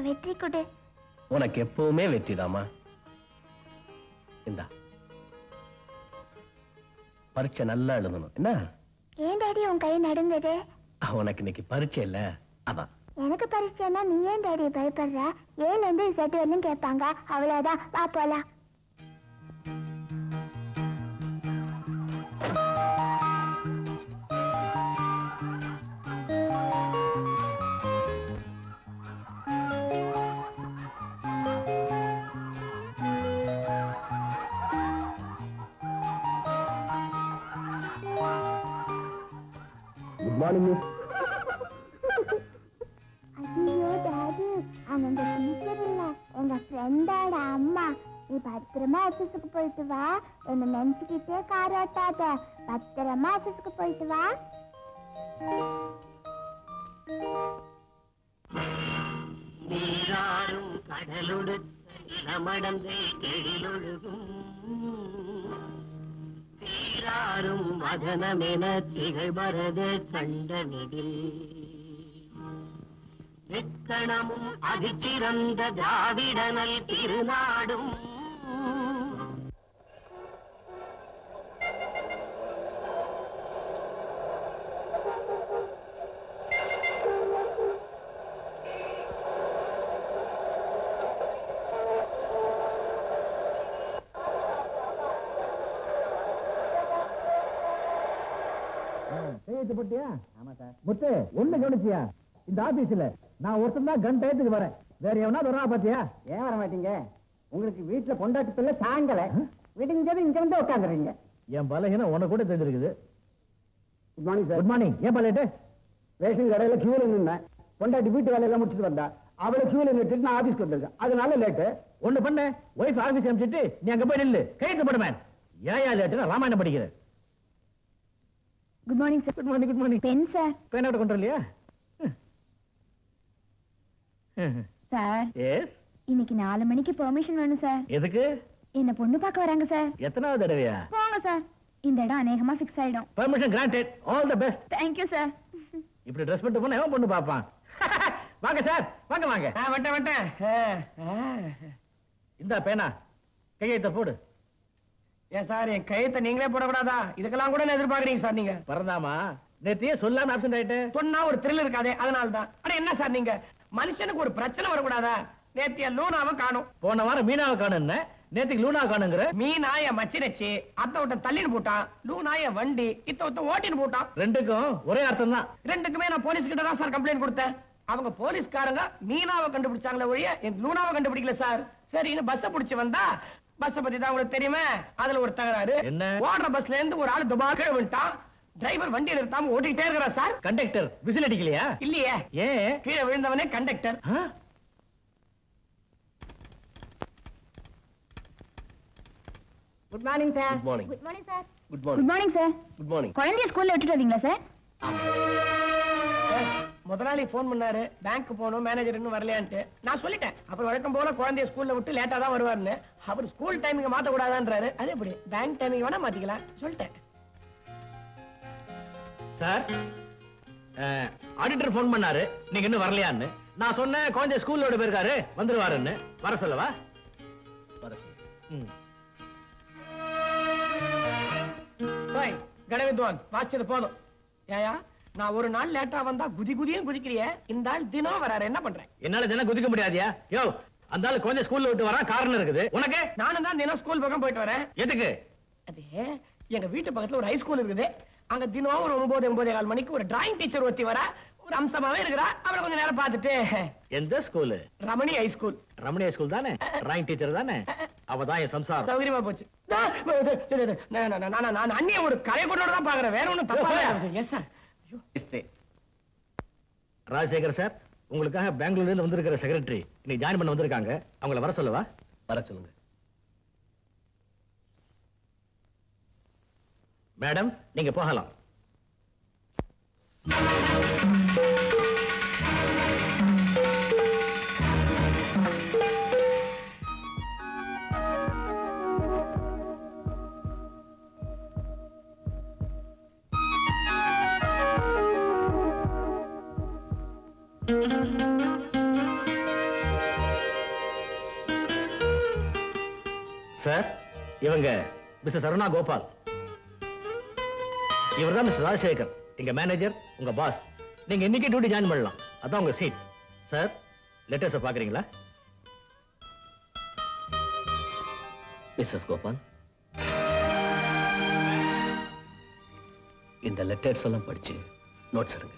வெற்றி கொடு உனக்கு எப்பவுமே வெற்றிதாமா இந்தா பரீட்சை நல்லா எழுதணும் என்ன ஏன் டாடி உன் கை நடந்தது உனக்கு இன்னைக்கு பரீட்சை இல்ல அதான் எனக்கு பரீட்சைன்னா நீ ஏன் டாடி பயப்படுற ஏழுல இருந்து செட்டு வரலும் கேட்பாங்க அவ்வளவுதான் வா போலாம் குட் மார்னிங் ஐயோ டாடி அவங்க உங்க டீச்சர் இல்ல எங்க ஃப்ரெண்டோட அம்மா நீ பத்திரமா ஆபீஸுக்கு போயிட்டு வா என்ன நினைச்சுக்கிட்டே கார் ஓட்டாத பத்திரமா ஆபீஸுக்கு போயிட்டு வா நீராறும் கடலொடுத்த நிலமடந்து எழிலொழுகும் சீராறும் வதனமென திகழ்பரத கண்டனிதில் வெக்கணமும் அதிச்சிறந்த திராவிடனல் திருநாடும் கையெழுத்து போட்டியா ஆமா சார் முத்து ஒண்ணு கவனிச்சியா இந்த ஆபீஸ்ல நான் ஒருத்தன் தான் கன் டயத்துக்கு வரேன் வேற எவனா வரா பாத்தியா ஏன் வர மாட்டீங்க உங்களுக்கு வீட்டுல பொண்டாட்டி சொல்ல தாங்கல விடுஞ்சது இங்க வந்து உட்காந்துறீங்க என் பலகீனம் உனக்கு கூட தெரிஞ்சிருக்குது good morning sir good morning ஏன் பலேட்டு ரேஷன் கடையில கியூல நின்னேன் பொண்டாட்டி வீட்டு வேலையெல்லாம் முடிச்சுட்டு வந்தா அவளை கியூல நிறுத்திட்டு நான் ஆபீஸ்க்கு வந்திருக்கேன் அதனால லேட்டு ஒண்ணு பண்ண ஒய்ஃப் ஆபீஸ் அனுப்பிச்சிட்டு நீ அங்க போய் நில்லு கையெழுத்து போடுமேன் ஏன் லேட்டு நான் ராமாயணம் படிக்கிறேன் good morning sir good morning good morning pen sir பேனோட கொண்டு வரலையா சார் எஸ் இன்னைக்கு நாலு மணிக்கு பெர்மிஷன் வேணும் சார் எதுக்கு என்ன பொண்ணு பார்க்க வராங்க சார் எத்தனாவது தடவையா போங்க சார் இந்த இடம் அநேகமா ஃபிக்ஸ் ஆயிடும் permission granted all the best thank you sir இப்படி ட்ரெஸ் பண்ணிட்டு போனா எவன் பொண்ணு பாப்பான் வாங்க சார் வாங்க வாங்க வட்டேன் வட்டேன் இந்த பேனா கையெழுத்த போடு ஏன் சார் என் கையத்தை நீங்களே போடக்கூடாதா இதுக்கெல்லாம் கூட எதிர்பார்க்கறீங்க சார் நீங்க பரந்தாமா நேத்தியே சொல்லாம ஆப்சென்ட் ஆயிட்டு சொன்னா ஒரு த்ரில் இருக்காதே அதனால தான் அட என்ன சார் நீங்க மனுஷனுக்கு ஒரு பிரச்சனை வரக்கூடாதா நேத்திய லூனாவை காணும் போன வாரம் மீனாவை காணுன்னு நேத்துக்கு லூனா காணுங்கிற மீனா என் மச்சினச்சு அத்த விட்ட தள்ளின்னு போட்டான் லூனா என் வண்டி இத்த விட்ட ஓட்டின்னு போட்டான் ரெண்டுக்கும் ஒரே அர்த்தம் தான் ரெண்டுக்குமே நான் போலீஸ் கிட்ட தான் சார் கம்ப்ளைண்ட் கொடுத்தேன் அவங்க போலீஸ்காரங்க மீனாவை கண்டுபிடிச்சாங்களே ஒழிய என் லூனாவை கண்டுபிடிக்கல சார் சரின்னு பஸ்ஸ புடிச்சு வந்தா பஸ் பத்தி தான் உங்களுக்கு தெரியுமே அதுல ஒரு தகராறு என்ன? ஓடுற பஸ்ல இருந்து ஒரு ஆள் துபா கீழே விட்டான் டிரைவர் வண்டி நிறுத்தாம ஓட்டிக்கிட்டே இருக்கிறார் சார் கண்டக்டர் விசில் அடிக்கலையா இல்லையே ஏன் கீழே விழுந்தவனே கண்டக்டர் ஆ? Good morning sir good morning good morning sir good good morning morning sir good morning குழந்தைய ஸ்கூல்ல விட்டுட்டு வரீங்களா சார் முதலாளி போன் பண்ணாரு பேங்க் போகணும் மேனேஜர் இன்னும் வரலையான்ட்டு நான் சொல்லிட்டேன் அப்புறம் வழக்கம் போல குழந்தைய ஸ்கூல்ல விட்டு லேட்டா தான் வருவாருன்னு அவர் ஸ்கூல் டைமிங் மாத்த கூடாதான்றாரு அது எப்படி பேங்க் டைமிங் வேணா மாத்திக்கலாம் சொல்லிட்டேன் சார் ஆடிட்டர் ஃபோன் பண்ணாரு நீங்க இன்னும் வரலையான்னு நான் சொன்னேன் குழந்தை ஸ்கூல்லோட போயிருக்காரு வந்துருவாருன்னு வர சொல்லவா வர சொல்லு. ம். பாய் கடவித்வான் வாசிச்சது போதும் ஏயா நான் ஒரு நாள் லேட்டா வந்தா குதி குதியும் குதிக்கிறிய இந்த ஆள் தினம் வராரு என்ன பண்றேன் என்னால தினம் குதிக்க முடியாதியா யோ அந்த ஆளு குழந்தை ஸ்கூல்ல விட்டு வரா காரணம் இருக்குது உனக்கு நானும் தான் தினம் ஸ்கூல் பக்கம் போயிட்டு வரேன் எதுக்கு அது எங்க வீட்டு பக்கத்துல ஒரு ஹை ஸ்கூல் இருக்குது அங்க தினம் ஒரு ஒன்பது ஒன்பதே கால் மணிக்கு ஒரு டிராயிங் டீச்சர் ஒருத்தி வரா ஒரு அம்சமாவே இருக்கிறா அவளை கொஞ்ச நேரம் பார்த்துட்டு எந்த ஸ்கூலு ரமணி ஹை ஸ்கூல் ரமணிய ஸ்கூல் தானே டிராயிங் டீச்சர் தானே அவ தான் என் சம்சாரம் சௌகரியமா போச்சு நான் இது, இது, இது, நான், நான், நான், நான் அண்ணிய ஒரு கலை கொண்டோட தான் பாக்குறேன் வேற ஒண்ணும் தப்பா எஸ் சார் ராஜசேகர் சார் உங்களுக்காக பெங்களூர்ல இருந்து வந்திருக்கிற செக்ரட்டரி இன்னைக்கு ஜாயின் பண்ண வந்திருக்காங்க அவங்கள வர சொல்லவா வர சொல்லுங்க மேடம் நீங்க போகலாம் இவங்க மிஸ்டர் சரவணா கோபால் இவர்தான் மிஸ்டர் ராஜசேகர் எங்க மேனேஜர் உங்க பாஸ் நீங்க இன்னைக்கு டியூட்டி ஜாயின் பண்ணலாம் அதான் உங்க சீட் சார் லெட்டர்ஸ் பாக்குறீங்களா மிஸ்ஸஸ் கோபால் இந்த லெட்டர்ஸ் எல்லாம் படிச்சு நோட்ஸ் எடுங்க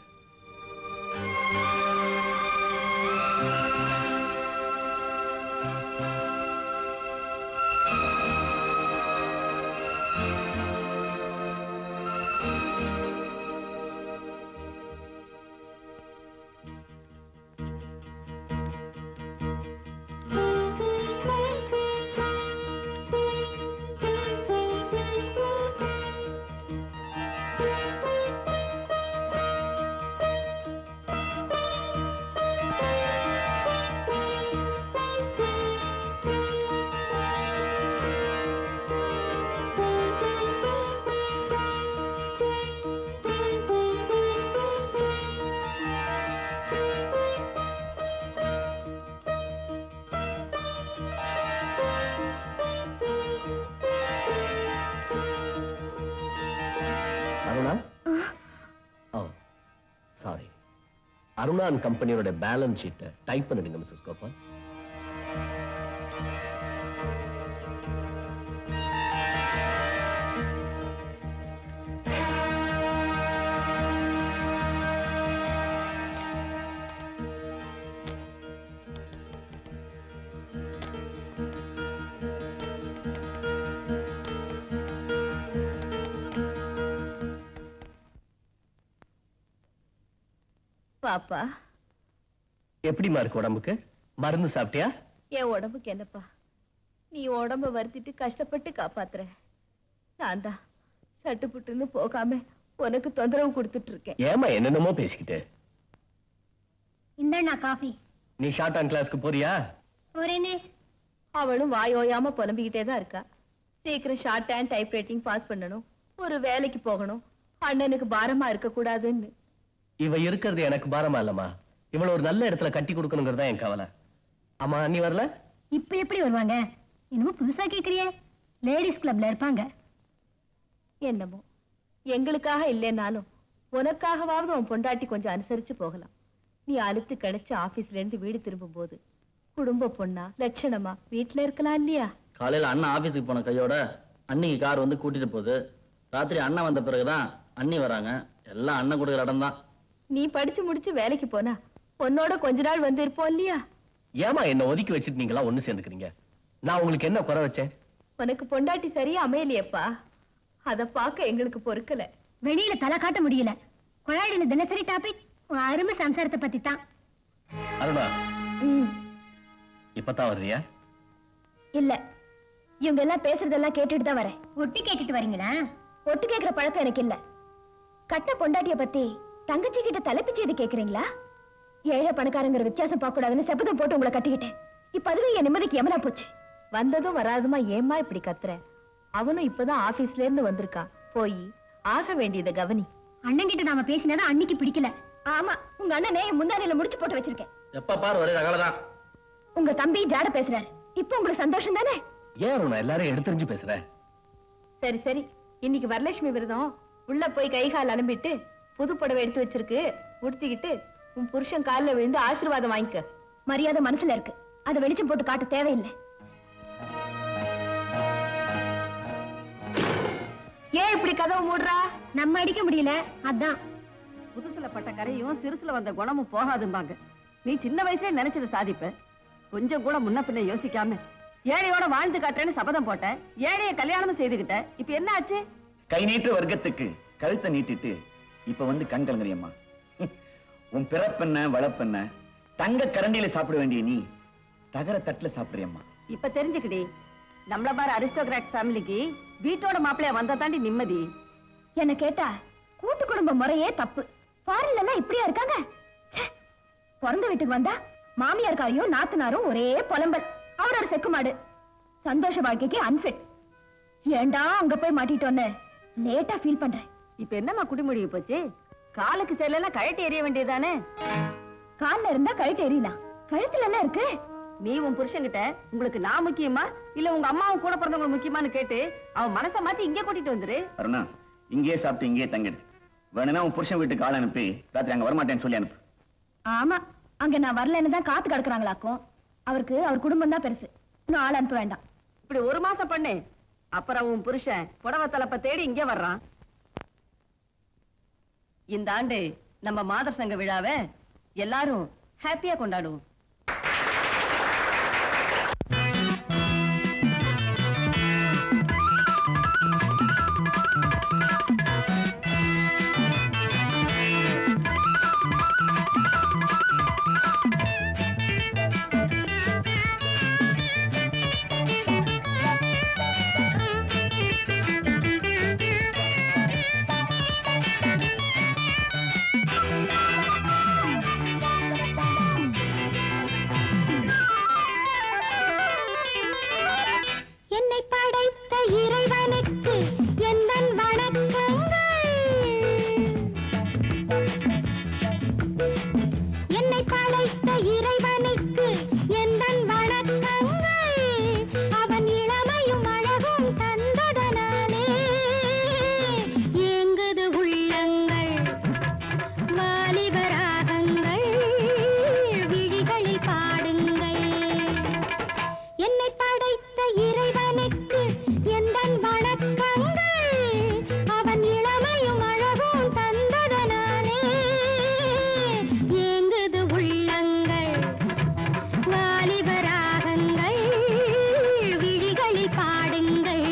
Aruna oh sorry Aruna and கம்பெனியோட பேலன்ஸ் ஷீட்டை டைப் பண்ணிடுங்க மிஸ்ஸஸ் கோபால் பாப்பா எப்படிமா இருக்கு உடம்புக்கு மருந்து சாப்பிட்டியா என் உடம்புக்கு என்னப்பா நீ உடம்ப வருத்திட்டு கஷ்டப்பட்டு காப்பாத்துற நான் தான் சட்டுப்புட்டுன்னு போகாம உனக்கு தொந்தரவு கொடுத்துட்டு இருக்கேன் ஏமா என்னென்னமோ பேசிக்கிட்டு இந்தண்ணா காஃபி நீ ஷார்ட் ஆன் கிளாஸ்க்கு போறியா போறேனே அவளும் வாயோயாம புலம்பிக்கிட்டே தான் இருக்கா சீக்கிரம் shorthand typewriting pass பண்ணணும் ஒரு வேலைக்கு போகணும் அண்ணனுக்கு பாரமா இருக்க கூடாதுன்னு இவ இருக்கிறது எனக்கு பாரமா இல்லம்மா இவள ஒரு நல்ல இடத்துல கட்டி கொடுக்கணுங்கிறது தான் என் கவலை அம்மா நீ வரல இப்ப எப்படி வருவாங்க என்னமோ புதுசா கேக்குறியே லேடிஸ் கிளப்ல இருப்பாங்க என்னமோ எங்களுக்காக இல்லைனாலும் உனக்காகவாவது உன் பொண்டாட்டி கொஞ்சம் அனுசரிச்சு போகலாம் நீ அழுத்து கிடைச்சு ஆபீஸ்ல இருந்து வீடு திரும்பும் போது குடும்ப பொண்ணா லட்சணமா வீட்டுல இருக்கலாம் இல்லையா காலையில அண்ணன் ஆபீஸுக்கு போன கையோட அன்னிக்கு கார் வந்து கூட்டிட்டு போகுது ராத்திரி அண்ணன் வந்த பிறகுதான் அண்ணி வராங்க எல்லாம் அண்ணன் கொடுக்குற இடம் தான் நீ படிச்சு முடிச்சு வேலைக்கு போனா உன்னோட கொஞ்ச நாள் வந்து இருப்போம் இல்லையா ஏமா என்ன ஒதுக்கி வச்சுட்டு நீங்களா ஒண்ணு சேர்ந்துக்கிறீங்க நான் உங்களுக்கு என்ன குறை வச்சேன் உனக்கு பொண்டாட்டி சரியா அமையலையேப்பா அத பார்க்க எங்களுக்கு பொறுக்கல வெளியில தலை காட்ட முடியல கொழாயில தினசரி டாபிக் உன் அருமை சம்சாரத்தை பத்தி தான் அருணா இப்பதான் வர்றியா இல்ல இவங்க எல்லாம் பேசுறதெல்லாம் கேட்டுட்டு தான் வரேன் ஒட்டி கேட்டுட்டு வரீங்களா ஒட்டு கேக்குற பழக்கம் எனக்கு இல்ல கட்ட பொண்டாட்டிய பத்தி தங்கச்சி கிட்ட தலைப்பு செய்து கேக்குறீங்களா ஏழை பணக்காரங்கிற வித்தியாசம் பார்க்க கூடாதுன்னு செப்பதம் போட்டு உங்களை கட்டிக்கிட்டேன் இப்ப அதுவே என் நிம்மதிக்கு எமனா போச்சு வந்ததும் வராதுமா ஏம்மா இப்படி கத்துற அவனும் இப்பதான் ஆபீஸ்ல இருந்து வந்திருக்கான் போய் ஆக வேண்டியதை கவனி அண்ணன் கிட்ட நாம பேசினதை அன்னைக்கு பிடிக்கல ஆமா உங்க அண்ணனே முந்தானையில முடிச்சு போட்டு வச்சிருக்கேன் எப்ப பாரு ஒரே ரகலதான் உங்க தம்பி ஜாட பேசுறாரு இப்ப உங்களுக்கு சந்தோஷம் தானே ஏன் அருணா எல்லாரும் எடுத்துரிஞ்சு பேசுற சரி சரி இன்னைக்கு வரலட்சுமி விரதம் உள்ள போய் கை கால் அலம்பிட்டு புது புடவை எடுத்து வச்சிருக்கு உடுத்திக்கிட்டு உன் புருஷன் கால்ல விழுந்து ஆசீர்வாதம் வாங்கிக்க மரியாதை மனசுல இருக்கு அதை வெளிச்சம் போட்டு காட்ட தேவையில்லை ஏன் இப்படி கதவை மூடுறா நம்ம அடிக்க முடியல அதான் புதுசுல பட்ட கரையும் சிறுசுல வந்த குணமும் போகாதும்பாங்க நீ சின்ன வயசுல நினைச்சதை சாதிப்ப கொஞ்சம் கூட முன்ன பின்ன யோசிக்காம ஏழையோட வாழ்ந்து காட்டுறேன்னு சபதம் போட்ட ஏழைய கல்யாணம் செய்துகிட்ட இப்ப என்ன ஆச்சு கை நீட்டு வர்க்கத்துக்கு கழுத்தை நீட்டிட்டு இப்ப வந்து கண் கலங்குறியம்மா உன் பிறப்பென்ன வளப்பென்ன தங்க கரண்டியில சாப்பிட வேண்டிய நீ தகர தட்டுல சாப்பிடுறியம்மா இப்ப தெரிஞ்சுக்கிடி நம்மள பாரு அரிஸ்டோகிராட் ஃபேமிலிக்கு வீட்டோட மாப்பிள்ளைய வந்தா தாண்டி நிம்மதி என்ன கேட்டா கூட்டு குடும்ப முறையே தப்பு ஃபாரின்ல எல்லாம் இப்படியா இருக்காங்க ச்சே. பிறந்த வீட்டுக்கு வந்தா மாமியார்காரையும் நாத்தனாரும் ஒரே புலம்பல் அவரோட செக்குமாடு சந்தோஷ வாழ்க்கைக்கு அன்ஃபிட் ஏண்டா அங்க போய் மாட்டிட்டோன்னு லேட்டா ஃபீல் பண்றேன் இப்ப என்னம்மா குடிமுடிவு போச்சு காலுக்கு செல்லாம் கழட்டி எறிய வேண்டியதானே கால்ல இருந்தா கழுத்து எரியலாம் கழுத்துல என்ன இருக்கு நீ உன் புருஷன்கிட்ட உங்களுக்கு நான் முக்கியமா இல்ல உங்க அம்மாவும் கூட பிறந்தவங்க முக்கியமான்னு கேட்டு அவன் மனசை மாத்தி இங்கே கூட்டிட்டு வந்துரு அருணா இங்கேயே சாப்பிட்டு இங்கேயே தங்கிடு வேணும்னா உன் புருஷன் வீட்டுக்கு ஆள் அனுப்பி ராத்திரி அங்க வரமாட்டேன்னு சொல்லி அனுப்பு ஆமா அங்க நான் வரலன்னு தான் காத்து கிடக்குறாங்களாக்கும் அவருக்கு அவர் குடும்பம் தான் பெருசு இன்னும் ஆள் அனுப்ப வேண்டாம் இப்படி ஒரு மாசம் பண்ணு அப்புறம் உன் புருஷன் புடவை தலைப்ப தேடி இங்கே வர்றான் இந்த ஆண்டு நம்ம மாதர் சங்க விழாவை எல்லாரும் ஹாப்பியா கொண்டாடுவோம் என்னை படைத்த இறைவனுக்கு எந்தன் வணக்கங்கள் என்னை படைத்த இறைவனுக்கு எந்தன் வணக்கங்கள் அவன் இளமையும் அழகும் தந்ததனாலே ஏங்குது உள்ளங்கள் வாலிபராகங்கள் விழிகளில் பாடுங்கள் என்னை படைத்த இறைவனுக்கு எந்தன் வணக்கங்கள் அவன் இளமையும் அழகும் தந்ததனாலே ஏங்குது உள்ளங்கள் வாலிபராகங்கள் விழிகளில் பாடுங்கள்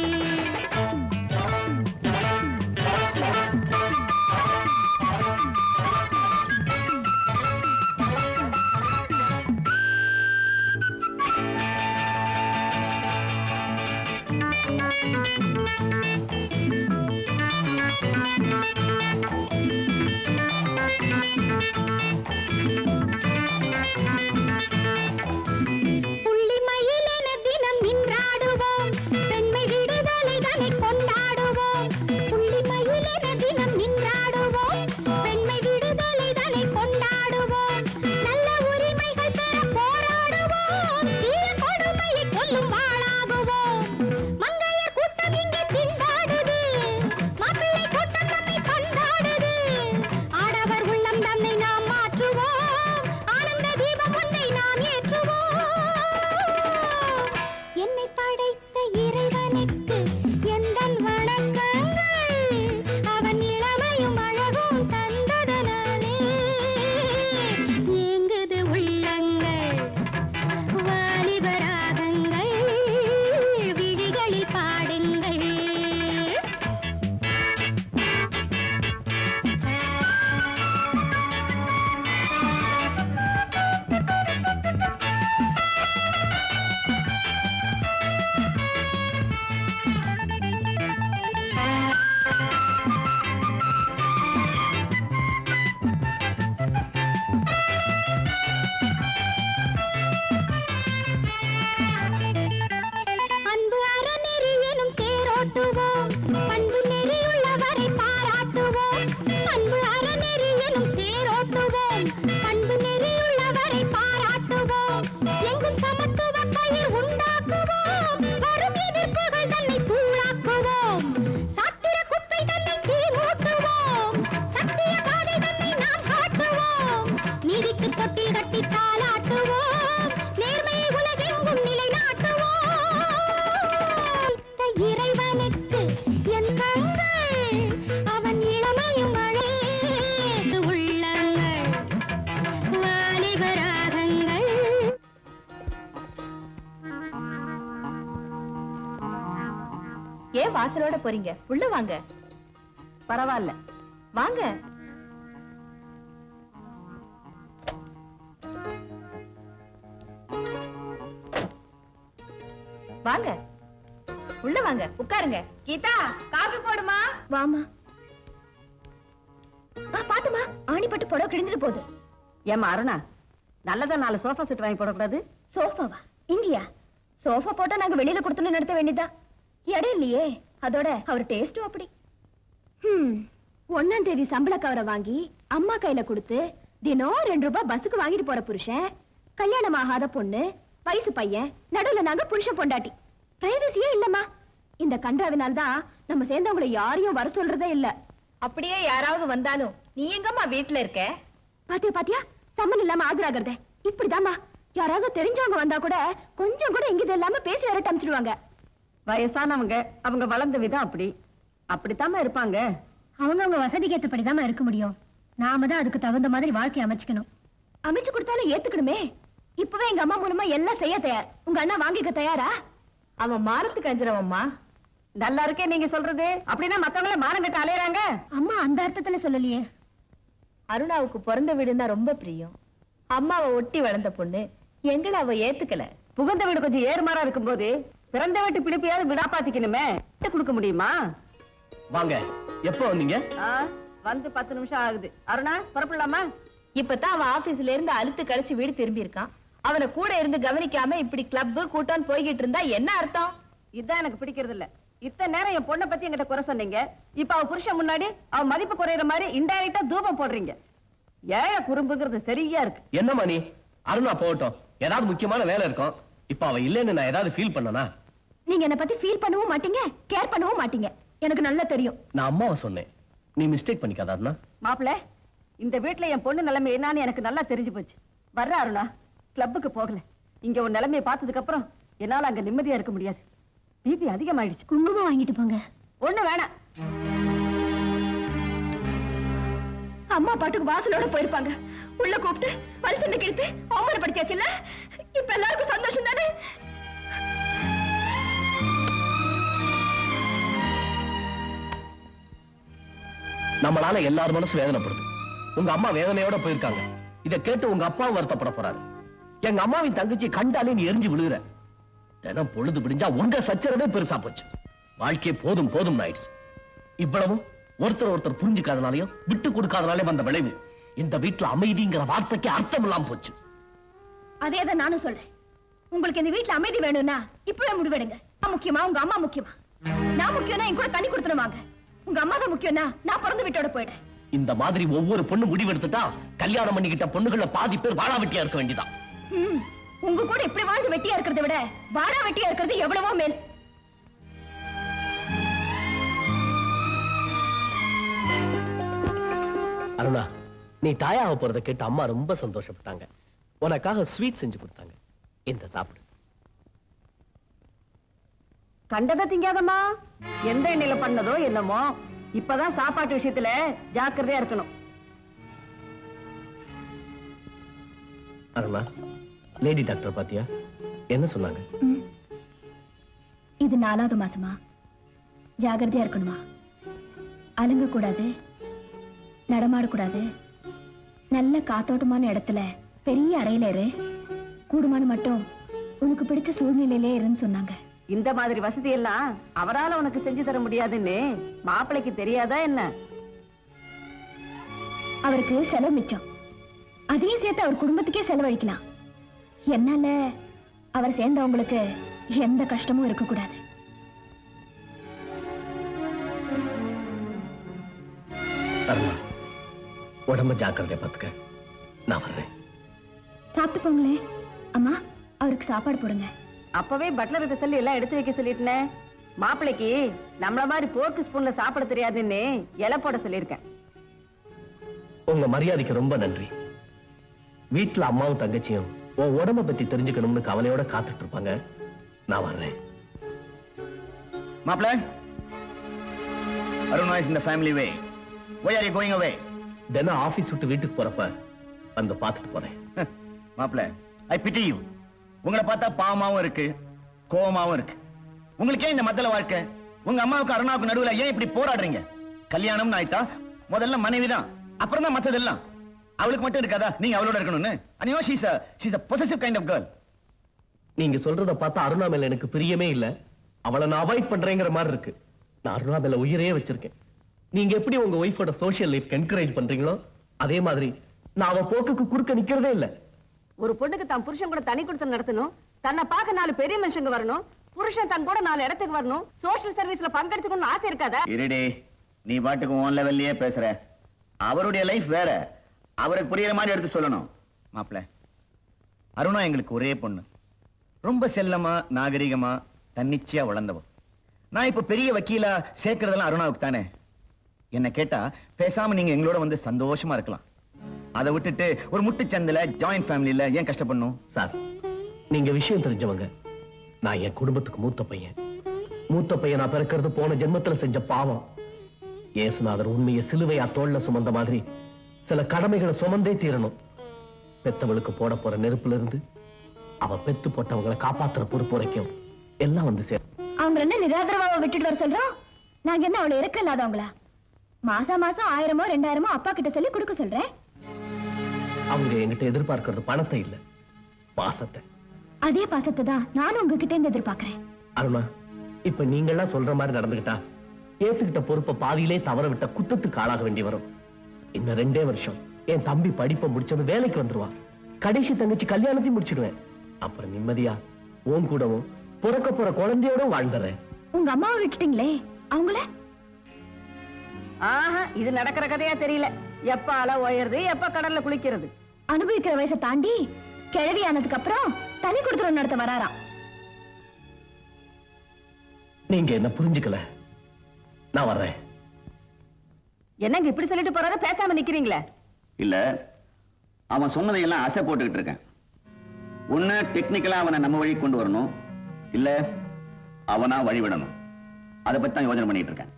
புள்ளிமயிலென தினம் நின்றாடுவோம் பெண்மை விடுதலை தன்னை கொண்டாடுவோம் புள்ளிமயிலென தினம் நின்றாடுவோம் பெண்மை விடுதலை தன்னை கொண்டாடுவோம் நல்ல உரிமைகள் பெற போராடுவோம் தீய கொடுமையை கொல்லும் வாழாகுவோம் மங்கையர் கூட்டம் இங்கே திண்டாடுது மாப்பிள்ளை கூட்டம் நம்மை கொண்டாடுது ஆடவர் உள்ளம் தன்னை நாம் மாற்றுவோம் ஆனந்த தீபம் ஒன்றை நாம் ஏற்றுவோம் என்னை படைத்த இறைவனுக்கு எந்தன் வணக்கங்கள் அவன் இளமையும் அழகும் தந்ததனாலே ஏங்குது உள்ளங்கள் வாலிபராகங்கள் விழிகளில் பாடுங்கள் அன்பு அறநெறி எனும் தேரோட்டுவோம் பண்பு நெறியுள்ளவரை பாராட்டுவோம் அன்பு அறநெறி எனும் தேரோட்டுவோம் பண்பு நெறியுள்ளவரை பாராட்டுவோம் எங்கும் சமத்துவ பயிர் உண்டாக்குவோம் வரும் எதிர்ப்புகள் தன்னை தூளாக்குவோம் சாத்திர குப்பை தன்னை தீ மூட்டுவோம் சத்திய பாதை தன்னை நாம் காட்டுவோம் நீதிக்கு தொட்டில் கட்டி தாளாட்டுவோம் நேர்மையை உலகெங்கும் நிலைநாட்டுவோம் இந்த இறைவனுக்கு என் கண்கள் அவன் இளமையும் அழகு உள்ளங்கள் வாலிபராகங்கள் ஏன் வாசலோட போறீங்க உள்ள வாங்க பரவாயில்ல வாங்க வாங்க உள்ள வாங்க உட்காருங்க கீதா காபி போடுமா வாமா ஆ பாத்துமா ஆணிப்பட்டு புடவை கிழிஞ்சிட்டு போகுது ஏமா அருணா நல்லதா நாலு சோஃபா செட் வாங்கி போடக்கூடாது சோஃபாவா இங்கயா சோஃபா போட்டா நாங்க வெளியில கொடுத்துன்னு நடத்த வேண்டியதா இடம் இல்லையே அதோட அவர் டேஸ்டும் அப்படி ஹம், ஒண்ணாம் தேதி சம்பள கவரை வாங்கி அம்மா கையில கொடுத்து தினம் ரெண்டு ரூபாய் பஸ்ஸுக்கு வாங்கிட்டு போற புருஷன் கல்யாணம் ஆகாத பொண்ணு வயசு பையன் நடுவுல நாங்க புருஷன் பொண்டாட்டி பிரைவசியே இல்லம்மா இந்த கன்றாவினால் தான் நம்ம சேர்ந்தவங்களை யாரையும் வர சொல்றதே இல்ல அப்படியே யாராவது வந்தாலும் நீ எங்கம்மா வீட்டுல இருக்க பாத்தியா பாத்தியா சம்மன் இல்லாம ஆஜராகிறதே இப்படிதாம்மா யாராவது தெரிஞ்சவங்க வந்தா கூட கொஞ்சம் கூட இங்கிது இல்லாம பேசி விரட்ட அமிச்சிடுவாங்க வயசானவங்க அவங்க வளர்ந்த விதம் அப்படி அப்படித்தாம்மா இருப்பாங்க அவங்கவுங்க வசதிக்கு ஏற்றபடிதாம்மா இருக்க முடியும் நாம தான் அதுக்கு தகுந்த மாதிரி வாழ்க்கை அமைச்சுக்கணும் அமைச்சு கொடுத்தாலும் ஏத்துக்கணுமே இப்பவே எங்க அம்மா மூலமா எல்லாம் செய்ய தயார் உங்க அண்ணா வாங்கிக்க தயாரா அவன் மானத்துக்கு அஞ்சுறவம்மா நல்லா இருக்கே நீங்க சொல்றது அப்படின்னா மத்தவங்கள மானம் கட்ட அலையறாங்க அம்மா அந்த அர்த்தத்துல சொல்லலையே அருணாவுக்கு பிறந்த வீடுன்னா ரொம்ப பிரியம் அம்மாவை ஒட்டி வளர்ந்த பொண்ணு எங்களை அவ ஏத்துக்கல புகுந்த வீடு கொஞ்சம் ஏறுமாறா இருக்கும்போது பிறந்த வீட்டு பிடிப்பையாவது விடாப்பாத்திக்கணுமே விட்டு கொடுக்க முடியுமா வாங்க எப்போ வந்தீங்க ஆ, வந்து பத்து நிமிஷம் ஆகுது அருணா புறப்படலாமா இப்பதான் அவன் ஆபீஸ்ல இருந்து அழுத்து கழிச்சு வீடு திரும்பி இருக்கான் அவனை கூட இருந்து கவனிக்காம இப்படி கிளப் கூட்டம் போய்கிட்டு இருந்தா என்ன அர்த்தம் இதான் எனக்கு பிடிக்கிறது இல்ல இத்தனை நேரம் என் பொண்ணை பத்தி என்கிட்ட குறை சொன்னீங்க இப்ப அவ புருஷன் முன்னாடி அவ மதிப்பு குறையிற மாதிரி இன்டைரக்டா தூபம் போடுறீங்க ஏழை குறும்புங்கிறது சரியா இருக்கு என்னம்மா நீ அருணா போகட்டும் ஏதாவது முக்கியமான வேலை இருக்கும் இப்ப அவ இல்லைன்னு நான் ஏதாவது ஃபீல் பண்ணனா நீங்க என்ன பத்தி ஃபீல் பண்ணவும் மாட்டீங்க கேர் பண்ணவும் மாட்டீங்க எனக்கு நல்லா தெரியும் நான் அம்மாவை சொன்னேன் நீ மிஸ்டேக் பண்ணிக்காத அருணா மாப்பிள இந்த வீட்ல என் பொண்ணு நிலைமை என்னன்னு எனக்கு நல்லா தெரிஞ்சு போச்சு வர்ற அருணா கிளப்புக்கு போகல இங்க உன் நிலைமையை பார்த்ததுக்கு அப்புறம் என்னால அங்க நிம்மதியா இருக்க முடியாது பிபி அதிகமாயிடுச்சு குங்குமம் வாங்கிட்டு போங்க ஒண்ணு வேணாம் அம்மா பாட்டுக்கு வாசலோட போயிருப்பாங்க உள்ள கூப்பிட்டு வலிசந்த கிழித்து அவமானப்படுத்தியாச்சுல்ல இப்ப எல்லாருக்கும் சந்தோஷம் தானே நம்மளால எல்லார் மனசு வேதனைப்படுது உங்க அம்மா வேதனையோட போயிருக்காங்க இத கேட்டு உங்க அப்பாவும் வருத்தப்பட போறாரு எங்க அம்மாவின் தங்கச்சி கண்டாலே நீ எரிஞ்சு விழுகிற தினம் பொழுது விடிஞ்சா உங்க சச்சரவே பெருசா போச்சு வாழ்க்கையே போதும் போதும் ஆயிடுச்சு இவ்வளவும் ஒருத்தர் ஒருத்தர் புரிஞ்சுக்காதனாலையும் விட்டு கொடுக்காதனாலே வந்த விளைவு இந்த வீட்டுல அமைதிங்கிற வார்த்தைக்கு அர்த்தம் இல்லாம போச்சு அதே தான் நானும் சொல்றேன் உங்களுக்கு இந்த வீட்ல அமைதி வேணும்னா இப்பவே முடிவெடுங்க நான் முக்கியமா உங்க அம்மா முக்கியமா நான் முக்கியம்னா என் கூட தண்ணி கொடுத்துருவாங்க உங்க அம்மா தான் முக்கியம்னா நான் பிறந்த வீட்டோட போயிடுறேன் இந்த மாதிரி ஒவ்வொரு பொண்ணு முடிவெடுத்துட்டா கல்யாணம் பண்ணிக்கிட்ட பொண்ணுகள பாதி பேர் வாழா வெட்டியா இருக்க வேண்டியதான் ம், உங்க கூட இப்படி வாழ்ந்து வெட்டியா இருக்கிறத விட வாடா வெட்டியா இருக்கிறது எவ்வளவோ மேல் அருணா நீ தாயாக போறத கேட்டு அம்மா ரொம்ப சந்தோஷப்பட்டாங்க உனக்காக ஸ்வீட் செஞ்சு கொடுத்தாங்க இந்த சாப்பிடு கண்டதை திங்காதம்மா எந்த எண்ணெயில பண்ணதோ என்னமோ இப்பதான் சாப்பாட்டு விஷயத்துல ஜாக்கிரதையா இருக்கணும் அருணா லேடி டாக்டர் பாத்தியா என்ன சொன்னாங்க ம். இது நாலாவது மாசமா ஜாகிரதையா இருக்கணுமா அலுங்க கூடாது நடமாடக்கூடாது நல்ல காத்தோட்டமான இடத்துல பெரிய அறையில இரு கூடுமான மட்டும் உனக்கு பிடிச்ச சூழ்நிலையிலே இருன்னு சொன்னாங்க இந்த மாதிரி வசதி எல்லாம் அவரால உனக்கு செஞ்சு தர முடியாதுன்னு மாப்பிளைக்கு தெரியாதா என்ன அவருக்கு செலவு மிச்சம் அதையும் சேர்த்து அவர் குடும்பத்துக்கே செலவழிக்கலாம் என்னால அவர் சேர்ந்தவங்களுக்கு எந்த கஷ்டமும் இருக்கக்கூடாது அருணா உடம்ப ஜாக்கிரதையா பாத்துக்க நான் வர்றேன் சாப்பிட்டு போங்களே அம்மா அவருக்கு சாப்பாடு போடுங்க அப்பவே பட்லர் கிட்ட சொல்லி எல்லாம் எடுத்து வைக்க சொல்லிட்டேனே மாப்பிளைக்கு நம்மள மாதிரி போர்க்கு ஸ்பூன்ல சாப்பிட தெரியாதுன்னு இலை போட சொல்லியிருக்கேன் உங்க மரியாதைக்கு ரொம்ப நன்றி வீட்டுல அம்மாவும் தங்கச்சியும் உன் உடம்ப பத்தி தெரிஞ்சுக்கணும்னு கவலையோட காத்துட்டு இருப்பாங்க நான் வர்றேன் மாப்பிள்ள அருண் இஸ் இந்த family way why are you going away தினம் ஆபீஸ் விட்டு வீட்டுக்கு போறப்ப வந்து பார்த்துட்டு போறேன் மாப்பிள்ள ஐ பிட்டி யூ உங்களை பார்த்தா பாவமாவும் இருக்கு கோவமாவும் இருக்கு உங்களுக்கு ஏன் இந்த மத்தல வாழ்க்கை உங்க அம்மாவுக்கு அருணாவுக்கு நடுவுல ஏன் இப்படி போராடுறீங்க கல்யாணம்னு ஆயிட்டா முதல்ல மனைவி தான் அப்புறம் தான் மத்ததெல்லாம் அவளுக்கு மட்டும் இருக்காதா நீங்க அவளோட இருக்கணும்னு அனியோ she's she's a possessive kind of girl நீங்க சொல்றத பார்த்தா அருணா மேல எனக்கு பிரியமே இல்ல அவளை நான் அவாய்ட் பண்றேங்கிற மாதிரி இருக்கு நான் அருணா மேல உயிரே வச்சிருக்கேன் நீங்க எப்படி உங்க ஒய்ஃபோட சோஷியல் லைஃப் என்கரேஜ் பண்றீங்களோ அதே மாதிரி நான் அவ போக்குக்கு குறுக்க நிக்கிறதே இல்ல ஒரு பொண்ணுக்கு தான் புருஷன் கூட தனி கொடுத்து நடத்தணும் தன்னை பார்க்க நாலு பெரிய மனுஷங்க வரணும் புருஷன் தன் கூட நாலு இடத்துக்கு வரணும் சோஷியல் சர்வீஸ்ல பங்கெடுத்துக்கணும்னு ஆசை இருக்காதா இருடே நீ பாட்டுக்கு உன் லெவல்லயே பேசுற அவருடைய லைஃப் வேற அவருக்கு புரியுற மாதிரி எடுத்து சொல்லணும் மாப்பிள்ள அருணா எங்களுக்கு ஒரே பொண்ணு ரொம்ப செல்லமா நாகரிகமா தன்னிச்சையா வளர்ந்தவ நான் இப்ப பெரிய வக்கீலா சேர்க்கறதெல்லாம் அருணாவுக்கு தானே என்ன கேட்டா பேசாம நீங்க எங்களோட வந்து சந்தோஷமா இருக்கலாம் அதை விட்டுட்டு ஒரு முட்டுச்சந்தில ஜாயிண்ட் ஃபேமிலியில ஏன் கஷ்டப்படணும் சார் நீங்க விஷயம் தெரிஞ்சவங்க நான் என் குடும்பத்துக்கு மூத்த பையன் மூத்த பையன் நான் பிறக்கிறது போன ஜென்மத்துல செஞ்ச பாவம் இயேசுநாதர் உண்மையை சிலுவையா தோல்ல சுமந்த மாதிரி சில கடமைகளை சுமந்தே தீரணும் பெத்தவளுக்கு போட போற நெருப்புல இருந்து அவ பெத்து போட்டவங்களை காப்பாத்துற பொறுப்பு வரைக்கும் எல்லாம் வந்து சேரும் அவங்க என்ன நிராதரவாவை விட்டுட்டு வர சொல்றோம் நாங்க என்ன அவளை இறக்க இல்லாதவங்களா மாசா மாசம் ஆயிரமோ ரெண்டாயிரமோ அப்பா கிட்ட சொல்லி கொடுக்க சொல்றேன் அவங்க என்கிட்ட எதிர்பார்க்கறது பணத்தை இல்ல பாசத்தை அதே பாசத்தை தான் நானும் உங்ககிட்ட இருந்து எதிர்பார்க்கிறேன் அருணா இப்ப நீங்க எல்லாம் சொல்ற மாதிரி நடந்துகிட்டா ஏத்துக்கிட்ட பொறுப்பை பாதியிலே தவற விட்ட குத்தத்துக்கு ஆளாக வேண்டி வரும் இன்னும் ரெண்டே வருஷம் என் தம்பி படிப்பை முடிச்சது வேலைக்கு வந்துருவான் கடைசி தங்கச்சி கல்யாணத்தையும் முடிச்சிடுவேன் அப்புறம் நிம்மதியா உன் கூடவும் பிறக்க போற குழந்தையோட வாழ்ந்துறேன் உங்க அம்மாவை விட்டுட்டீங்களே அவங்கள ஆஹா இது நடக்கிற கதையா தெரியல எப்ப அலை உயருது எப்ப கடல்ல குளிக்கிறது அனுபவிக்கிற வயசை தாண்டி கிழவி ஆனதுக்கு அப்புறம் தனி கொடுத்துரும் நடத்த வராராம் நீங்க என்ன புரிஞ்சுக்கல நான் வர்றேன் என்னங்க இப்படி சொல்லிட்டு போறாரு பேசாம நிக்கிறீங்களே இல்ல அவன் சொன்னதையெல்லாம் ஆசை போட்டுக்கிட்டு இருக்கேன் ஒண்ணு டெக்னிக்கலா அவனை நம்ம வழி கொண்டு வரணும் இல்ல அவனா வழிவிடணும் அதை பத்தி தான் யோசனை பண்ணிட்டு இருக்கேன்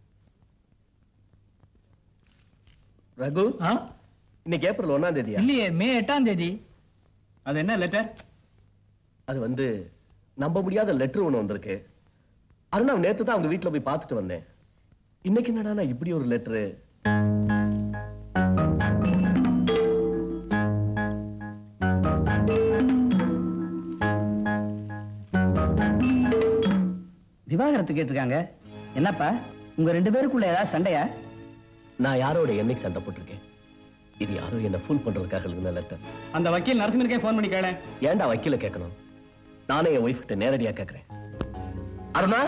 ரகு இன்னைக்கு ஏப்ரல் ஒன்னாம் தேதியா இல்லையே மே எட்டாம் தேதி அது என்ன லெட்டர் அது வந்து நம்ப முடியாத லெட்டர் ஒண்ணு வந்திருக்கு அருணா நேத்து தான் அவங்க வீட்டுல போய் பார்த்துட்டு வந்தேன் இன்னைக்கு என்னடா நான் இப்படி ஒரு லெட்டரு விவாகரத்து கேட்டிருக்காங்க என்னப்பா உங்க ரெண்டு பேருக்குள்ள ஏதாவது சண்டையா நான் யாரோட என்னைக்கு சண்டை போட்டிருக்கேன் இது யாரோ என்ன ஃபுல் பண்றதுக்காக எழுதின லெட்டர் அந்த வக்கீல் நரசிம்மருக்கே ஃபோன் பண்ணி கேள ஏன்டா வக்கீல கேட்கணும் நானே என் ஒய்ஃப் கிட்ட நேரடியா கேட்கிறேன் அருணா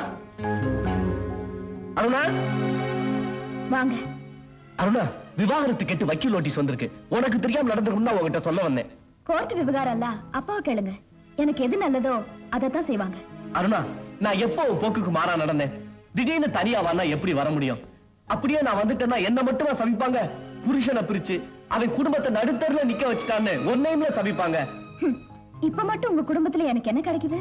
அருணா வாங்க அருணா விவாகரத்து கேட்டு வக்கீல் நோட்டீஸ் வந்திருக்கு உனக்கு தெரியாம நடந்திருக்கும் தான் உங்ககிட்ட சொல்ல வந்தேன் கோர்ட் விவகாரம் இல்ல அப்பாவை கேளுங்க எனக்கு எது நல்லதோ அதைத்தான் செய்வாங்க அருணா நான் எப்போ உன் போக்குக்கு மாறா நடந்தேன் திடீர்னு தனியா வந்தா எப்படி வர முடியும் அப்படியே நான் வந்துட்டேன்னா என்ன மட்டுமா சபிப்பாங்க புருஷனை பிரிச்சு அவன் குடும்பத்தை நடுத்தர்ல நிக்க வச்சுட்டான்னு ஒன்னையுமே சபிப்பாங்க ஹம், இப்ப மட்டும் உங்க குடும்பத்துல எனக்கு என்ன கிடைக்குது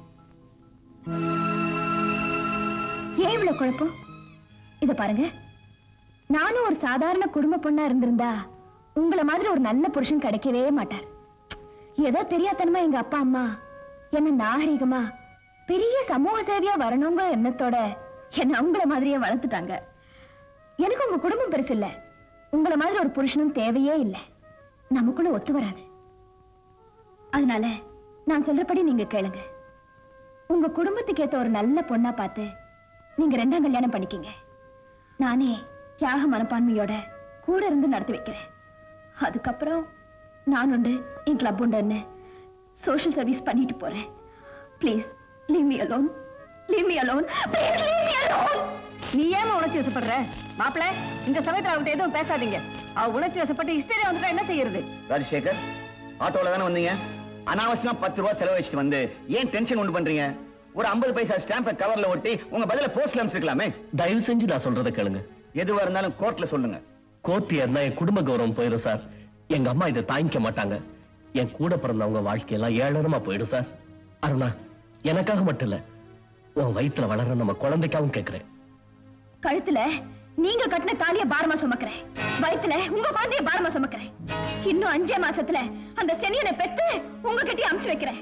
ஏன் இவ்வளவு குழப்பம் இத பாருங்க நானும் ஒரு சாதாரண குடும்ப பொண்ணா இருந்திருந்தா உங்களை மாதிரி ஒரு நல்ல புருஷன் கிடைக்கவே மாட்டார் ஏதோ தெரியாதனமா எங்க அப்பா அம்மா என்ன நாகரிகமா பெரிய சமூக சேவையா வரணுங்க எண்ணத்தோட என்ன உங்களை மாதிரியே வளர்த்துட்டாங்க எனக்கு உங்க குடும்பம் பெருசு இல்ல உங்களை மாதிரி ஒரு புருஷனும் தேவையே இல்லை நமக்குள்ள ஒத்து வராது அதனால நான் சொல்றபடி நீங்க கேளுங்க உங்க குடும்பத்துக்கு ஏத்த ஒரு நல்ல பொண்ணா பார்த்து நீங்க ரெண்டாம் கல்யாணம் பண்ணிக்கங்க நானே தியாக மனப்பான்மையோட கூட இருந்து நடத்தி வைக்கிறேன் அதுக்கப்புறம் நான் உண்டு என் கிளப் உண்டுன்னு சோஷியல் சர்வீஸ் பண்ணிட்டு போறேன் please leave me alone leave me alone please leave me alone நீ ஏமா உணர்ச்சி வசப்படுற மாப்பிள இந்த சமயத்துல அவகிட்ட எதுவும் பேசாதீங்க அவ உணர்ச்சி வசப்பட்டு ஹிஸ்டரி வந்துட்டா என்ன செய்யறது ராஜசேகர் ஆட்டோல தானே வந்தீங்க அனாவசியமா பத்து ரூபா செலவழிச்சிட்டு வந்து ஏன் டென்ஷன் உண்டு பண்றீங்க ஒரு ஐம்பது பைசா ஸ்டாம்பை கவர்ல ஒட்டி உங்க பதில போஸ்ட்ல அனுப்பிச்சிருக்கலாமே தயவு செஞ்சு நான் சொல்றதை கேளுங்க எதுவா இருந்தாலும் கோர்ட்ல சொல்லுங்க கோர்ட் ஏறினா என் குடும்ப கௌரவம் போயிடும் சார் எங்க அம்மா இதை தாங்கிக்க மாட்டாங்க என் கூட பிறந்தவங்க வாழ்க்கையெல்லாம் ஏழனமா போயிடும் சார் அருணா எனக்காக மட்டும் இல்ல உன் வயித்துல வளர நம்ம குழந்தைக்காகவும் கேட்கிறேன் கழுத்துல நீங்க கட்டின தாலிய பாரமா சுமக்கிறேன் வயித்துல உங்க குழந்தைய பாரமா சுமக்கிறேன் இன்னும் அஞ்சே மாசத்துல அந்த செனியனை பெத்து உங்ககிட்டயே அமுச்சு வைக்கிறேன்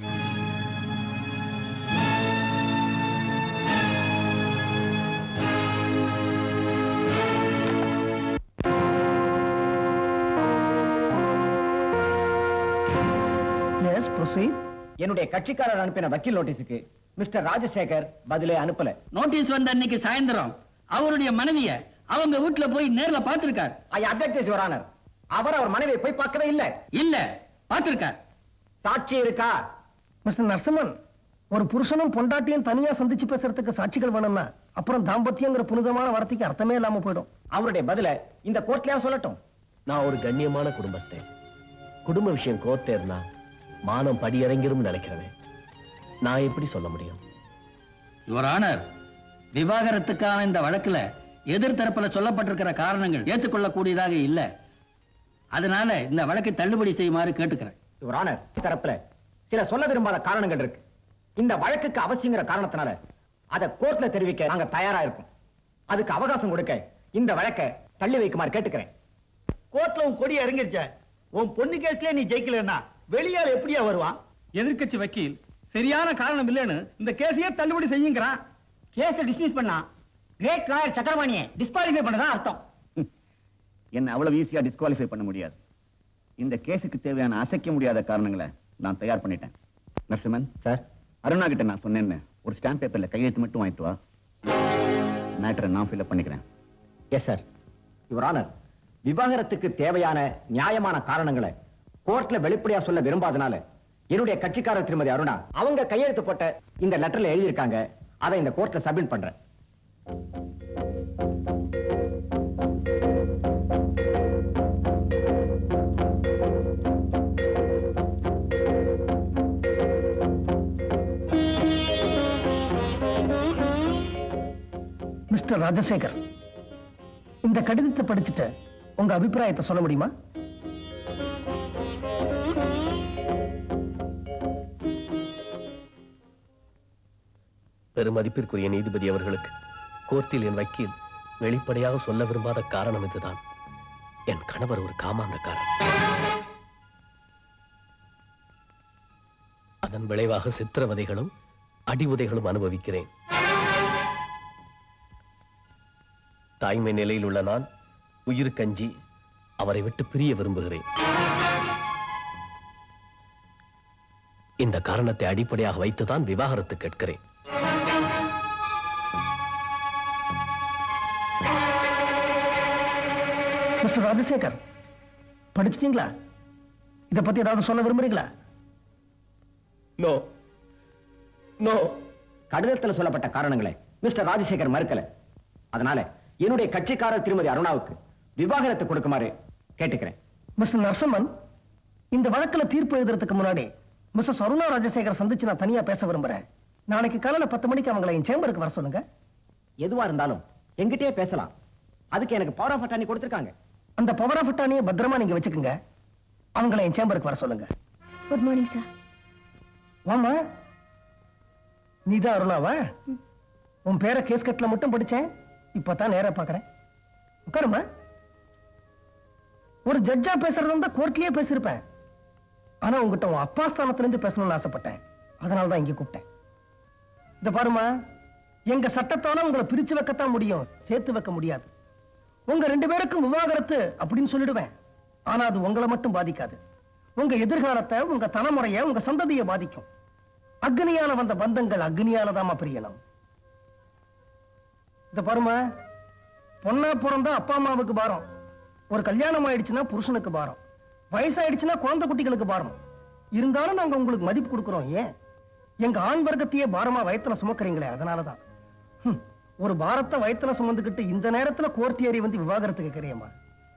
எஸ் ப்ரொசீட் என்னுடைய கட்சிக்காரர் அனுப்பின வக்கீல் நோட்டீஸுக்கு மிஸ்டர் ராஜசேகர் பதிலே அனுப்பல நோட்டீஸ் வந்த அன்னைக்கு சாயந்தரம் அவருடைய மனைவிய அவங்க வீட்டுல போய் நேர்ல பார்த்திருக்கார் I update this your honour அவர் அவர் மனைவியை போய் பார்க்கவே இல்ல இல்ல பார்த்திருக்கார் சாட்சி இருக்கா மிஸ்டர் நரசிம்மன் ஒரு புருஷனும் பொண்டாட்டியும் தனியா சந்திச்சு பேசுறதுக்கு சாட்சிகள் வேணும்னா அப்புறம் தாம்பத்தியங்கிற புனிதமான வார்த்தைக்கு அர்த்தமே இல்லாம போயிடும் அவருடைய பதில இந்த கோர்ட்லயா சொல்லட்டும் நான் ஒரு கண்ணியமான குடும்பஸ்தன் குடும்ப விஷயம் கோர்ட் ஏறினா மானம் படியிறங்கிரும் நினைக்கிறவன் நான் எப்படி சொல்ல முடியும் யுவர் ஆனர் விவாகரத்துக்கான இந்த வழக்குல எதிர்த்தரப்புல சொல்லப்பட்டிருக்கிற காரணங்கள் ஏற்றுக்கொள்ளக்கூடியதாக இல்ல அதனால இந்த வழக்கை தள்ளுபடி செய்யுமாறு கேட்டுக்கிறேன் யுவர் ஆனர் தரப்புல சில சொல்ல விரும்பாத காரணங்கள் இருக்கு இந்த வழக்குக்கு அவசியங்கிற காரணத்தினால அதை கோர்ட்ல தெரிவிக்க நாங்க தயாரா இருக்கோம் அதுக்கு அவகாசம் கொடுக்க இந்த வழக்கை தள்ளி வைக்குமாறு கேட்டுக்கிறேன் கோர்ட்ல உன் கொடி இறங்கிருச்ச உன் பொண்ணு கேஸ்லயே நீ ஜெயிக்கலன்னா வெளியால் எப்படியா வருவான் எதிர்க்கட்சி வக்கீல் சரியான காரணம் இல்லைன்னு இந்த கேஸையே தள்ளுபடி செய்யுங்கிறான் கேஸை டிஸ்மிஸ் பண்ணா கிரேட் லாயர் சக்கரபாணியை டிஸ்குவாலிஃபை பண்ணதான் அர்த்தம் என்ன அவ்வளவு ஈஸியா டிஸ்குவாலிஃபை பண்ண முடியாது இந்த கேஸுக்கு தேவையான அசைக்க முடியாத காரணங்களை நான் தயார் பண்ணிட்டேன் நரசிம்மன் சார் அருணா கிட்ட நான் சொன்னேன்னு ஒரு ஸ்டாம்ப் பேப்பர்ல கையெழுத்து மட்டும் வாங்கிட்டு வா மேட்டரை நான் ஃபில்அப் பண்ணிக்கிறேன் எஸ் சார் யுவர் ஆனர் விவாகரத்துக்கு தேவையான நியாயமான காரணங்களை கோர்ட்ல வெளிப்படையா சொல்ல விரும்பாதனால என்னுடைய கட்சிக்காரர் திருமதி அருணா அவங்க கையெழுத்து போட்ட இந்த லெட்டர்ல எழுதியிருக்காங்க அதை இந்த கோர்ட்ல சப்மிட் பண்றேன் மிஸ்டர் ராஜசேகர் இந்த கடிதத்தை படிச்சுட்டு உங்க அபிப்பிராயத்தை சொல்ல முடியுமா பெருமதிப்பிற்குரிய நீதிபதி அவர்களுக்கு கோர்ட்டில் என் வக்கீல் வெளிப்படையாக சொல்ல விரும்பாத காரணம் இதுதான் என் கணவர் ஒரு காமாந்தக்காரர் அதன் விளைவாக சித்திரவதைகளும் அடி உதைகளும் அனுபவிக்கிறேன் தாய்மை நிலையில் உள்ள நான் உயிர் கஞ்சி அவரை விட்டு பிரிய விரும்புகிறேன் இந்த காரணத்தை அடிப்படையாக வைத்துதான் விவாகரத்து கேட்கிறேன் மிஸ்டர் ராஜசேகர் படிச்சிட்டீங்களா இத பத்தி ஏதாவது சொல்ல விரும்புறீங்களா நோ நோ கடிதத்தில் சொல்லப்பட்ட காரணங்களை மிஸ்டர் ராஜசேகர் மறுக்கல அதனால என்னுடைய கட்சிக்காரர் திருமதி அருணாவுக்கு விவாகரத்து கொடுக்குமாறு கேட்டுக்கிறேன் மிஸ்டர் நரசம்மன் இந்த வழக்குல தீர்ப்பு எழுதுறதுக்கு முன்னாடி மிஸ்ஸஸ் அருணா ராஜசேகர் சந்திச்சு நான் தனியா பேச விரும்புறேன் நாளைக்கு காலையில பத்து மணிக்கு அவங்களை என் சேம்பருக்கு வர சொல்லுங்க எதுவா இருந்தாலும் எங்கிட்டயே பேசலாம் அதுக்கு எனக்கு பவர் ஆஃப் அட்டானி கொடுத்திருக்காங்க அந்த பவர் ஆஃப் அட்டானியை பத்திரமா நீங்க வச்சுக்கோங்க அவங்களை என் சேம்பருக்கு வர சொல்லுங்க குட் மார்னிங் சார் வாமா நீதான் அருணாவா உன் பேரை கேஸ் கட்ல மட்டும் படிச்சேன் இப்பதான் நேரா பாக்குறேன் உட்காருமா ஒரு ஜட்ஜா பேசுறது இருந்தா கோர்ட்லயே பேசியிருப்பேன் ஆனா உங்ககிட்ட உன் அப்பா ஸ்தானத்துல இருந்து பேசணும்னு ஆசைப்பட்டேன் அதனால தான் இங்க கூப்பிட்டேன் இந்த பாருமா எங்க சட்டத்தால உங்களை பிரிச்சு வைக்கத்தான் முடியும் சேர்த்து வைக்க முடியாது உங்க ரெண்டு பேருக்கும் விவாகரத்து அப்படின்னு சொல்லிடுவேன் ஆனா அது உங்களை மட்டும் பாதிக்காது உங்க எதிர்காலத்தை உங்க தலைமுறைய உங்க சந்ததியை பாதிக்கும் அக்னியால வந்த பந்தங்கள் அக்னியால தாமா பிரியணும் இந்த பாருமா பொண்ணா பிறந்தா அப்பா அம்மாவுக்கு பாரம் ஒரு கல்யாணம் ஆயிடுச்சுன்னா புருஷனுக்கு பாரம் வயசாயிடுச்சுன்னா குழந்தை குட்டிகளுக்கு பாரம் இருந்தாலும் நாங்க உங்களுக்கு மதிப்பு கொடுக்கிறோம் ஏன் எங்க ஆண் வர்க்கத்தையே பாரமா வயத்துல சுமக்கிறீங்களே அதனாலதான் ஹம், ஒரு பாரத்தை வயத்துல சுமந்துக்கிட்டு இந்த நேரத்துல கோர்ட் ஏறி வந்து விவாகரத்து கேட்கறியம்மா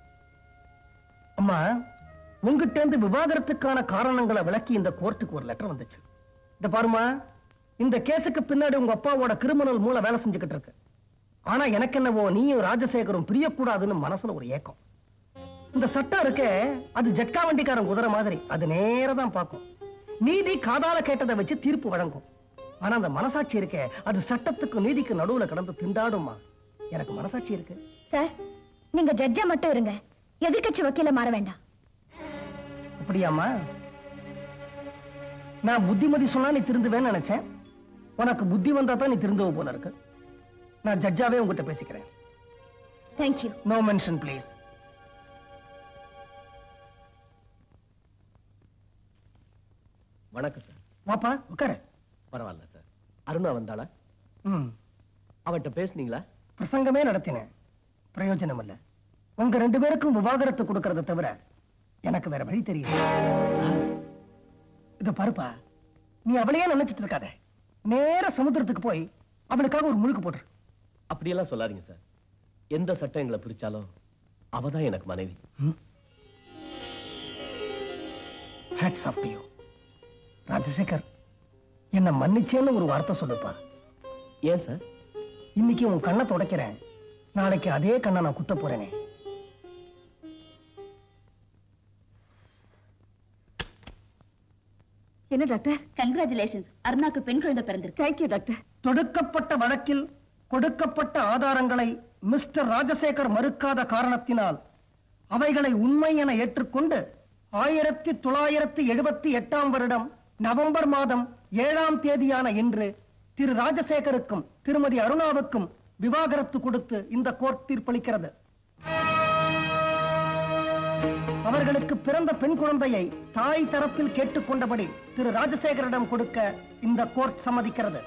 அம்மா உங்ககிட்ட இருந்து விவாகரத்துக்கான காரணங்களை விளக்கி இந்த கோர்ட்டுக்கு ஒரு லெட்டர் வந்துச்சு இந்த பாருமா இந்த கேஸுக்கு பின்னாடி உங்க அப்பாவோட கிரிமினல் மூளை வேலை செஞ்சுக்கிட்டு இருக்கு ஆனா எனக்கு என்னவோ நீயும் ராஜசேகரும் பிரியக்கூடாதுன்னு மனசுல ஒரு ஏக்கம் இந்த சட்டம் இருக்கே அது ஜட்கா வண்டிக்காரன் குதிரை மாதிரி அது நேரதான் பார்க்கும் நீதி காதால கேட்டதை வச்சு தீர்ப்பு வழங்கும் ஆனா அந்த மனசாட்சி இருக்கே அது சட்டத்துக்கு நீதிக்கு நடுவுல கடந்து திண்டாடுமா எனக்கு மனசாட்சி இருக்கு சார் நீங்க ஜட்ஜா மட்டும் இருங்க எதிர்க்கட்சி வக்கீல மாற வேண்டாம் அப்படியாம்மா நான் புத்திமதி சொன்னா நீ திருந்துவேன்னு நினைச்சேன் உனக்கு புத்தி வந்தா தான் நீ திருந்துவ போல இருக்கு நான் ஜட்ஜாவே உங்ககிட்ட பேசிக்கிறேன் தேங்க்யூ நோ மென்ஷன் ப்ளீஸ் வணக்கம் சார் வாப்பா உட்காரு பரவாயில்ல சார் அருணா வந்தாளா ம் அவட்ட பேசுனீங்களா பிரசங்கமே நடத்தினேன் பிரயோஜனம் இல்ல உங்க ரெண்டு பேருக்கும் விவாகரத்து கொடுக்கறத தவிர எனக்கு வேற வழி தெரியல இத பாருப்பா நீ அவளையே நினைச்சிட்டு இருக்காத நேர சமுத்திரத்துக்கு போய் அவளுக்காக ஒரு முழுக்கு போட்டுரு அப்படியெல்லாம் சொல்லாதீங்க சார் எந்த சட்டம் எங்களை பிரிச்சாலும் அவதான் எனக்கு மனைவி hats off to you Rajasekar என்ன மன்னிச்சேன்னு ஒரு வார்த்தை சொல்லுப்பா ஏன் சார் இன்னைக்கு உன் கண்ணை துடைக்கிறேன் நாளைக்கு அதே கண்ணை நான் குத்த போறேனே என்ன டாக்டர் கங்க்ராச்சுலேஷன்ஸ் அருணாக்கு பெண் குழந்தை பிறந்திருக்கு தேங்க்யூ டாக்டர் தொடுக்கப்பட்ட வழக்கில் கொடுக்கப்பட்ட ஆதாரங்களை மிஸ்டர் ராஜசேகர் மறுக்காத காரணத்தினால் அவைகளை உண்மை என ஏற்றுக்கொண்டு ஆயிரத்தி தொள்ளாயிரத்தி எழுபத்தி எட்டாம் வருடம் நவம்பர் மாதம் ஏழாம் தேதியான இன்று திரு ராஜசேகருக்கும் திருமதி அருணாவுக்கும் விவாகரத்து கொடுத்து இந்த கோர்ட் தீர்ப்பளிக்கிறது அவர்களுக்கு பிறந்த பெண் குழந்தையை தாய் தரப்பில் கேட்டுக்கொண்டபடி திரு ராஜசேகரிடம் கொடுக்க இந்த கோர்ட் சம்மதிக்கிறது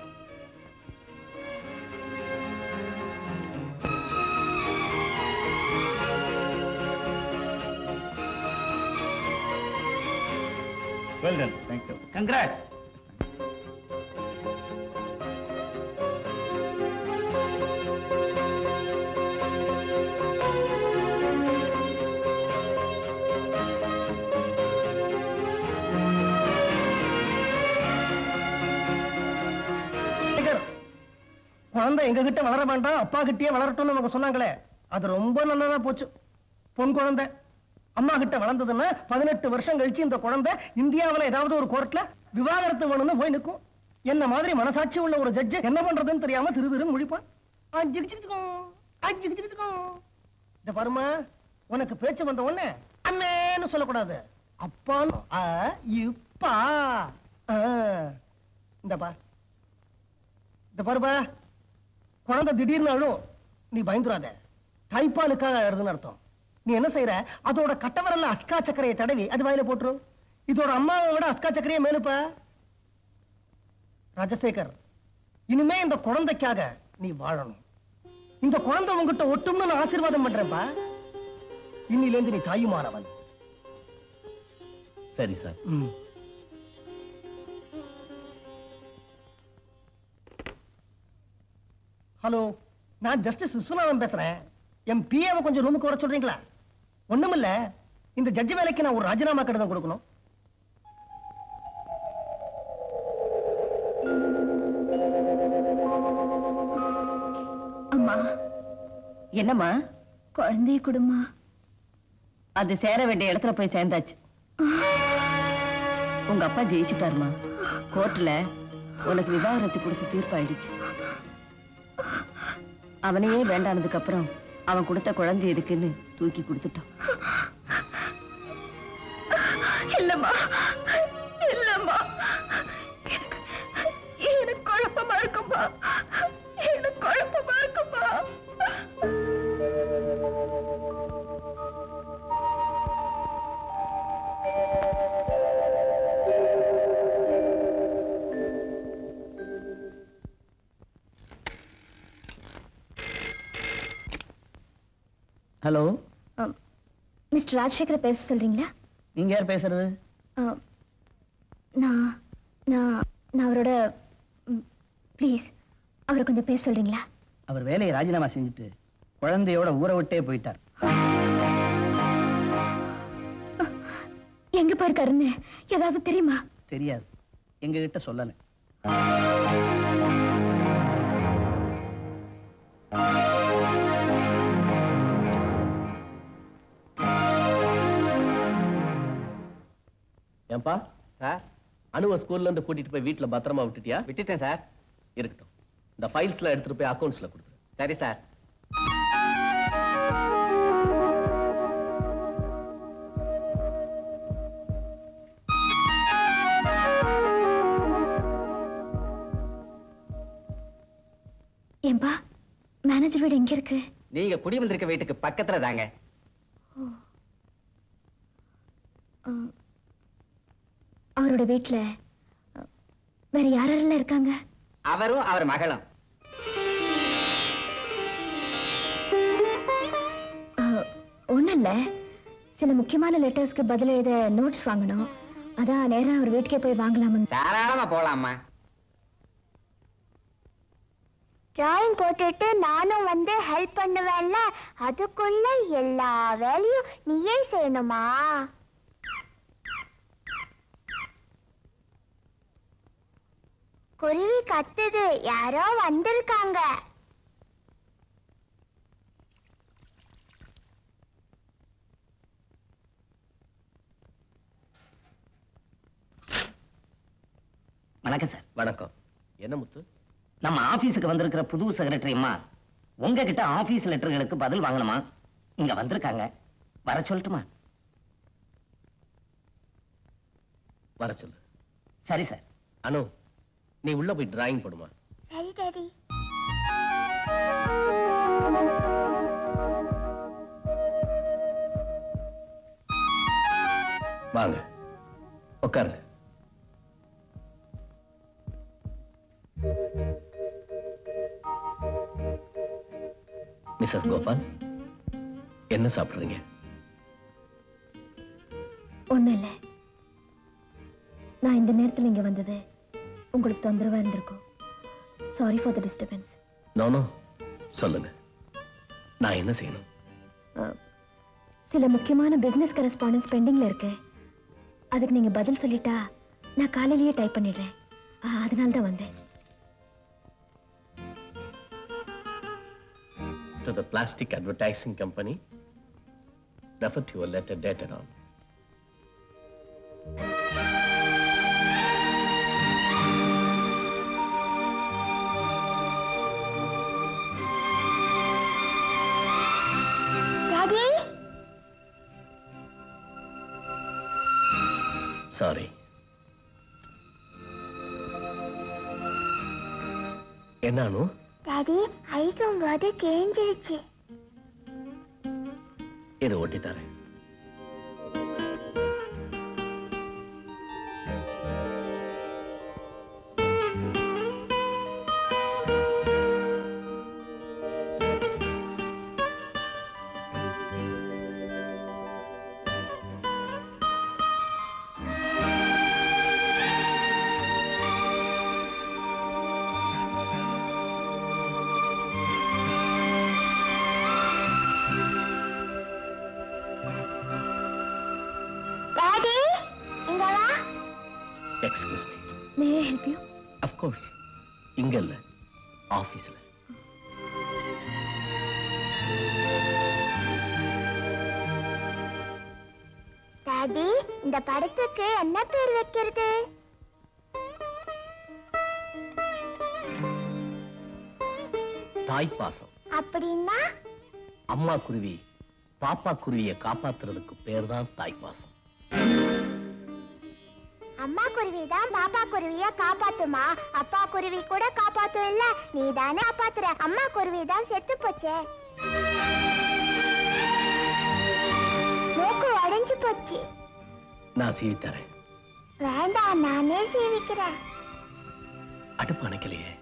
well done thank you congrats Sekar, குழந்தை எங்க கிட்ட வளர வேண்டாம் அப்பா கிட்டயே வளரட்டும்னு அவங்க சொன்னாங்களே அது ரொம்ப நல்லதா போச்சு பொன் குழந்தை அம்மா கிட்ட வளர்ந்ததுன்னா பதினெட்டு வருஷம் கழிச்சு இந்த குழந்தை இந்தியாவுல ஏதாவது ஒரு கோர்ட்ல விவாகரத்து வேணும்னு போய் நிற்கும் என்ன மாதிரி மனசாட்சி உள்ள ஒரு ஜட்ஜ் என்ன பண்றதுன்னு தெரியாம திரு திருன்னு முழிப்பான் ஆ, ஜிகு ஜிகுதுக்கும், ஆ, ஜிகு ஜிகுதுக்கும். இந்த பாருமா உனக்கு பேச்சு வந்த உடனே அம்மேன்னு சொல்லக்கூடாது அப்பான்னு ஆ, இப்பா ஆ, இந்தப்பா இந்த பாருப்பா குழந்தை திடீர்னு அழும் நீ பயந்துராத தாய்ப்பாலுக்காக அழுதுன்னு அர்த்தம் நீ என்ன செய்யற அதோட கட்டவரல்ல அஸ்கா சக்கரையை தடவி அது வாயில போட்டுரும் இதோட அம்மாவை விட அஸ்கா சக்கரையை மேலுப்பா ராஜசேகர் இனிமே இந்த குழந்தைக்காக நீ வாழணும் இந்த குழந்தை உங்ககிட்ட ஒட்டும்னு நான் ஆசீர்வாதம் பண்றேன்ப்பா இன்னிலேந்து நீ தாயுமானவன் சரி சார் ம். ஹலோ நான் ஜஸ்டிஸ் விஸ்வநாதன் பேசுறேன் என் பிஏவை கொஞ்சம் ரூமுக்கு வர சொல்றீங்களா ஒண்ணுமில்ல இந்த ஜட்ஜி வேலைக்கு நான் ஒரு ராஜினாமா கடிதம் கொடுக்கணும் அம்மா என்னம்மா குழந்தைய கொடுமா அது சேர வேண்டிய இடத்துல போய் சேர்ந்தாச்சு உங்க அப்பா ஜெயிச்சுட்டாருமா கோர்ட்ல உனக்கு விவாகரத்து கொடுத்து தீர்ப்பாயிடுச்சு அவனையே வேண்டானதுக்கு அப்புறம் அவன் கொடுத்த குழந்தை எதுக்குன்னு தூக்கி கொடுத்துட்டான் இல்லம்மா இல்லம்மா எனக்கு குழப்பமா இருக்குமா எனக்கு குழப்பமா இருக்குமா ஹலோ மிஸ்டர் ராஜசேகர பேச சொல்றீங்களா நீங்க யார் பேசுறது ஆ, நான் நான் நான் அவரோட ப்ளீஸ் அவரை கொஞ்சம் பேச சொல்றீங்களா அவர் வேலையை ராஜினாமா செஞ்சுட்டு குழந்தையோட ஊரை விட்டே போயிட்டார் எங்க போயிருக்காருன்னு ஏதாவது தெரியுமா தெரியாது எங்க கிட்ட சொல்லல ஏன்பா சார் அனுவ ஸ்கூல்ல இருந்து கூட்டிட்டு போய் வீட்ல பத்திரமா விட்டுட்டியா விட்டுட்டேன் சார் இருக்கட்டும் இந்த ஃபைல்ஸ்ல எடுத்துட்டு போய் அக்கவுண்ட்ஸ்ல கொடுத்துரு சரி சார் ஏன்பா மேனேஜர் வீடு எங்க இருக்கு நீங்க குடி வந்திருக்க வீட்டுக்கு பக்கத்துல தாங்க ஆ, அவரோட வீட்ல ஆ, வேற யாரெல்லாம் இருக்காங்க அவரும் அவர் மகளும் ஒன்றும் இல்லை சில முக்கியமான லெட்டர்ஸ்க்கு பதில் எழுத நோட்ஸ் வாங்கணும் அதான் நேரா அவர் வீட்டுக்கே போய் வாங்கலாம்னு தாராளமா போலாமா டிராயிங் போட்டுட்டு நானும் வந்து ஹெல்ப் பண்ணுவேன்ல அதுக்குள்ள எல்லா வேலையும் நீயே செய்யணுமா குருவி கத்துது யாரோ வந்திருக்காங்க வணக்கம் சார் வணக்கம் என்ன முத்து நம்ம ஆபீஸுக்கு வந்திருக்கிற புது செக்ரட்டரி அம்மா உங்ககிட்ட ஆபீஸ் லெட்டர்களுக்கு பதில் வாங்கணுமா இங்க வந்திருக்காங்க வர சொல்லட்டுமா வர சொல்லு சரி சார் அனு நீ உள்ள போய் டிராயிங் போடுமா சரி டாடி வாங்க உட்காரு மிஸ்ஸஸ் கோபால் என்ன சாப்பிடுறீங்க ஒண்ணும் இல்ல நான் இந்த நேரத்துல இங்க வந்தது உங்களுக்கு தொந்தரவா இருந்திருக்கும் சாரி ஃபார் த டிஸ்டர்பன்ஸ் நானோ சொல்லுங்க நான் என்ன செய்யணும் சில முக்கியமான பிசினஸ் கரஸ்பாண்டன்ஸ் பெண்டிங்ல இருக்கு அதுக்கு நீங்க பதில் சொல்லிட்டா நான் காலையிலேயே டைப் பண்ணிடுறேன் அதனால தான் வந்தேன் to the plastic advertising company refer to your letter dated on daddy sorry என்ன அனு டாடி அழிக்கும் போது கிழிஞ்சிருச்சு இதை ஒட்டி தரேன் டாடி இங்க வா excuse me may I help you of course இங்க இல்ல ஆபீஸ்ல டாடி இந்த படத்துக்கு என்ன பேர் வைக்கிறது தாய் பாசம் அப்படின்னா அம்மா குருவி பாப்பா குருவியை காப்பாத்துறதுக்கு பேர் தான் தாய் பாசம் அம்மா குருவி தான் பாப்பா குருவிய காப்பாத்துமா அப்பா குருவி கூட காப்பாத்தும் இல்ல நீ தானே காப்பாத்துற அம்மா குருவி தான் செத்து போச்சே மூக்கு உடைஞ்சு போச்சு நான் சீவி தரேன் வேண்டாம் நானே சீவிக்கிறேன் அடுப்பு அணைக்கலையே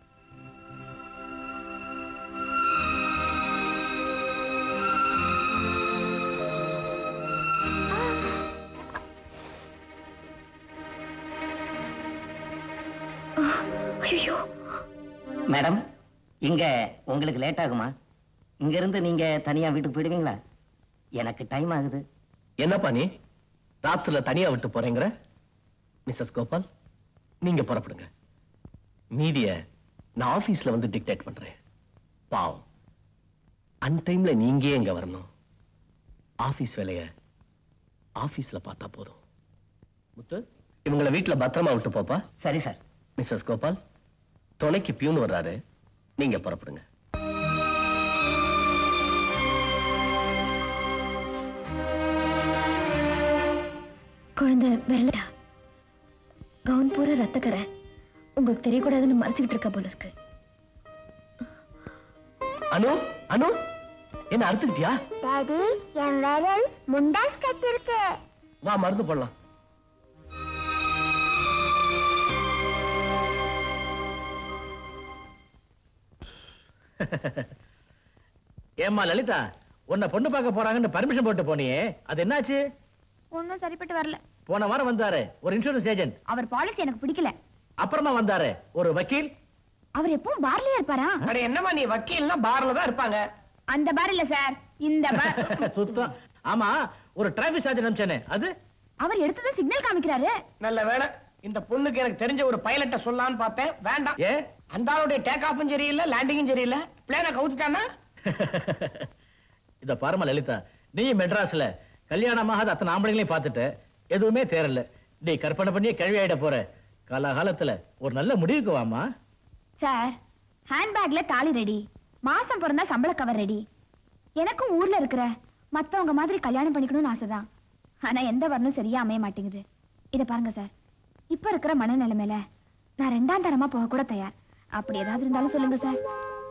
ஐயோ மேடம் இங்க உங்களுக்கு லேட் ஆகுமா இங்க இருந்து நீங்க தனியா வீட்டுக்கு போயிடுவீங்களா எனக்கு டைம் ஆகுது என்னப்பா நீ ராத்திரில தனியா விட்டு போறேங்கிற மிஸ்ஸஸ் கோபால் நீங்க புறப்படுங்க மீதிய நான் ஆபீஸ்ல வந்து டிக்டேட் பண்றேன் பாவம் அன்டைம்ல நீங்க எங்க வரணும் ஆபீஸ் வேலைய ஆபீஸ்ல பார்த்தா போதும் முத்து இவங்களை வீட்டுல பத்திரமா விட்டு போப்பா சரி சார் மிஸ்ஸஸ் கோபால் துணைக்கு பியூன் வர்றாரு நீங்க புறப்படுங்க குழந்தை விரலடா கவுன் பூரா ரத்தக்கரை உங்களுக்கு தெரியக்கூடாதுன்னு மறைச்சுக்கிட்டு இருக்க போல இருக்கு அனு அனு என்ன அறுத்துக்கிட்டியா டாடி என் விரல் முண்டாஸ் கட்டிருக்கு வா மருந்து போடலாம் ஏம்மா லலிதா உன்னை பொண்ணு பார்க்க போறாங்கன்னு பர்மிஷன் போட்டு போனியே அது என்னாச்சு ஒன்னும் சரிப்பட்டு வரல போன வாரம் வந்தாரு ஒரு இன்சூரன்ஸ் ஏஜென்ட் அவர் பாலிசி எனக்கு பிடிக்கல அப்புறமா வந்தாரு ஒரு வக்கீல் அவர் எப்பவும் பார்லயே இருப்பாரா அட என்னமா நீ வக்கீல்னா பார்ல தான் இருப்பாங்க அந்த பார் இல்ல சார் இந்த பார் சுத்தம் ஆமா ஒரு டிராபிக் சார்ஜ் அனுப்பிச்சேனே அது அவர் எடுத்தது சிக்னல் காமிக்கிறாரு நல்ல வேலை இந்த பொண்ணுக்கு எனக்கு தெரிஞ்ச ஒரு பைலட்ட சொல்லலாம்னு பார்த்தேன் வேண்டாம் ஏ அந்த ஆளுடைய டேக் ஆஃபும் சரியில்லை லேண்டிங்கும் சரியில்லை பிளேனை கவுத்துட்டானா இத பாருமா லலிதா நீ மெட்ராஸ்ல கல்யாணமாகாத அத்தனை ஆம்பளைங்களையும் பார்த்துட்ட எதுவுமே தேரல நீ கற்பனை பண்ணி கேள்வி ஆயிட போற காலகாலத்துல ஒரு நல்ல முடிவுக்கு வாமா சார் ஹேண்ட்பேக்ல தாலி ரெடி மாசம் பிறந்தா சம்பள கவர் ரெடி எனக்கும் ஊர்ல இருக்கிற மத்தவங்க மாதிரி கல்யாணம் பண்ணிக்கணும்னு ஆசைதான் ஆனா எந்த வரணும் சரியா அமைய மாட்டேங்குது இத பாருங்க சார் இப்ப இருக்கிற மனநிலைமையில நான் ரெண்டாம் தரமா போக கூட தயார் அப்படி ஏதாவது இருந்தாலும் சொல்லுங்க சார்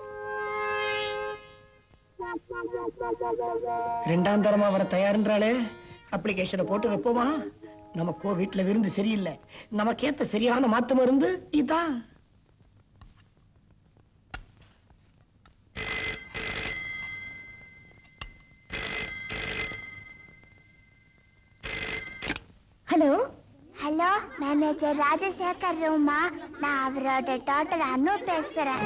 ரெண்டாம் தரமா வர தயாருன்றாளே அப்ளிகேஷனை போட்டு வைப்போமா நமக்கோ வீட்டுல விருந்து சரியில்லை நமக்கேத்த சரியான மாத்து மருந்து இதான் ஹலோ ஹலோ மேனேஜர் ராஜசேகர் ரூமா நான் அவரோட டாக்டர் அனு பேசுறேன்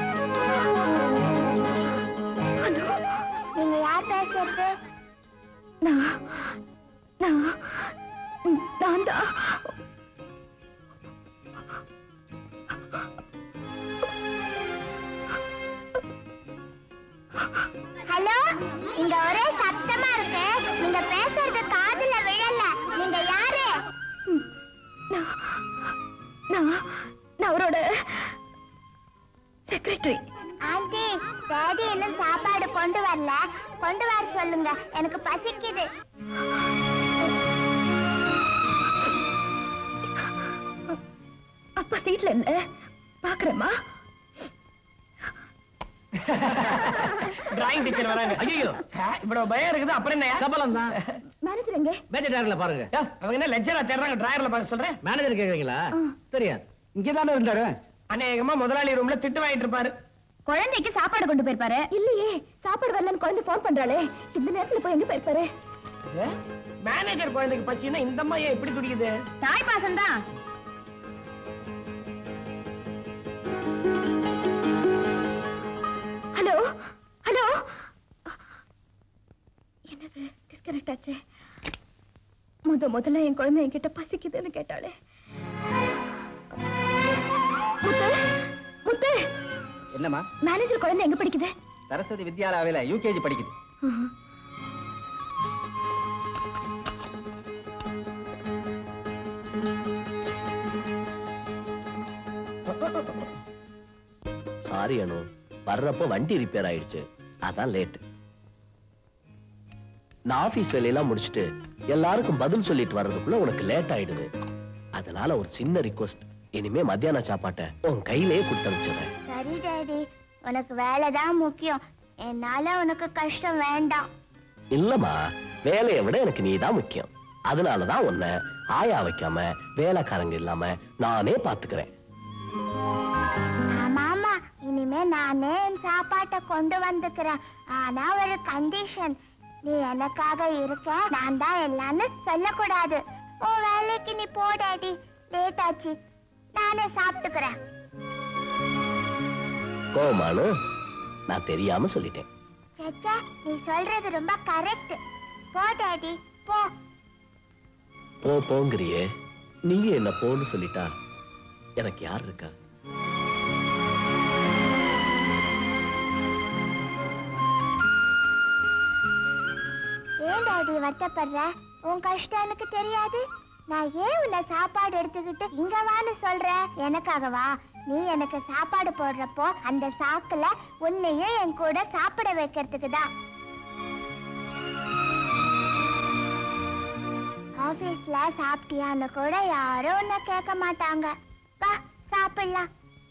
நீங்க யார் பேசுறது நான் நான் நான் தான் ஹலோ இங்க ஒரே சத்தமா இருக்கு நீங்க பேசுறது காதுல விழல நீங்க யாரு நான் நான் நான் அவரோட செக்ரட்டரி ஆண்டி டேடி இன்னும் சாப்பாடு கொண்டு வரல கொண்டு வர சொல்லுங்க எனக்கு பசிக்குது அப்பா சீட்ல இல்ல பாக்குறேம்மா டிராயிங் டீச்சர் வராங்க ஐயோ இவ்வளவு பயம் இருக்குது அப்புறம் என்ன சபலம் தான் மேனேஜர் எங்க மேஜர் டேரக்ல பாருங்க அவங்க என்ன லெக்சரா தேடுறாங்க டிராயர்ல பார்க்க சொல்றேன் மேனேஜர் கேக்குறீங்களா தெரியாது இங்கதானே இருந்தாரு அநேகமா முதலாளி ரூம்ல திட்டு வாங்கிட்டு இருப்பாரு குழந்தைக்கு சாப்பாடு கொண்டு போயிருப்பாரு இல்லையே சாப்பாடு வரலன்னு குழந்தை போன் பண்றாளே இந்த நேரத்துல போய் எங்க போயிருப்பாரு மேனேஜர் குழந்தைக்கு பசினா இந்த அம்மா ஏன் இப்படி துடிக்குது தாய் பாசம் தான் ஹலோ ஹலோ என்னது டிஸ்கனெக்ட் ஆச்சு முத முதல்ல என் குழந்தை என்கிட்ட பசிக்குதுன்னு கேட்டாளே முத்து முத்து என்னம்மா மேனேஜர் குழந்தை எங்க படிக்குது சரஸ்வதி வித்யாலயாவில யூகேஜி படிக்குது சாரி அனு வர்றப்போ வண்டி ரிப்பேர் ஆயிடுச்சு அதான் லேட் நான் ஆபீஸ் வேலையெல்லாம் முடிச்சிட்டு எல்லாருக்கும் பதில் சொல்லிட்டு வர்றதுக்குள்ள உனக்கு லேட் ஆயிடுது அதனால ஒரு சின்ன ரிக்வஸ்ட் இனிமே மத்தியான சாப்பாட்டை உன் கையிலேயே கொடுத்து அனுப்பிச்சிடுறேன் சரி டேடி உனக்கு வேலை தான் முக்கியம் என்னால உனக்கு கஷ்டம் வேண்டாம் இல்லம்மா வேலையை விட எனக்கு நீதான் முக்கியம் அதனாலதான் உன்னை ஆயா வைக்காம வேலைக்காரங்க இல்லாம நானே பாத்துக்கிறேன் ஆமாமா இனிமே நானே என் சாப்பாட்டை கொண்டு வந்துக்கிறேன் ஆனா ஒரு கண்டிஷன் நீ எனக்காக இருக்க நான் தான் எல்லாம்னு சொல்லக்கூடாது உன் வேலைக்கு நீ போ டாடி லேட் ஆச்சு நானே சாப்பிட்டுக்கிறேன் கோமானு நான் தெரியாம சொல்லிட்டேன் சச்சா நீ சொல்றது ரொம்ப கரெக்ட் போ டாடி போ போ போங்கிறியே நீங்க என்ன போன்னு சொல்லிட்டா எனக்கு யார் இருக்கா ஏன் டாடி வருத்தப்படுற உன் கஷ்டம் எனக்கு தெரியாது நான் ஏன் உன்னை சாப்பாடு எடுத்துக்கிட்டு இங்க வான்னு சொல்றேன் எனக்காகவா நீ எனக்கு சாப்பாடு போடுறப்போ அந்த சாக்குல உன்னையும் என் கூட சாப்பிட வைக்கிறதுக்கு தான் ஆபீஸ்ல சாப்பிட்டியான்னு கூட யாரும் உன்னை கேட்க மாட்டாங்க வா சாப்பிடலாம்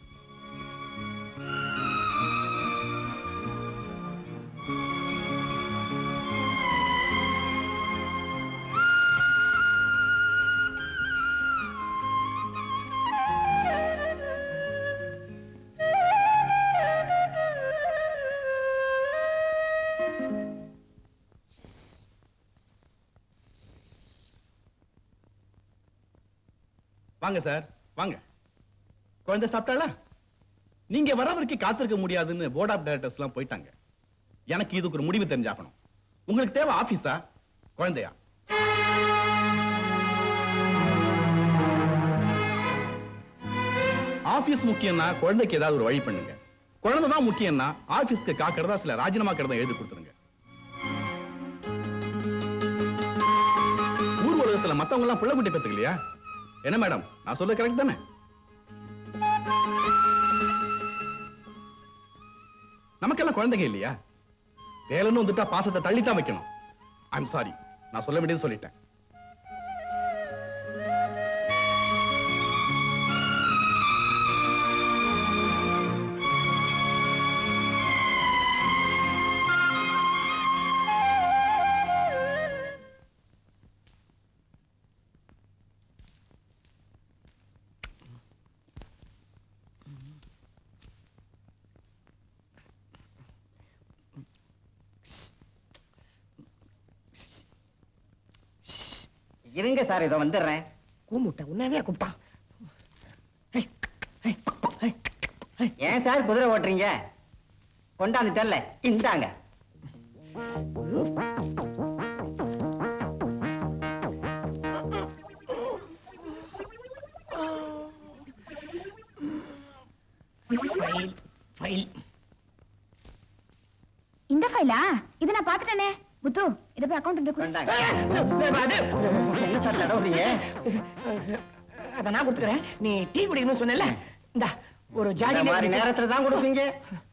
வாங்க சார் வாங்க குழந்தை சாப்பிட்டாளா நீங்க வர வரைக்கும் காத்திருக்க முடியாதுன்னு போர்ட் ஆஃப் டைரக்டர்ஸ் எல்லாம் போயிட்டாங்க எனக்கு இதுக்கு ஒரு முடிவு தெரிஞ்சாகணும் உங்களுக்கு தேவை ஆபீஸா குழந்தையா ஆபீஸ் முக்கியம்னா குழந்தைக்கு ஏதாவது ஒரு வழி பண்ணுங்க குழந்தை தான் முக்கியம்னா ஆபீஸ்க்கு காக்கிறதா சில ராஜினாமா கடிதம் எழுதி கொடுத்துருங்க ஊர் உலகத்துல மத்தவங்க எல்லாம் புள்ள குட்டி பெத்துக்கலையா என்ன மேடம் நான் சொல்ல கரெக்ட் தானே நமக்கெல்லாம் குழந்தைங்க இல்லையா வேலைன்னு வந்துட்டா பாசத்தை தள்ளித்தான் வைக்கணும் ஐம் சாரி நான் சொல்ல வேண்டியது சொல்லிட்டேன் இருங்க சார் இதோ வந்துடுறேன் கூமுட்டை உன்னவே கூப்பிட்டான் ஏன் சார் குதிரை ஓட்டுறீங்க கொண்டாந்துட்டல்ல இந்தாங்க ஃபைல் ஃபைல் இந்த ஃபைலா இதை நான் பாத்துட்டேனே முத்து இதை போய் அக்கௌண்ட் கொண்டாங்க என்ன சார் தடவுறீங்க அதை நான் கொடுத்துக்கிறேன் நீ டீ குடிக்கணும்னு சொன்னல இந்த ஒரு ஜாடி இந்த மாதிரி நேரத்துல தான் கொடுப்பீங்க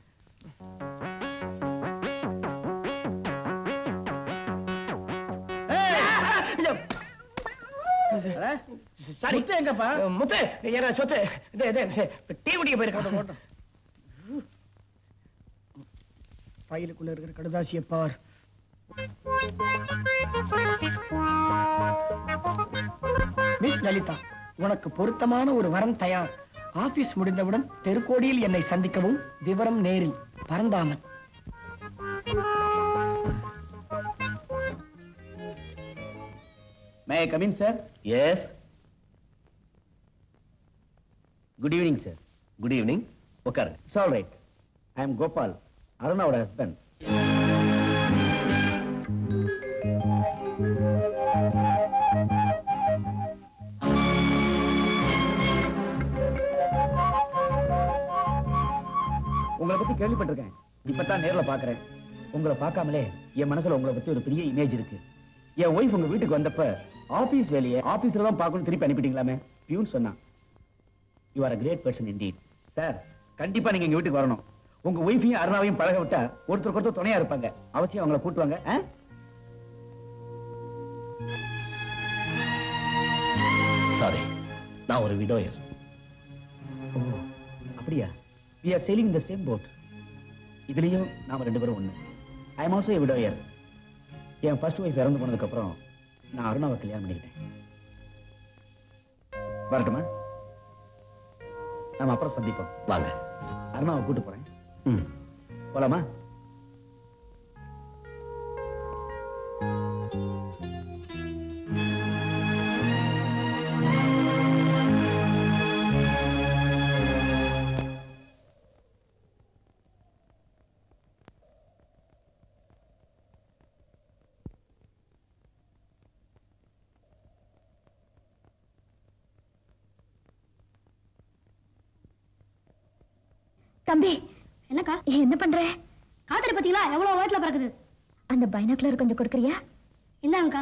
சாரி முத்து எங்கப்பா முத்து என்ன சொத்து இது இது டீ குடிக்க போயிருக்க ஃபைலுக்குள்ள இருக்கிற கடுதாசியை பார் மிஸ் லலிதா உனக்கு பொருத்தமான ஒரு வரம் தயார் ஆபீஸ் முடிந்தவுடன் தெருக்கோடியில் என்னை சந்திக்கவும் விவரம் நேரில் Paranthaman may come in sir yes good evening sir good evening உட்காருங்க it's all right I am Gopal அருணாவோட ஹஸ்பண்ட் உங்களை பத்தி கேள்விப்பட்டிருக்கேன் இப்பதான் நேர்ல பாக்குறேன் உங்களை பார்க்காமலே என் மனசுல உங்களை பத்தி ஒரு பெரிய இமேஜ் இருக்கு என் ஒய்ஃப் உங்க வீட்டுக்கு வந்தப்ப ஆபீஸ் வேலையை ஆபீஸ்ல தான் பார்க்கணும் திருப்பி அனுப்பிட்டீங்களாமே பியூன் சொன்னான் you are a great person indeed sir கண்டிப்பா நீங்க எங்க வீட்டுக்கு வரணும் உங்க ஒய்ஃபையும் அருணாவையும் பழக விட்டா ஒருத்தருக்கு ஒருத்தர் துணையா இருப்பாங்க அவசியம் அவங்கள கூட்டுவாங்க ஆ? சாரி நான் ஒரு விடோயர் ஓ அப்படியா we are sailing in the same boat இதுலயும் நாம ரெண்டு பேரும் ஒண்ணு ஐ எம் ஆல்சோ விடோயர் என் ஃபர்ஸ்ட் ஒய்ஃப் இறந்து போனதுக்கு அப்புறம் நான் அருணாவை கல்யாணம் பண்ணிக்கிட்டேன் வரட்டுமா நாம அப்புறம் சந்திப்போம் வாங்க அருணாவை கூட்டு போறேன் ம் போலாமா தம்பி என்னக்கா என்ன பண்ற காதல பாத்தீங்களா எவ்வளவு வாட்டில பறக்குது அந்த பைனாக்குலர் கொஞ்சம் கொடுக்குறியா இந்தாங்கக்கா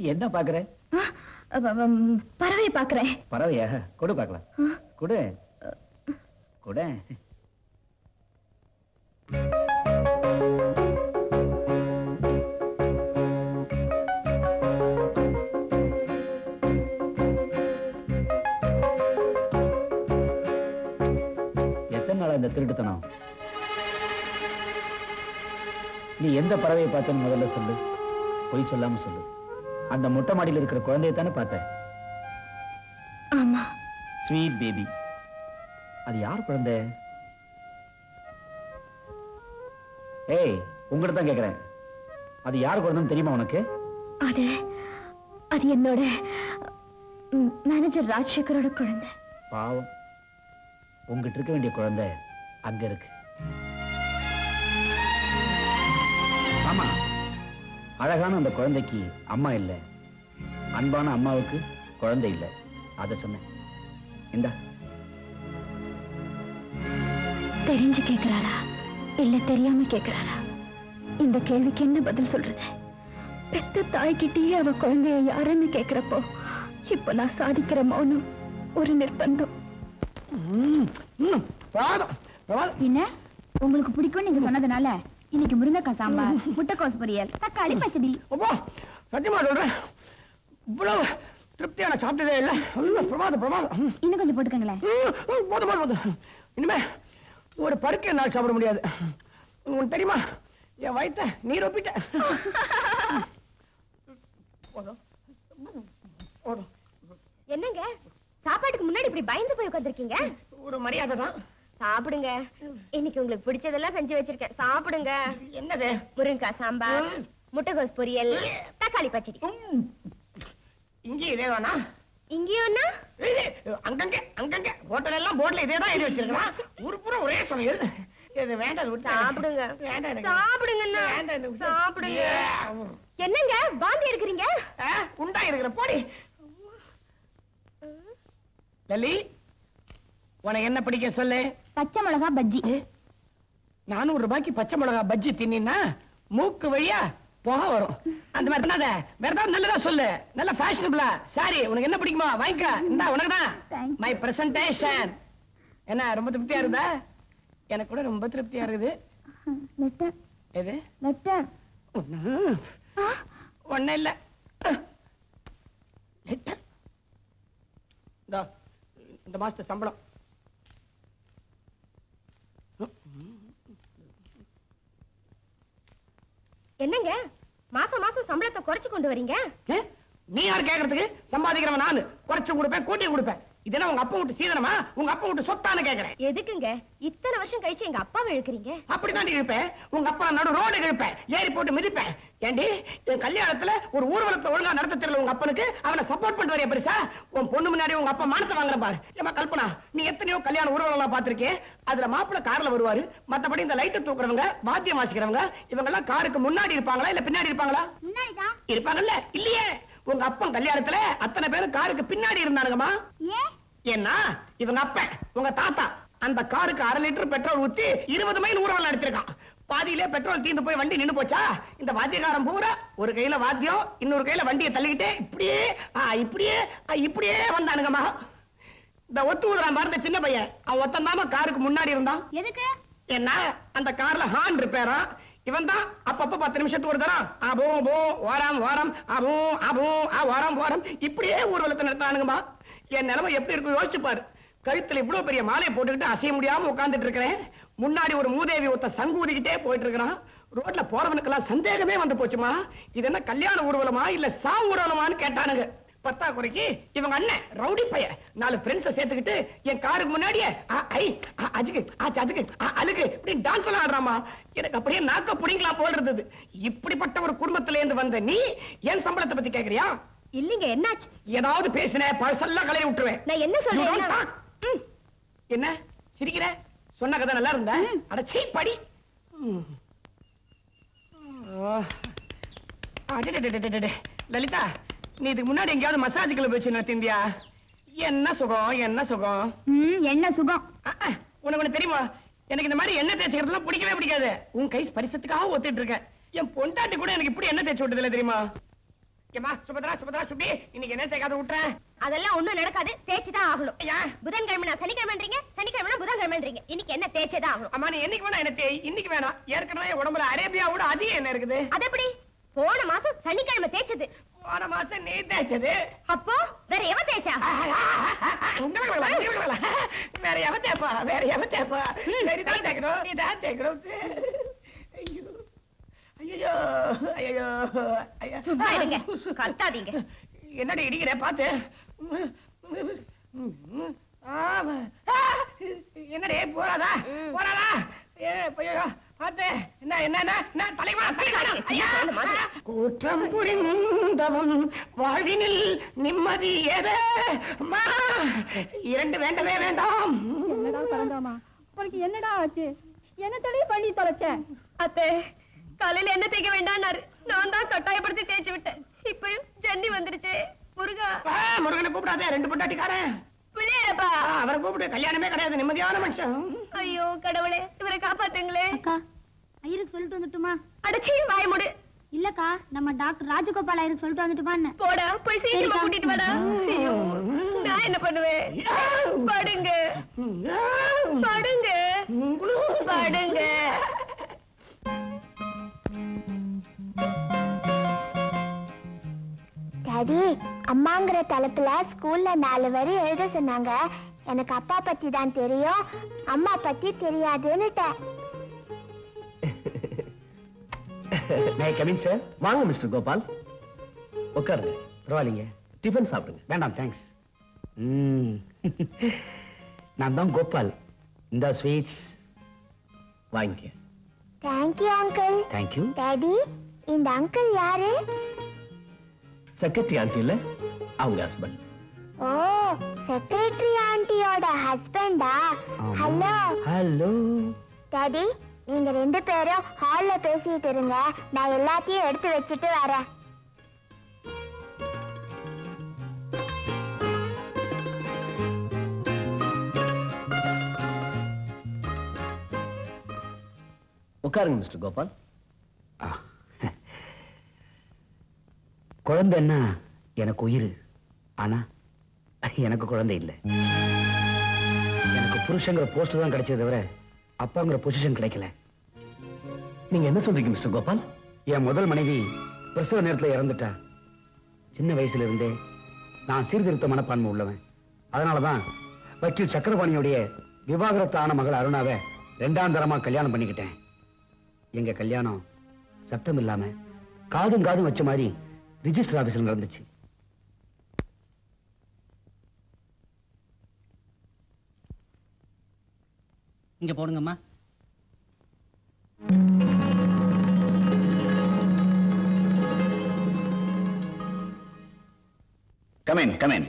என்ன பாக்குற பறவை பாக்குறேன் பறவையா கொடு பார்க்கலாம் கொடு கொடு எத்தனை நாளா இந்த திருட்டுத்தனம் நீ எந்த பறவையை பார்த்தன்னு முதல்ல சொல்லு பொய் சொல்லாம சொல்லு அந்த மொட்டை மாடியில் இருக்கிற குழந்தையை தானே பார்த்த ஆமா ஸ்வீட் பேபி அது யார் குழந்தை ஏய் உங்கள்ட்ட தான் கேக்குறேன் அது யார் குழந்தைன்னு தெரியுமா உனக்கு அது அது என்னோட ம், மேனேஜர் ராஜசேகரோட குழந்தை பாவம் உங்ககிட்ட இருக்க வேண்டிய குழந்தை அங்க இருக்கு ஆமா அழகான அந்த குழந்தைக்கு அம்மா இல்ல அன்பான அம்மாவுக்கு குழந்தை இல்ல அத சொன்னேன் இந்தா தெரிஞ்சு கேக்குறாரா இல்ல தெரியாம கேக்குறாரா இந்த கேள்விக்கு என்ன பதில் சொல்றது பெத்த தாய்கிட்டயே அவ குழந்தைய யாருன்னு கேக்குறப்போ இப்ப நான் சாதிக்கிற மௌனம் ஒரு நிர்பந்தம் பின்ன உங்களுக்கு பிடிக்கும் நீங்க சொன்னதுனால இன்னைக்கு முருங்கைக்காய் சாம்பார் முட்டைக்கோஸ் பொரியல் தக்காளி பச்சடி சத்தியமா சொல்றேன் இவ்வளவு திருப்தியான சாப்பிட்டதே இல்ல ஐயோ, பிரமாதம் பிரமாதம் ம், இன்னும் கொஞ்சம் போட்டுக்கங்களேன் ம், ம், போதும் போதும் போதும் இனிமே ஒரு பருக்கை என்னால் சாப்பிட முடியாது உனக்கு தெரியுமா என் வயித்த நீர் ஒப்பிட்ட போதும் போதும் என்னங்க சாப்பாட்டுக்கு முன்னாடி இப்படி பயந்து போய் உட்காந்துருக்கீங்க ஒரு மரியாதை தான் சாப்பிடுங்க இன்னைக்கு உங்களுக்கு பிடிச்சதெல்லாம் செஞ்சு வச்சிருக்கேன் சாப்பிடுங்க என்னது முருங்கக்காய் சாம்பார் முட்டைகோஸ் பொரியல் தக்காளி பச்சடி இங்கே இதே வேணா இங்கேயோன்னா அங்கங்க அங்கங்க ஹோட்டல் எல்லாம் போர்ட்ல இதே தான் எழுதி வச்சிருக்கான் ஊரு பூரா ஒரே சமையல் இது வேண்டாம் இது விட்டு சாப்பிடுங்க வேண்டாம் எனக்கு. சாப்பிடுங்கண்ணா வேண்டாம் இது விட்டு. சாப்பிடுங்க ஏ, என்னங்க வாந்தி எடுக்கிறீங்க ஆ, உண்டா இருக்கிற போடி லலி உனக்கு என்ன பிடிக்க சொல்லு பச்சை மிளகா பஜ்ஜி நானூறு ரூபாய்க்கு பச்சை மிளகா பஜ்ஜி தின்னா மூக்கு வழியா புகை வரும் அந்த மாதிரி பண்ணாத வேற ஏதாவது நல்லதா சொல்லு நல்ல ஃபேஷனபிளா சாரி உனக்கு என்ன பிடிக்குமா வாங்கிக்க இந்தா உனக்கு தான் மை பிரசன்டேஷன் என்ன ரொம்ப திருப்தியா இருந்தா எனக்கு கூட ரொம்ப திருப்தியா இருக்குது லெட்டர் எது லெட்டர் ஒண்ணு இல்ல லெட்டர் இந்தா, இந்த மாசத்து சம்பளம் என்னங்க மாசம் மாசம் சம்பளத்தை குறைச்சு கொண்டு வரீங்க ஏ? நீ யார் கேக்குறதுக்கு சம்பாதிக்கிறவன் நானு குறைச்சு கொடுப்பேன் கூட்டி கொடுப்பேன் இதெல்லாம் உங்க அப்பா விட்டு சீதனமா உங்க அப்பா விட்டு சொத்தான்னு கேக்குறேன் எதுக்குங்க இத்தனை வருஷம் கழிச்சு எங்க அப்பாவை இழுக்கிறீங்க அப்படிதான் இழுப்பேன் உங்க அப்பா நடு ரோடு இழுப்பேன் ஏறி போட்டு மிதிப்பேன் ஏண்டி என் கல்யாணத்துல ஒரு ஊர்வலத்தை ஒழுங்கா நடத்த தெரியல உங்க அப்பனுக்கு அவனை சப்போர்ட் பண்ணிட்டு வரையா பெருசா உன் பொண்ணு முன்னாடி உங்க அப்பா மானத்தை வாங்குற பாரு ஏமா கல்பனா நீ எத்தனையோ கல்யாண ஊர்வலம் பாத்திருக்கேன் அதுல மாப்பிள்ளை கார்ல வருவாரு மத்தபடி இந்த லைட்டை தூக்குறவங்க வாத்தியம் வாசிக்கிறவங்க இவங்க எல்லாம் காருக்கு முன்னாடி இருப்பாங்களா இல்ல பின்னாடி இருப்பாங்களா முன்னாடிதான் இருப்பாங்கல்ல இல்லையே உங்க அப்பன் கல்யாணத்துல அத்தனை பேரும் காருக்கு பின்னாடி இருந்தானுங்கம்மா ஏன் ஏன்னா இவங்க அப்பன் உங்க தாத்தா அந்த காருக்கு அரை லிட்டர் பெட்ரோல் ஊத்தி இருபது மைல் ஊர்வலம் எடுத்திருக்கான் பாதியிலே பெட்ரோல் தீர்ந்து போய் வண்டி நின்னு போச்சா இந்த வாத்தியக்காரன் பூரா ஒரு கையில வாத்தியம் இன்னொரு கையில வண்டியை தள்ளிக்கிட்டே இப்படியே ஆ, இப்படியே ஆ, இப்படியே வந்தானுங்கம்மா இந்த ஒத்து ஊதுறான் பாருங்க சின்ன பையன் அவன் ஒத்தந்தாம காருக்கு முன்னாடி இருந்தான் எதுக்கு என்ன அந்த கார்ல ஹார்ன் ரிப்பேரா இவன் தான் அப்பப்ப பத்து நிமிஷத்துக்கு ஒரு தரம் அபோ போ ஓரம் ஓரம் அபோ அபோ ஆ ஓரம் ஓரம் இப்படியே ஊர்வலத்தை நடத்தானுங்கம்மா என் நிலைமை எப்படி இருக்கும் யோசிச்சு பாரு கழுத்துல இவ்வளவு பெரிய மாலையை போட்டுக்கிட்டு அசைய முடியாம உட்கார்ந்துட்டு இருக்கிறேன் முன்னாடி ஒரு மூதேவி ஒருத்த சங்கூதிக்கிட்டே போயிட்டு இருக்கிறான் ரோட்ல போறவனுக்கெல்லாம் சந்தேகமே வந்து போச்சுமா இது என்ன கல்யாண ஊர்வலமா இல்ல சா ஊர்வலமான்னு கேட்டானுங்க பத்தா குறைக்கு இவங்க அண்ணன் ரவுடி பைய நாலு ஃப்ரெண்ட்ஸ சேர்த்துக்கிட்டு என் காருக்கு முன்னாடியே ஆ, ஐ ஆ, அதுக்கு ஆ, அதுக்கு ஆ, அழுகு இப்படி டான்ஸ் எல்லாம் ஆடுறாமா எனக்கு அப்படியே நாக்க புடிங்கலாம் போல் இருந்தது இப்படிப்பட்ட ஒரு குடும்பத்துல இருந்து வந்த நீ என் சம்பளத்தை பத்தி கேக்குறியா இல்லைங்க என்னாச்சு ஏதாவது பேசின பழசெல்லாம் கலைய விட்டுருவேன் நான் என்ன You don't சொல்றேன் talk. ம். என்ன சிரிக்கிற சொன்ன கதை நல்லா இருந்தா அட சீ படி ம். ஆ. அடடடடடடட. லலிதா நீ இதுக்கு முன்னாடி எங்கேயாவது மசாஜ் கிளப் வச்சு நடத்திந்தியா என்ன சுகம் என்ன சுகம் ம் என்ன சுகம் அஹ், அஹ், உனக்கு ஒண்ணு தெரியுமா எனக்கு இந்த மாதிரி எண்ணெய் தேய்ச்சிக்கிறதுலாம் பிடிக்கவே பிடிக்காது உன் கை ஸ்பரிசத்துக்காக ஒத்துட்டு இருக்கேன் என் பொண்டாட்டி கூட எனக்கு இப்படி எண்ணெய் தேய்ச்சி விட்டதில்ல தெரியுமா ஏமா சுபத்ரா சுபத்ரா சுபி இன்னைக்கு என்ன தேக்காத விட்டுறேன் அதெல்லாம் ஒண்ணும் நடக்காது தேய்ச்சுதான் ஆகணும் புதன்கிழமை நான் சனிக்கிழமைன்றீங்க சனிக்கிழமை புதன்கிழமைன்றீங்க இன்னைக்கு என்ன தேய்ச்சதான் ஆகணும் அம்மா நீ என்னைக்கு வேணா என்ன தேய் இன்னைக்கு வேணாம் ஏற்கனவே என் உடம்புல அரேபியாவோட அதிகம் என்ன இருக்குது அது எப்படி போன மாசம் சனிக்கிழமை தேய்ச்சது போன மாசம் நீ தேய்ச்சது அப்போ வேற எவ தேய்ச்சா இங்க வாங்க, இங்க வாங்க, இங்க வாங்க. வேற எவ தேப்பா வேற எவ தேப்பா சரி தான் தேக்கணும் நீ தான் தேக்கணும் ஐயோ ஐயோ ஐயோ ஐயோ சும்மா இருங்க கத்தாதீங்க என்னடி இடிக்கிற பாத்து ஆமா. ஆ, என்னடி போறாதா போறாதா ஏ ஐயோ பாத்து என்ன என்ன என்ன, என்ன தலைவா தலைவா ஐயா குற்றம் புரிந்தவன் வாழ்வினில் நிம்மதி எது அம்மா, இரண்டு வேண்டவே வேண்டாம் என்னடா பரந்தாமா உனக்கு என்னடா ஆச்சு என்ன தடவை பண்ணி தொலைச்ச அத்தை காலையில என்ன தேய்க்க வேண்டாம்னாரு நான் தான் கட்டாயப்படுத்தி தேய்ச்சு விட்டேன் இப்பயும் ஜன்னி வந்துருச்சு முருகா ஆ, முருகனை கூப்பிடாத ரெண்டு பொண்டாட்டிக்காரன் பிள்ளையப்பா ஆ, அவரை கூப்பிடு கல்யாணமே கிடையாது நிம்மதியான மனுஷன் ஐயோ கடவுளே இவரை காப்பாத்துங்களே அக்கா ஐயருக்கு சொல்லிட்டு வந்துட்டுமா அடச்சி வாய முடு இல்லக்கா நம்ம டாக்டர் ராஜகோபால் ஐயருக்கு சொல்லிட்டு வந்துட்டுமான்னு போடா போய் சீக்கிரமா சரிக்கா. கூட்டிட்டு வாடா ஐயோ நான் என்ன பண்ணுவேன் படுங்க படுங்க படுங்க டாடி அம்மாங்கிற தலைப்புல ஸ்கூல்ல நாலு வரி எழுத சொன்னாங்க எனக்கு அப்பா பத்தி தான் தெரியும் அம்மா பத்தி தெரியாதுன்னுட்டேன் மே கமின் சார் வாங்க மிஸ்டர் கோபால் உட்காருங்க பரவாயில்லைங்க டிஃபன் சாப்பிடுங்க வேண்டாம் தேங்க்ஸ் நான் தான் கோபால் இந்த ஸ்வீட்ஸ் வாங்கிக்க தேங்க்யூ அங்கிள் தேங்க்யூ டாடி இந்த அங்கிள் யாரு செக்ரட்டரி ஆண்டி இல்ல அவங்க ஹஸ்பண்ட் ஓ செக்ரட்டரி ஆண்டியோட ஹஸ்பண்டா ஹலோ ஹலோ டாடி நீங்க ரெண்டு பேரும் ஹால்ல பேசிட்டு இருங்க நான் எல்லாத்தையும் எடுத்து வச்சுட்டு வரேன் உட்காருங்க மிஸ்டர் கோபால் குழந்தைன்னா எனக்கு உயிர் ஆனா எனக்கு குழந்தை இல்லை எனக்கு புருஷங்கிற போஸ்ட் தான் கிடைச்சது தவிர அப்பாங்கிற பொசிஷன் கிடைக்கல நீங்க என்ன சொல்றீங்க மிஸ்டர் கோபால் என் முதல் மனைவி பிரசவ நேரத்துல இறந்துட்டா சின்ன வயசுல இருந்தே நான் சீர்திருத்த மனப்பான்மை உள்ளவன் அதனாலதான் வக்கீல் சக்கரபாணியுடைய விவாகரத்து ஆன மகள் அருணாவை ரெண்டாம் தரமா கல்யாணம் பண்ணிக்கிட்டேன் எங்க கல்யாணம் சத்தம் இல்லாம காதும் காதும் வச்ச மாதிரி ரிஜிஸ்டர் ஆபீஸ்ல நடந்துச்சு இங்க போடுங்கம்மா கமேன் கமேன்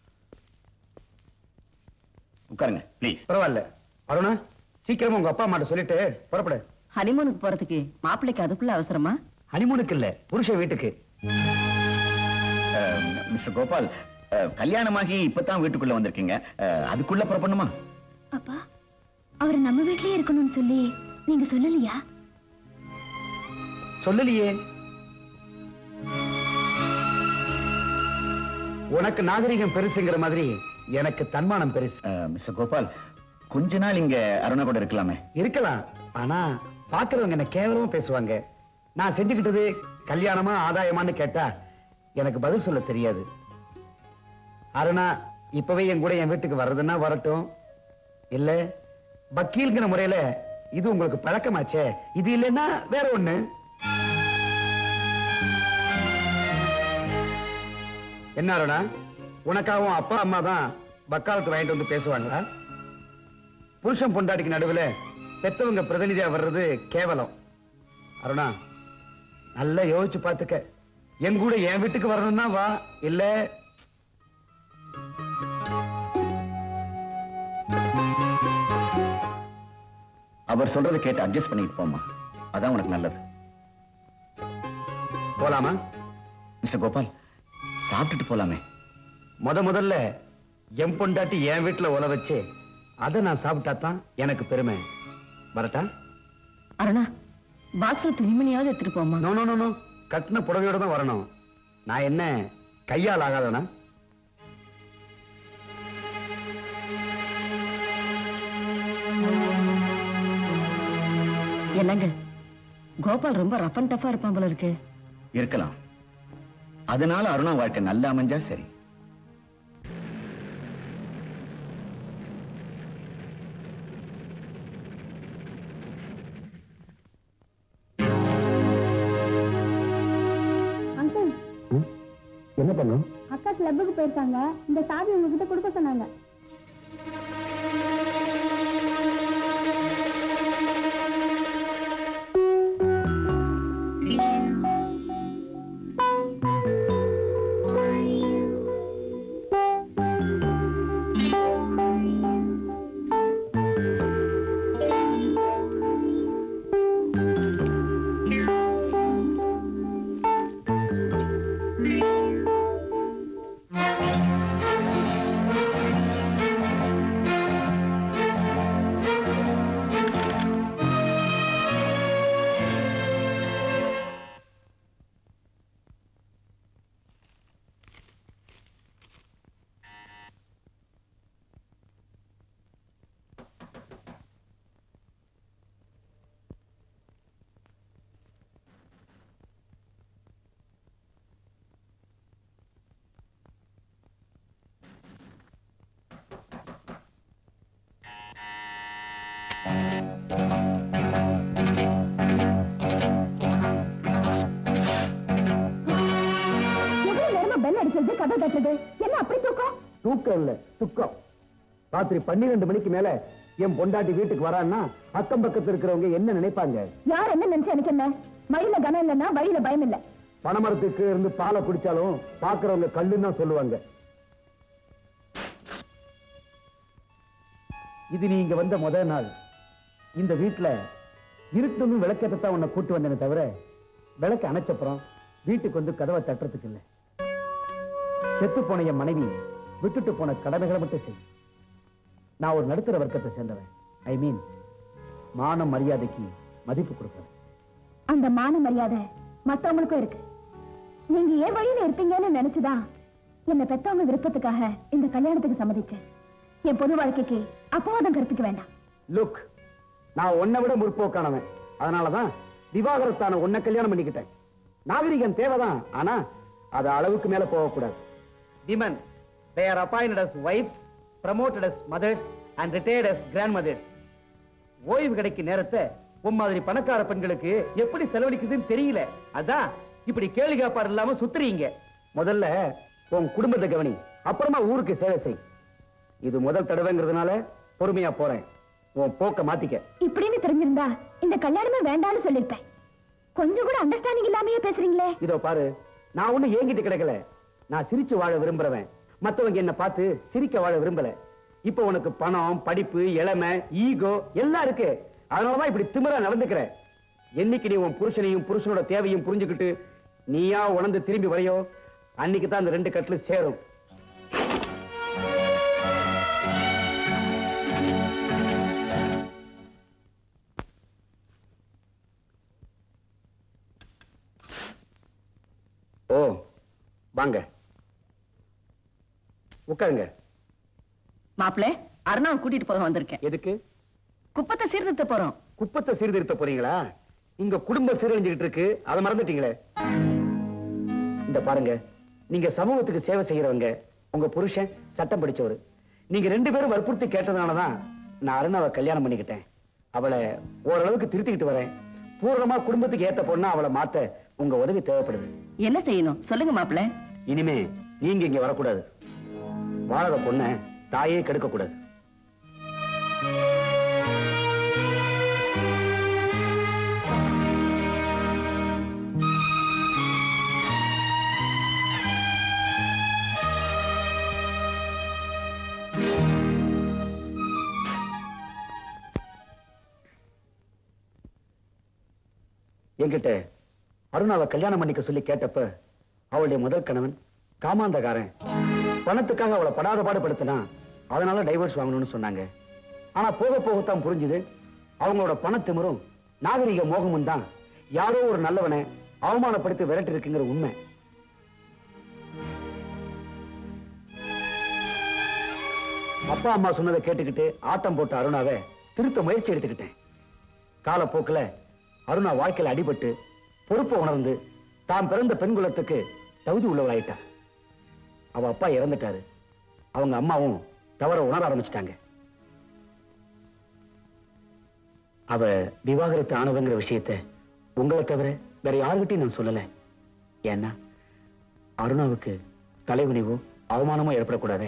உட்காருங்க ப்ளீஸ் பரவாயில்ல அருணா சீக்கிரமா உங்க அப்பா அம்மாட்ட சொல்லிட்டு புறப்படு ஹனிமூனுக்கு போறதுக்கு மாப்பிள்ளைக்கு அதுக்குள்ள அவசரமா ஹனிமூனுக்கு இல்ல புருஷ வீட்டுக்கு மிஸ்டர் கோபால் அஹ், கல்யாணமாகி இப்பதான் வீட்டுக்குள்ள வந்திருக்கீங்க அஹ், அதுக்குள்ள புறப்படணுமா அப்பா அவர் நம்ம வீட்லயே இருக்கணும்னு சொல்லி நீங்க சொல்லலையா சொல்லலையே உனக்கு நாகரிகம் பெருசுங்கிற மாதிரி எனக்கு தன்மானம் பெருசு மிஸ்டர் கோபால் கொஞ்ச நாள் இங்க அருணா கூட இருக்கலாமே இருக்கலாம் ஆனா பாக்குறவங்க என்ன கேவலமா பேசுவாங்க நான் செஞ்சுக்கிட்டது கல்யாணமா ஆதாயமான்னு கேட்டா எனக்கு பதில் சொல்ல தெரியாது அருணா இப்பவே என் கூட என் வீட்டுக்கு வர்றதுன்னா வரட்டும் இல்ல வக்கீல்ங்கிற முறையில இது உங்களுக்கு பழக்கமாச்சே இது இல்லைன்னா வேற ஒண்ணு என்ன அருணா உனக்காகவும் அப்பா அம்மா தான் வக்காலத்து வாங்கிட்டு வந்து பேசுவாங்களா புருஷன் பொண்டாட்டிக்கு நடுவுல பெத்தவங்க பிரதிநிதியா வர்றது கேவலம் அருணா நல்லா யோசிச்சு பார்த்துக்க என் கூட என் வீட்டுக்கு வரணும்னா வா இல்ல அவர் சொல்றதை கேட்டு அட்ஜஸ்ட் பண்ணிட்டு போமா அதான் உனக்கு நல்லது போலாமா மிஸ்டர் கோபால் சாப்பிட்டுட்டு போலாமே முத முதல்ல என் பொண்டாட்டி என் வீட்டுல உல வச்சு அதை நான் சாப்பிட்டா தான் எனக்கு பெருமை வரட்டா அருணா பாக்ஸ்ல துணிமணியாவது எடுத்துட்டு போமா நோ நோ நோ நோ கட்டின புடவையோட தான் வரணும் நான் என்ன கையால் ஆகாதனா என்னங்க கோபால் ரொம்ப ரஃப் அண்ட் டஃபா இருப்பான் போல இருக்கு இருக்கலாம் அதனால அருணா வாழ்க்கை நல்லா அமைஞ்சா சரி அங்கிள் என்ன பண்ணும் அக்கா கிளப்புக்கு போயிருக்காங்க இந்த சாவி உங்ககிட்ட கொடுக்க சொன்னாங்க எவ்வளவு நேரமா பெல் அடிக்கிறது கதை தட்டுறது என்ன அப்படி தூக்கம் தூக்கம் இல்ல துக்கம் ராத்திரி பன்னிரெண்டு மணிக்கு மேல என் பொண்டாட்டி வீட்டுக்கு வரான்னா அக்கம் பக்கத்துல இருக்கிறவங்க என்ன நினைப்பாங்க யார் என்ன நினைச்சு எனக்கு என்ன மயில கனம் இல்லைன்னா வழியில பயம் இல்ல பனைமரத்துக்கு இருந்து பாலை குடிச்சாலும் பாக்குறவங்க கல்லுன்னு தான் சொல்லுவாங்க இது நீ இங்க வந்த முதல் நாள் இந்த வீட்டுல இருட்டுன்னு விளக்கத்தான் உன்னை கூட்டு வந்தேனே தவிர விளக்கு அணைச்சப்புறம் வீட்டுக்கு வந்து கதவை தட்டுறதுக்கு இல்லை செத்து போன என் மனைவி விட்டுட்டு போன கடமைகளை மட்டும் செய் நான் ஒரு நடுத்தர வர்க்கத்தை சேர்ந்தவன் ஐ மீன் மான மரியாதைக்கு மதிப்பு கொடுப்பேன் அந்த மான மரியாதை மத்தவங்களுக்கும் இருக்கு நீங்க ஏன் வழியில இருப்பீங்கன்னு நினைச்சுதான் என்ன பெத்தவங்க விருப்பத்துக்காக இந்த கல்யாணத்துக்கு சம்மதிச்சேன் என் பொது வாழ்க்கைக்கு அப்பவாதம் கருத்துக்க வேண்டாம் லுக் நான் உன்னை விட முற்போக்கானவன் அதனாலதான் விவாகரத்தான உன்னை கல்யாணம் பண்ணிக்கிட்டேன் நாகரிகம் தேவைதான் ஆனா அது அளவுக்கு மேல போகக்கூடாது women they are appointed as wives promoted as mothers and retired as grandmothers ஓய்வு கிடைக்கும் நேரத்தை உன் மாதிரி பணக்கார பெண்களுக்கு எப்படி செலவழிக்குதுன்னு தெரியல அதான் இப்படி கேள்வி காப்பார் இல்லாம சுத்துறீங்க முதல்ல உன் குடும்பத்தை கவனி அப்புறமா ஊருக்கு சேவை செய் இது முதல் தடவைங்கிறதுனால பொறுமையா போறேன் உன் போக்க மாத்திக்க இப்படின்னு தெரிஞ்சிருந்தா இந்த கல்யாணமே வேண்டாம்னு சொல்லிருப்பேன் கொஞ்சம் கூட அண்டர்ஸ்டாண்டிங் இல்லாமயே பேசுறீங்களே இதோ பாரு நான் ஒண்ணு ஏங்கிட்டு கிடக்கல நான் சிரிச்சு வாழ விரும்புறவன் மத்தவங்க என்ன பார்த்து சிரிக்க வாழ விரும்பல இப்ப உனக்கு பணம் படிப்பு இளமை ஈகோ எல்லாம் இருக்கு அதனாலதான் இப்படி திமிரா நடந்துக்கிற என்னைக்கு நீ உன் புருஷனையும் புருஷனோட தேவையும் புரிஞ்சுக்கிட்டு நீயா உணர்ந்து திரும்பி வரையோ அன்னைக்கு தான் அந்த ரெண்டு கட்டில சேரும் ஓ வாங்க உட்காருங்க மாப்பிள அருணாவை கூட்டிட்டு போக வந்திருக்கேன் எதுக்கு குப்பத்தை சீர்திருத்த போறோம் குப்பத்தை சீர்திருத்த போறீங்களா இங்க குடும்பம் சீரழிஞ்சுகிட்டு இருக்கு அதை மறந்துட்டீங்களே இந்த பாருங்க நீங்க சமூகத்துக்கு சேவை செய்யறவங்க உங்க புருஷன் சட்டம் படிச்சவரு நீங்க ரெண்டு பேரும் வற்புறுத்தி கேட்டதுனாலதான் நான் அருணாவை கல்யாணம் பண்ணிக்கிட்டேன் அவளை ஓரளவுக்கு திருத்திக்கிட்டு வரேன் பூர்ணமா குடும்பத்துக்கு ஏத்த பொண்ணா அவளை மாத்த உங்க உதவி தேவைப்படுது என்ன செய்யணும் சொல்லுங்க மாப்பிள இனிமே நீங்க இங்க வரக்கூடாது வாழற பொண்ண தாயே கெடுக்க கூடாது என்கிட்ட அருணாவை கல்யாணம் பண்ணிக்க சொல்லி கேட்டப்ப அவளுடைய முதல் கணவன் காமாந்தகாரன் பணத்துக்காக அவளை படாத பாடுபடுத்தினா அதனால டைவர்ஸ் வாங்கணும்னு சொன்னாங்க ஆனா போக போகத்தான் புரிஞ்சுது அவங்களோட பணத்திமிரும் நாகரிக மோகமும் தான் யாரோ ஒரு நல்லவனை அவமானப்படுத்தி விரட்டி இருக்குங்கிற உண்மை அப்பா அம்மா சொன்னதை கேட்டுக்கிட்டு ஆட்டம் போட்ட அருணாவை திருத்த முயற்சி எடுத்துக்கிட்டேன் காலப்போக்குல அருணா வாழ்க்கையில அடிபட்டு பொறுப்பை உணர்ந்து தாம் பிறந்த பெண் குலத்துக்கு தகுதி உள்ளவளாயிட்டா அவ அப்பா இறந்துட்டாரு அவங்க அம்மாவும் தவற உணர ஆரம்பிச்சிட்டாங்க அவ விவாகரத்து ஆனவங்கிற விஷயத்தை உங்களை தவிர வேற யாருகிட்டையும் நான் சொல்லல ஏன்னா அருணாவுக்கு தலைகுனிவோ அவமானமோ ஏற்படக்கூடாதே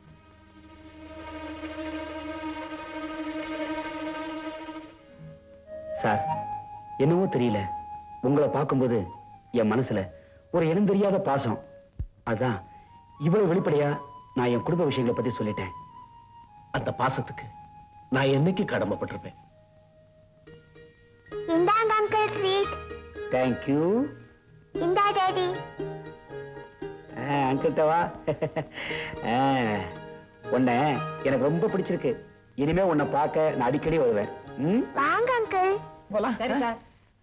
சார் என்னவோ தெரியல உங்களை பார்க்கும்போது என் மனசுல ஒரு இனம் தெரியாத பாசம் அதான் இவ்வளவு வெளிப்படையா நான் என் குடும்ப விஷயங்களை பத்தி சொல்லிட்டேன் அந்த பாசத்துக்கு நான் என்னைக்கு கடமைப்பட்டிருப்பேன் இந்தாங்க அங்கிள் ட்ரீட் தேங்க்யூ இந்தா டாடி அங்கிள்கிட்ட வா ஆ, உன்னை எனக்கு ரொம்ப பிடிச்சிருக்கு இனிமே உன்னை பார்க்க நான் அடிக்கடி வருவேன் ம் வாங்க அங்கிள் போலாம் சரி சார்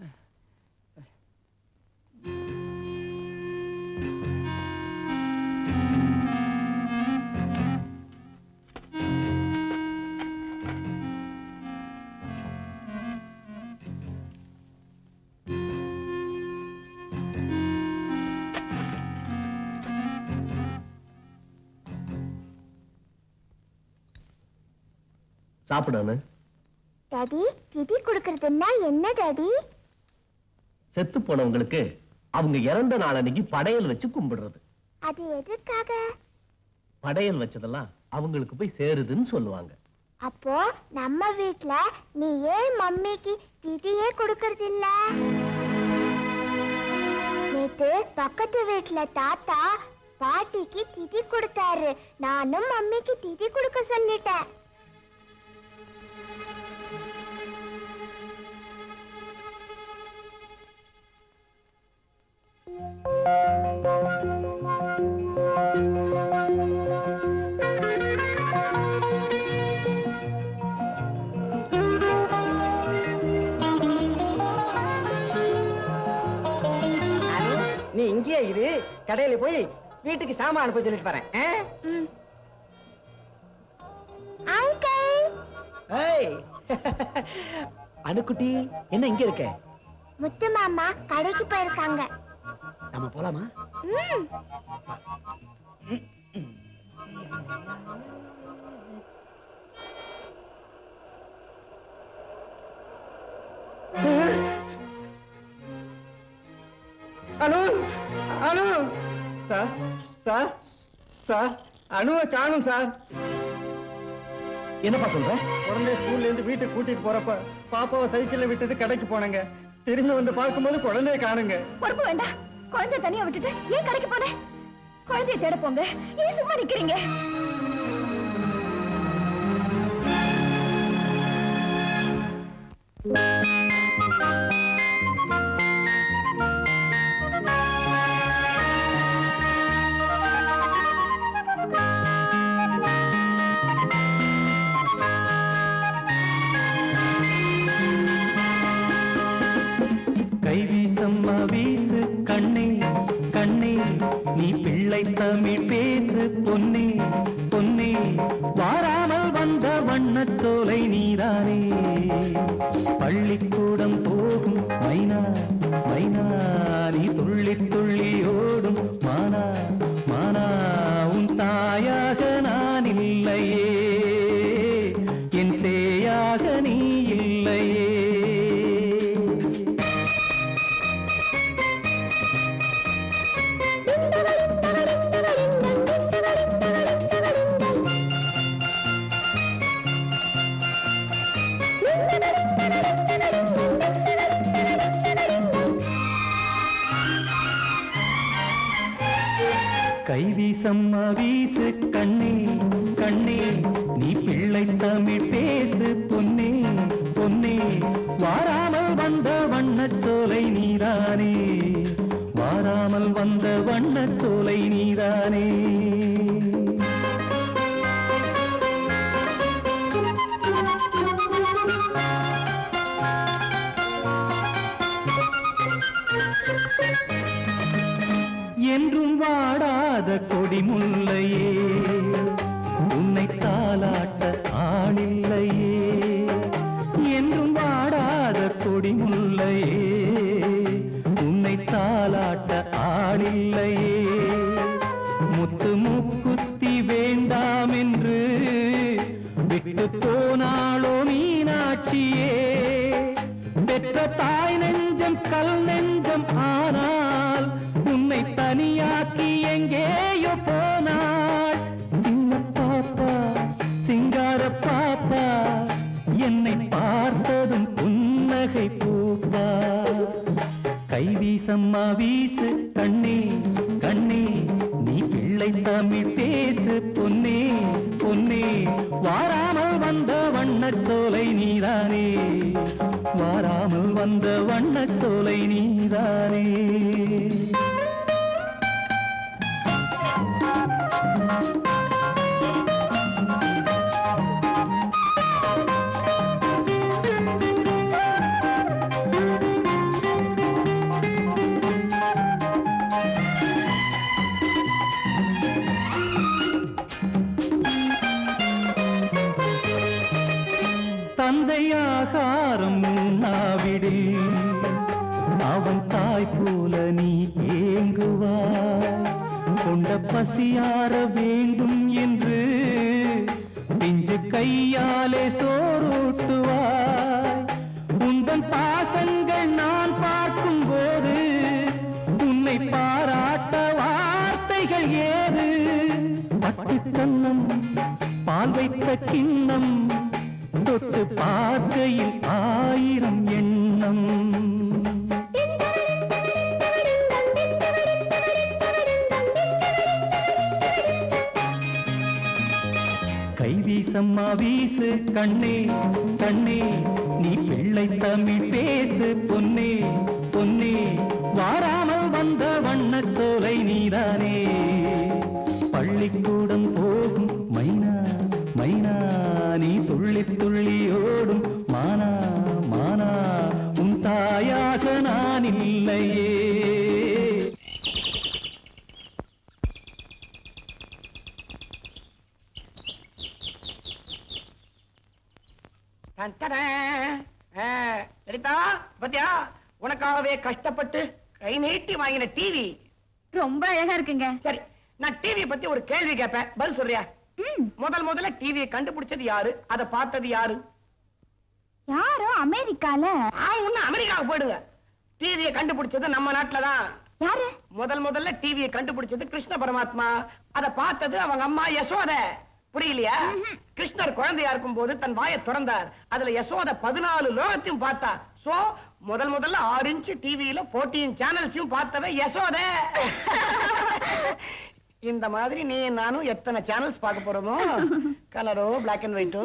சாப்பிடானு டாடி திதி கொடுக்கறதுன்னா என்ன டாடி செத்து போனவங்களுக்கு அவங்க இறந்த நாளன்னைக்கு படையல் வச்சு கும்பிடுறது அது எதுக்காக படையல் வச்சதெல்லாம் அவங்களுக்கு போய் சேருதுன்னு சொல்லுவாங்க அப்போ நம்ம வீட்ல நீ ஏன் மம்மிக்கு திதியே கொடுக்கறது இல்ல நேத்து பக்கத்து வீட்ல தாத்தா பாட்டிக்கு திதி கொடுத்தாரு நானும் மம்மிக்கு திதி கொடுக்க சொல்லிட்டேன் நீ இங்கேயே இரு கடையில போய் வீட்டுக்கு சாமான் அனுப்ப சொல்லிட்டு வரேன் ஆ? ஏய் அணுக்குட்டி என்ன இங்க இருக்க முத்து மாமா கடைக்கு போயிருக்காங்க நம்ம போலாமா ம் Anu Anu sir sir sir அணுவை காணும் சார் என்னப்பா சொல்ற உடனே ஸ்கூல்ல இருந்து வீட்டுக்கு கூட்டிட்டு போறப்ப பாப்பாவை சைக்கிள்ல விட்டுட்டு கடைக்கு போனங்க திரும்பி வந்து பார்க்கும்போது குழந்தைய காணுங்க பொறுப்பு வேண்டாம் குழந்தை தனியா விட்டுட்டு ஏன் கடைக்கு போனேன் குழந்தைய தேட போங்க ஏன் சும்மா நிக்கிறீங்க கைவீசம்மா வீசு கண்ணே கண்ணே நீ பிள்ளை தமிழ் பேசு பொன்னே பொன்னே வாராமல் வந்த வண்ணச் சோலை நீதானே பள்ளிக்கூடம் போகும் மைனா மைனா நீ துள்ளி துள்ளி ஓடும் மானா மானா உன் தாயாக நான் இல்லையே என் சேயாக நீ இல்லையே கைவீசம்மா வீசு கண்ணே கண்ணே நீ பிள்ளை தமிழ் பேசு பொன்னே பொன்னே வாராமல் வந்த வண்ணச் சோலை நீதானே வாராமல் வந்த வண்ணச் சோலை நீதானே என்றும் வாடாத கொடி முல்லையே உன்னை தாளாட்ட மீனாட்சியே பெற்ற தாய் நெஞ்சம் கல் நெஞ்சம் ஆனால் உன்னை தனியாக்கி எங்கேயோ போனாள் சின்ன பாப்பா சிங்கார பாப்பா என்னை பார்த்ததும் புன்னகை பூப்பா கைவீசம்மா வீசு கண்ணே கண்ணே நீ பிள்ளை தமிழ் பேசு பொன்னே பொன்னே வாராமல் வந்த வண்ணச்சோலை நீதானே வாராமல் வந்த வண்ணச்சோலை நீதானே தந்தையாகாரம் உண்ணாவிடில் அவன் தாய் போல நீ ஏங்குவாய் கொண்ட பசியார வேண்டும் என்று பிஞ்சு கையாலே சோறூட்டுவாய் உந்தன் பாசங்கள் நான் பார்க்கும் போது உன்னை பாராட்ட வார்த்தைகள் ஏது பட்டு கண்ணம் பால் வைத்த கிண்ணம் தொட்டு பார்க்கையில் ஆயிரம் எண்ணம் கைவீசம்மா வீசு கண்ணே கண்ணே நீ பிள்ளை தமிழ் பேசு பொன்னே பொன்னே வாராமல் வந்த வண்ணச்சோலை நீதானே பள்ளிக்கூடம் போகும் மைனா மைனா நீ துள்ளி துள்ளி ஓடும் மானா மானா உன் தாயாக நான் இல்லையே சரிதா பத்தியா உனக்காகவே கஷ்டப்பட்டு கை நீட்டி வாங்கின டிவி ரொம்ப அழகா இருக்குங்க சரி நான் டிவி பத்தி ஒரு கேள்வி கேட்பேன் பதில் சொல்றியா முதல் முதல்ல டிவியை கண்டுபிடிச்சது யாரு அதை பார்த்தது யாரு யாரோ அமெரிக்கால ஒண்ணு அமெரிக்காவுக்கு போயிடுங்க டிவியை கண்டுபிடிச்சது நம்ம நாட்டுல தான் யாரு முதல் முதல்ல டிவியை கண்டுபிடிச்சது கிருஷ்ண பரமாத்மா அதை பார்த்தது அவங்க அம்மா யசோத புரியலையா கிருஷ்ணர் குழந்தையா இருக்கும் போது தன் வாயை திறந்தார் அதுல யசோத பதினாலு லோகத்தையும் பார்த்தா சோ முதல் முதல்ல ஆறு இன்ச்சு டிவியில போட்டியின் சேனல்ஸையும் பார்த்தவ யசோத இந்த மாதிரி நீ நானும் எத்தனை சேனல்ஸ் பார்க்க போறோமோ கலரோ பிளாக் அண்ட் ஒயிட்டோ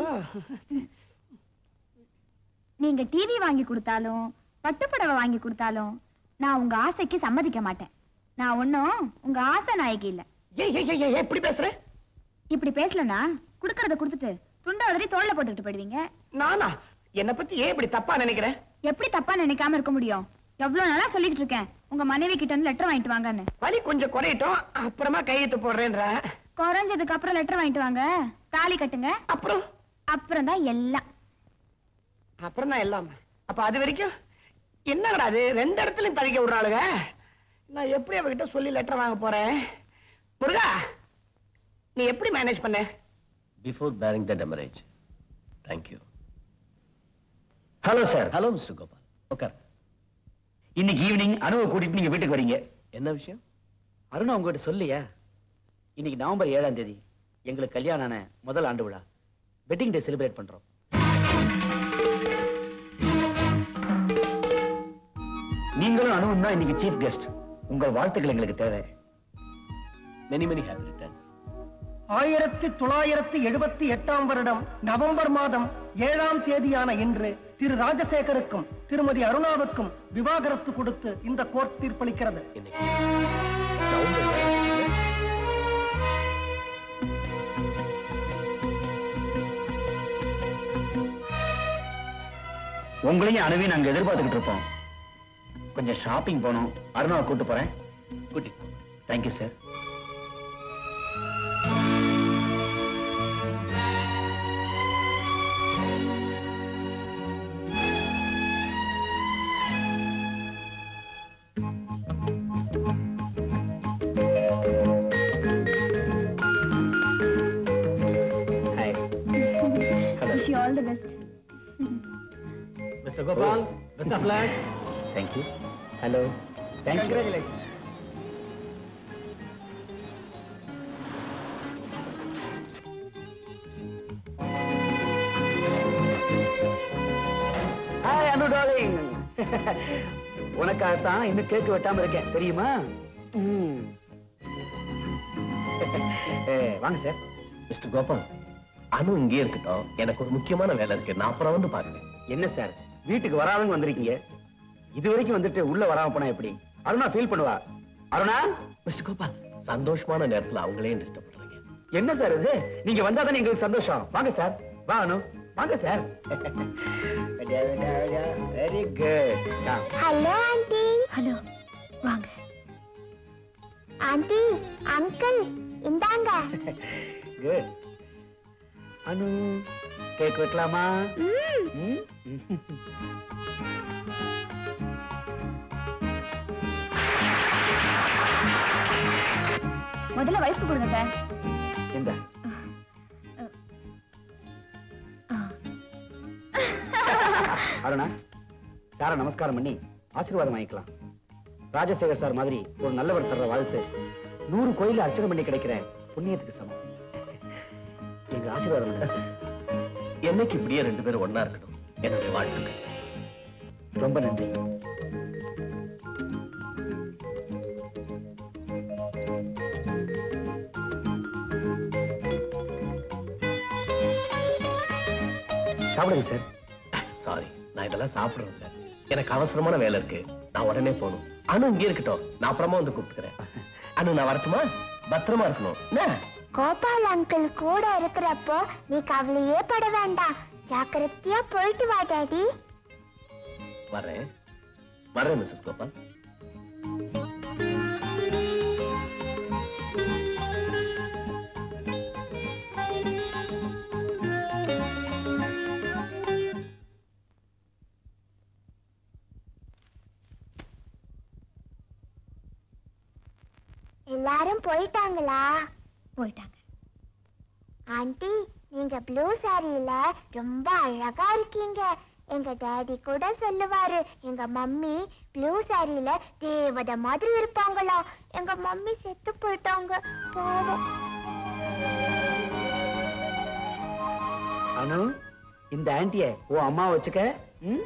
நீங்க டிவி வாங்கி கொடுத்தாலும் பட்டுப்புடவை வாங்கி கொடுத்தாலும் நான் உங்க ஆசைக்கு சம்மதிக்க மாட்டேன் நான் ஒண்ணும் உங்க ஆசை நாயகி இல்ல எப்படி பேசுற இப்படி பேசலனா குடுக்கறத கொடுத்துட்டு துண்ட உதறி தோல்ல போட்டுக்கிட்டு போயிடுவீங்க நானா என்ன பத்தி ஏன் இப்படி தப்பா நினைக்கிறேன் எப்படி தப்பா நினைக்காம இருக்க முடியும் எவ்வளவு நாளா சொல்லிட்டு இருக்கேன் உங்க மனைவி கிட்ட இருந்து லெட்டர் வாங்கிட்டு வாங்கன்னு வலி கொஞ்சம் குறையட்டும் அப்புறமா கையெழுத்து போடுறேன்ற குறைஞ்சதுக்கு அப்புறம் லெட்டர் வாங்கிட்டு வாங்க தாலி கட்டுங்க அப்புறம் அப்புறம் தான் எல்லாம் அப்புறம் தான் எல்லாம் அப்ப அது வரைக்கும் என்னங்கடா அது ரெண்டு இடத்துலயும் தவிக்க விடுறாளுங்க நான் எப்படி அவகிட்ட சொல்லி லெட்டர் வாங்க போறேன் முருகா நீ எப்படி மேனேஜ் பண்ண பிஃபோர் பேரிங் த demurrage thank you hello sir hello mister Gopal உட்கார் இன்னைக்கு ஈவினிங் அனுவை கூட்டிட்டு நீங்க வீட்டுக்கு வரீங்க என்ன விஷயம் அருணா உங்ககிட்ட சொல்லியா இன்னைக்கு நவம்பர் ஏழாம் தேதி எங்களுக்கு கல்யாணம் ஆன முதல் ஆண்டு விழா வெட்டிங் டே செலிப்ரேட் பண்றோம் நீங்களும் அனுவும் தான் இன்னைக்கு சீஃப் கெஸ்ட் உங்கள் வாழ்த்துக்கள் எங்களுக்கு தேவை மெனி மெனி ஹாப்பி ரிட்டர்ன்ஸ் ஆயிரத்தி தொள்ளாயிரத்தி எழுபத்தி எட்டாம் வருடம் நவம்பர் மாதம் ஏழாம் தேதியான இன்று திரு ராஜசேகருக்கும் திருமதி அருணாவுக்கும் விவாகரத்து கொடுத்து இந்த கோர்ட் தீர்ப்பளிக்கிறது உங்களையும் அனுவையும் நாங்க எதிர்பார்த்துக்கிட்டு இருப்போம் கொஞ்சம் ஷாப்பிங் போனோம் அருணாவை கூட்டு போறேன் குட்டி thank you sir Wish you all the best. Mr Gopal best of luck thank you hello thank you hi Anu darling உனக்காகத்தான் இன்னும் கேக்கு வெட்டாம இருக்கேன் தெரியுமா ம். ஏ, வாங்க சார் மிஸ்டர் கோபால் அனு இங்கே இருக்கட்டும் எனக்கு ஒரு முக்கியமான வேலை இருக்கு நான் அப்புறம் வந்து பாருங்க என்ன சார் வீட்டுக்கு வராதவங்க வந்திருக்கீங்க இது வரைக்கும் வந்துட்டு உள்ள வராம போனா எப்படி அருணா ஃபீல் பண்ணுவா அருணா மிஸ்டர் கோபால் சந்தோஷமான நேரத்துல அவங்களே டிஸ்டர்ப் பண்றீங்க என்ன சார் இது நீங்க வந்தாதானே எங்களுக்கு சந்தோஷம் வாங்க சார் வா அனு வாங்க sir very good hello aunty hello வாங்க ஆண்டி அங்கிள் இந்தாங்க குட் அனு கேக் வெட்டலாமா ம் ம்? முதல்ல வயசு கொடுங்க சார் இந்த அருணா சார நமஸ்காரம் பண்ணி ஆசீர்வாதம் வாங்கிக்கலாம் ராஜசேகர் சார் மாதிரி ஒரு நல்லவர் தர்ற வாழ்த்து நூறு கோயில அர்ச்சனை பண்ணி கிடைக்கிற புண்ணியத்துக்கு சமம் எங்க ஆசீர்வாதம் பண்ணுங்க. என்னைக்கு இப்படியே ரெண்டு பேரும் ஒண்ணா இருக்கணும் என்னுடைய வாழ்த்துக்கள் ரொம்ப நன்றி சாப்பிடுங்க சார் சாரி நான் இதெல்லாம் சாப்பிடுறது இல்ல எனக்கு அவசரமான வேலை இருக்கு நான் உடனே போகணும் அனு இங்கே இருக்கட்டும் நான் அப்புறமா வந்து கூப்பிட்டுக்கிறேன் அனு நான் வரட்டுமா பத்திரமா இருக்கணும் என்ன கோபால் அங்கிள் கூட இருக்கிறப்போ நீ கவலையே பட வேண்டாம் ஜாக்கிரதையா போயிட்டு வா டாடி வரேன் வரேன் மிஸ்ஸஸ் கோபால் எல்லாரும் போயிட்டாங்களா போயிட்டாங்க ஆண்டி நீங்க ப்ளூ சாரியில ரொம்ப அழகா இருக்கீங்க எங்க டாடி கூட சொல்லுவாரு எங்க மம்மி ப்ளூ சாரியில தேவதை மாதிரி இருப்பாங்களா எங்க மம்மி செத்து போயிட்டாங்க பாவம் அனு இந்த ஆன்ட்டிய ஓ அம்மா வச்சுக்க ம்?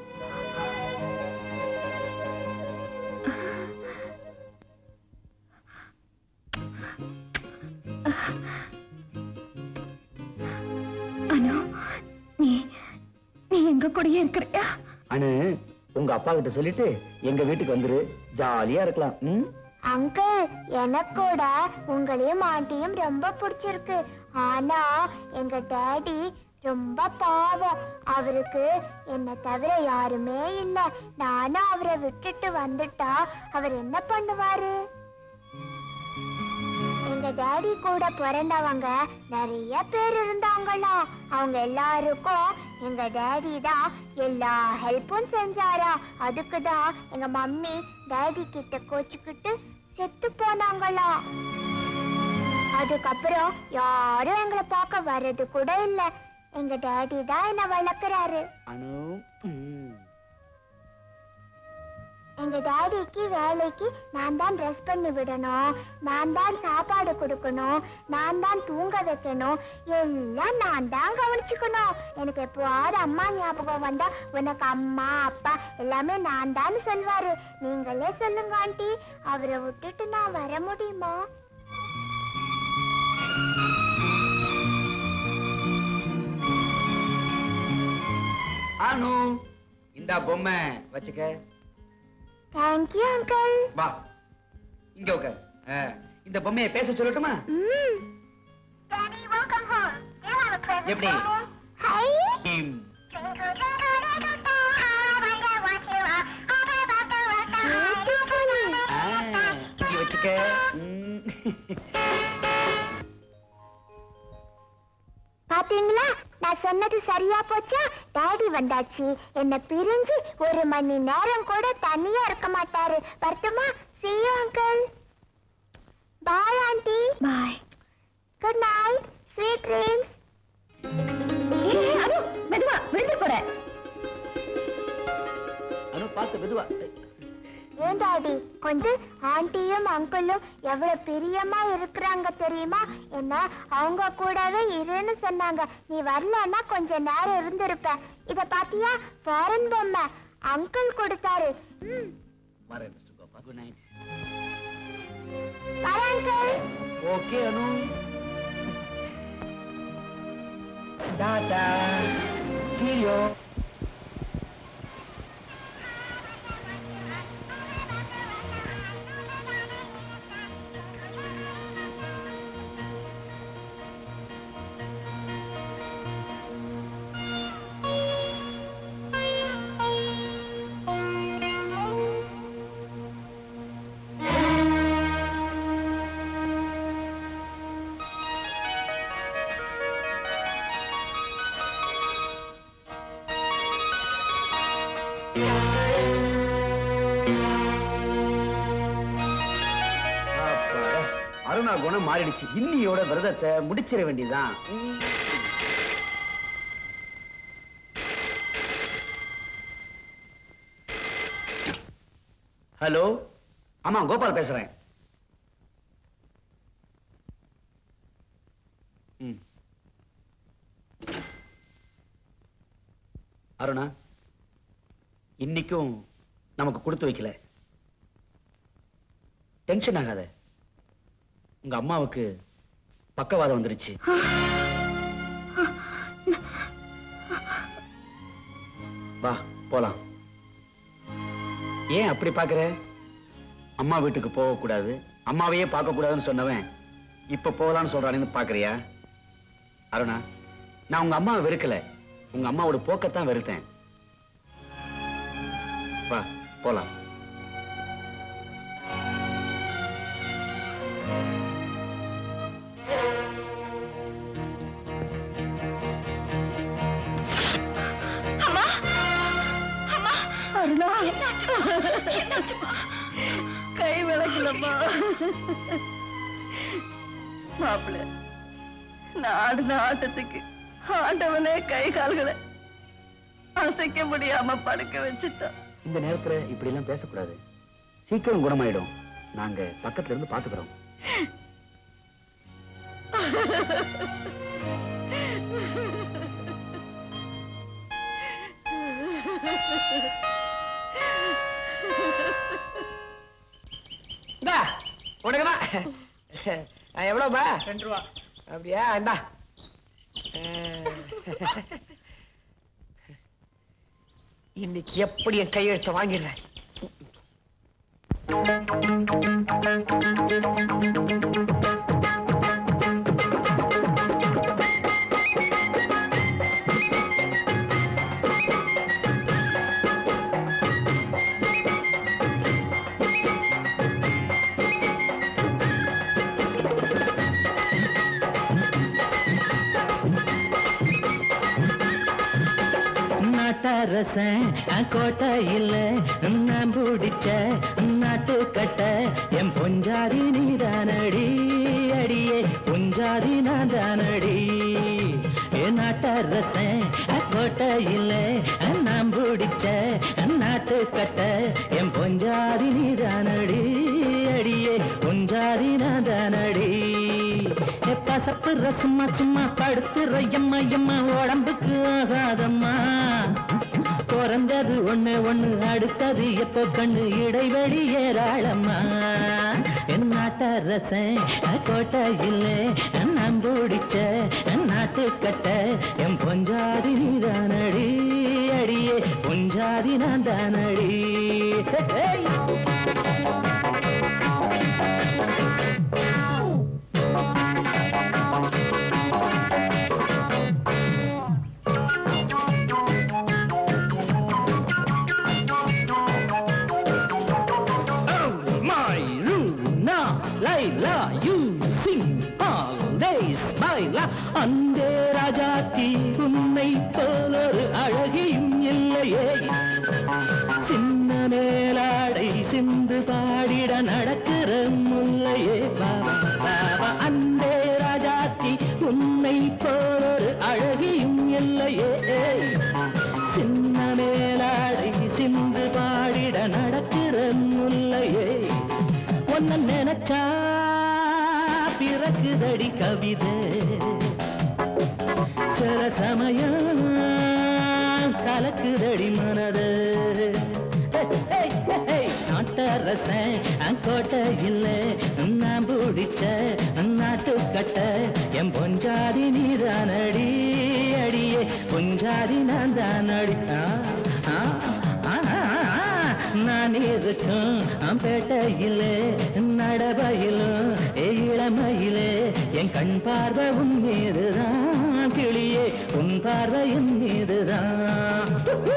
அனு நீ நீ எங்க கூடயே இருக்கிறியா அனு உங்க அப்பா கிட்ட சொல்லிட்டு எங்க வீட்டுக்கு வந்துரு ஜாலியா இருக்கலாம் ம்? அங்கிள் எனக்கு கூட உங்களையும் ஆண்டியும் ரொம்ப பிடிச்சிருக்கு ஆனா எங்க டாடி ரொம்ப பாவம் அவருக்கு என்னை தவிர யாருமே இல்ல நானும் அவரை விட்டுட்டு வந்துட்டா அவர் என்ன பண்ணுவாரு எங்க டாடி கூட பிறந்தவங்க நிறைய பேர் இருந்தாங்களாம் அவங்க எல்லாருக்கும் எங்க டாடி தான் எல்லா ஹெல்ப்பும் செஞ்சாரா அதுக்கு தான் எங்க மம்மி டாடி கிட்ட கோச்சுக்கிட்டு செத்து போனாங்களாம் அதுக்கப்புறம் யாரும் எங்களை பார்க்க வர்றது கூட இல்ல எங்க டாடி தான் என்ன வளர்க்கறாரு அனு ம். எங்க டாடிக்கு வேலைக்கு நான் தான் ட்ரெஸ் பண்ணி விடணும் நான் தான் சாப்பாடு கொடுக்கணும் நான் தான் தூங்க வைக்கணும் எல்லாம் நான் தான் கவனிச்சுக்கணும் எனக்கு எப்போவாவது அம்மா ஞாபகம் வந்தா உனக்கு அம்மா அப்பா எல்லாமே நான் தான் சொல்வாரு நீங்களே சொல்லுங்க ஆண்டி அவரை விட்டுட்டு நான் வர முடியுமா அனு இந்த பொம்மை வச்சுக்க தேங்க்யூ அங்கிள் வா இங்க உட்கார் ஆ, இந்த பொம்மையை பேச சொல்லட்டுமா எப்படி ஹை ம். ஆ, இங்க வச்சுக்க ம். பாத்தீங்களா நான் சொன்னது சரியா போச்சா டாடி வந்தாச்சு என்ன பிரிஞ்சு ஒரு மணி நேரம் கூட தனியா இருக்க மாட்டாரு வரட்டுமா see you uncle bye aunty bye good night sweet dreams மெதுவா விழுந்து போற பார்த்து மெதுவா ஏன் டாடி கொஞ்சம் ஆண்டியும் அங்கிளும் எவ்வளவு பிரியமா இருக்கிறாங்க தெரியுமா என்ன அவங்க கூடவே இருன்னு சொன்னாங்க நீ வரலன்னா கொஞ்ச நேரம் இருந்திருப்ப இத பாத்தியா ஃபாரின் பொம்மை அங்கிள் கொடுத்தாரு ம், வரேன் மிஸ்டர் கோபால் குட் நைட் வரேன் uncle okay Anu tata cheerio அப்பாடா, அருணா குணம் மாறிடுச்சு இன்னியோட விரதத்தை முடிச்சிட வேண்டியதுதான் ஹலோ ஆமா கோபால் பேசுறேன் ம். அருணா இன்னைக்கும் நமக்கு கொடுத்து வைக்கல டென்ஷன் ஆகாத உங்க அம்மாவுக்கு பக்கவாதம் வந்துருச்சு வா போலாம் ஏன் அப்படி பாக்குற அம்மா வீட்டுக்கு போக கூடாது அம்மாவையே பார்க்க கூடாதுன்னு சொன்னவன் இப்ப போகலான்னு சொல்றானேன்னு பாக்குறியா அருணா நான் உங்க அம்மாவை வெறுக்கல உங்க அம்மாவோட போக்கத்தான் வெறுத்தேன் வா போலாம் அம்மா அம்மா அருணா என்னாச்சு என்னாச்சுமா கை விளக்கலம்மா மாப்பிள்ள நாடு ஆட்டத்துக்கு ஆண்டவனே கை கால்களை அசைக்க முடியாம படுக்க வச்சுட்டான் இந்த நேரத்துல இப்படி எல்லாம் பேசக்கூடாது சீக்கிரம் குணமாயிடும் நாங்க பக்கத்துல இருந்து பாத்துக்கிறோம் இந்தா உனக்குதான் அஹ், எவ்வளவுப்பா ரெண்டு ரூபா அப்படியா இந்தா அஹ், இன்னைக்கு எப்படி என் கையெழுத்த வாங்கிடுறேன் நாட்டரசன் கோட்டையில் நான் பிடிச்ச நாட்டு கட்ட என் பொஞ்சாதி நீதானடி அடியே பொஞ்சாதி நான் தானடி என் நாட்டரசன் கோட்டையில் நான் பிடிச்ச நாட்டு கட்ட என் பொஞ்சாதி நீதானடி அடியே பொஞ்சாதி நான் தானடி பசப்புற சும்மா சும்மா படுத்துற எம்மா எம்மா உடம்புக்கு ஆகாதம்மா பிறந்தது ஒண்ணு ஒண்ணு அடுத்தது எப்ப கண்ணு இடைவெளி ஏராளம்மா என் நாட்டரசன் கோட்டையில் நான் பிடிச்ச நாட்டு கட்ட என் பொஞ்சாதி நீதானடி அடியே பொஞ்சாதி நான் தானடி my room now, Layla, you sing holidays, baila. அந்த ராஜாத்தி உன்னை போலொரு அழகியும் இல்லையே சின்ன மேலாடை சிந்து பாடிட நடக்கிற முல்லையே பாபா பாபா அந்த ராஜாத்தி உன்னை போலொரு அழகியும் இல்லையே சின்ன மேலாடை சிந்து பாடிட படிச்சா பிறக்குதடி கவிதை சில சமயம் கலக்குதடி மனது நாட்டரசன் கோட்டை இல்ல நான் பிடிச்ச நாட்டு கட்ட என் பொஞ்சாதி நீதானடி அடியே பொஞ்சாதி நான் தானடி ஆ, ஆ, ஆ, ஆ, ஆ. நான் இருக்கும் பேட்டையிலே நடவையிலும் இளமையிலே என் கண் பார்வை உன் மீதுதான் கிளியே உன் பார்வையின் மீதுதான்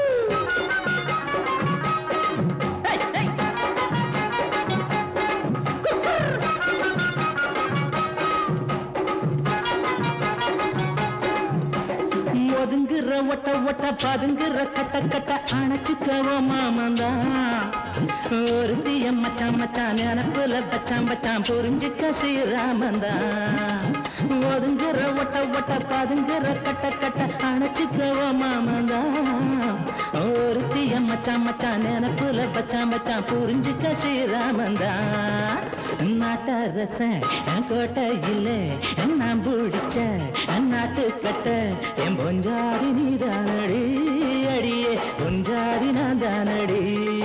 ஒதுங்குற ஒட்ட ஒட்ட பதுங்குற கட்ட கட்ட அணைச்சுக்கவோ மாமந்தான் ஒருத்திய மச்சான் மச்சான் நினப்புல பச்சான் பச்சான் புரிஞ்சுக்க ஸ்ரீராமந்தான் ஒதுங்குற ஒட்ட ஒட்ட பதுங்குற கட்ட கட்ட அணைச்சுக்கவோ மாமந்தான் ஒருத்திய மச்சான் மச்சான் நினப்புல பச்சான் பச்சான் புரிஞ்சுக்க ஸ்ரீராமந்தான் நாட்டரசன் கோட்டையிலே நான் பிடிச்ச நாட்டு கட்ட என் பொஞ்சாதி நீதானடி அடியே பொஞ்சாதி நான் தானடி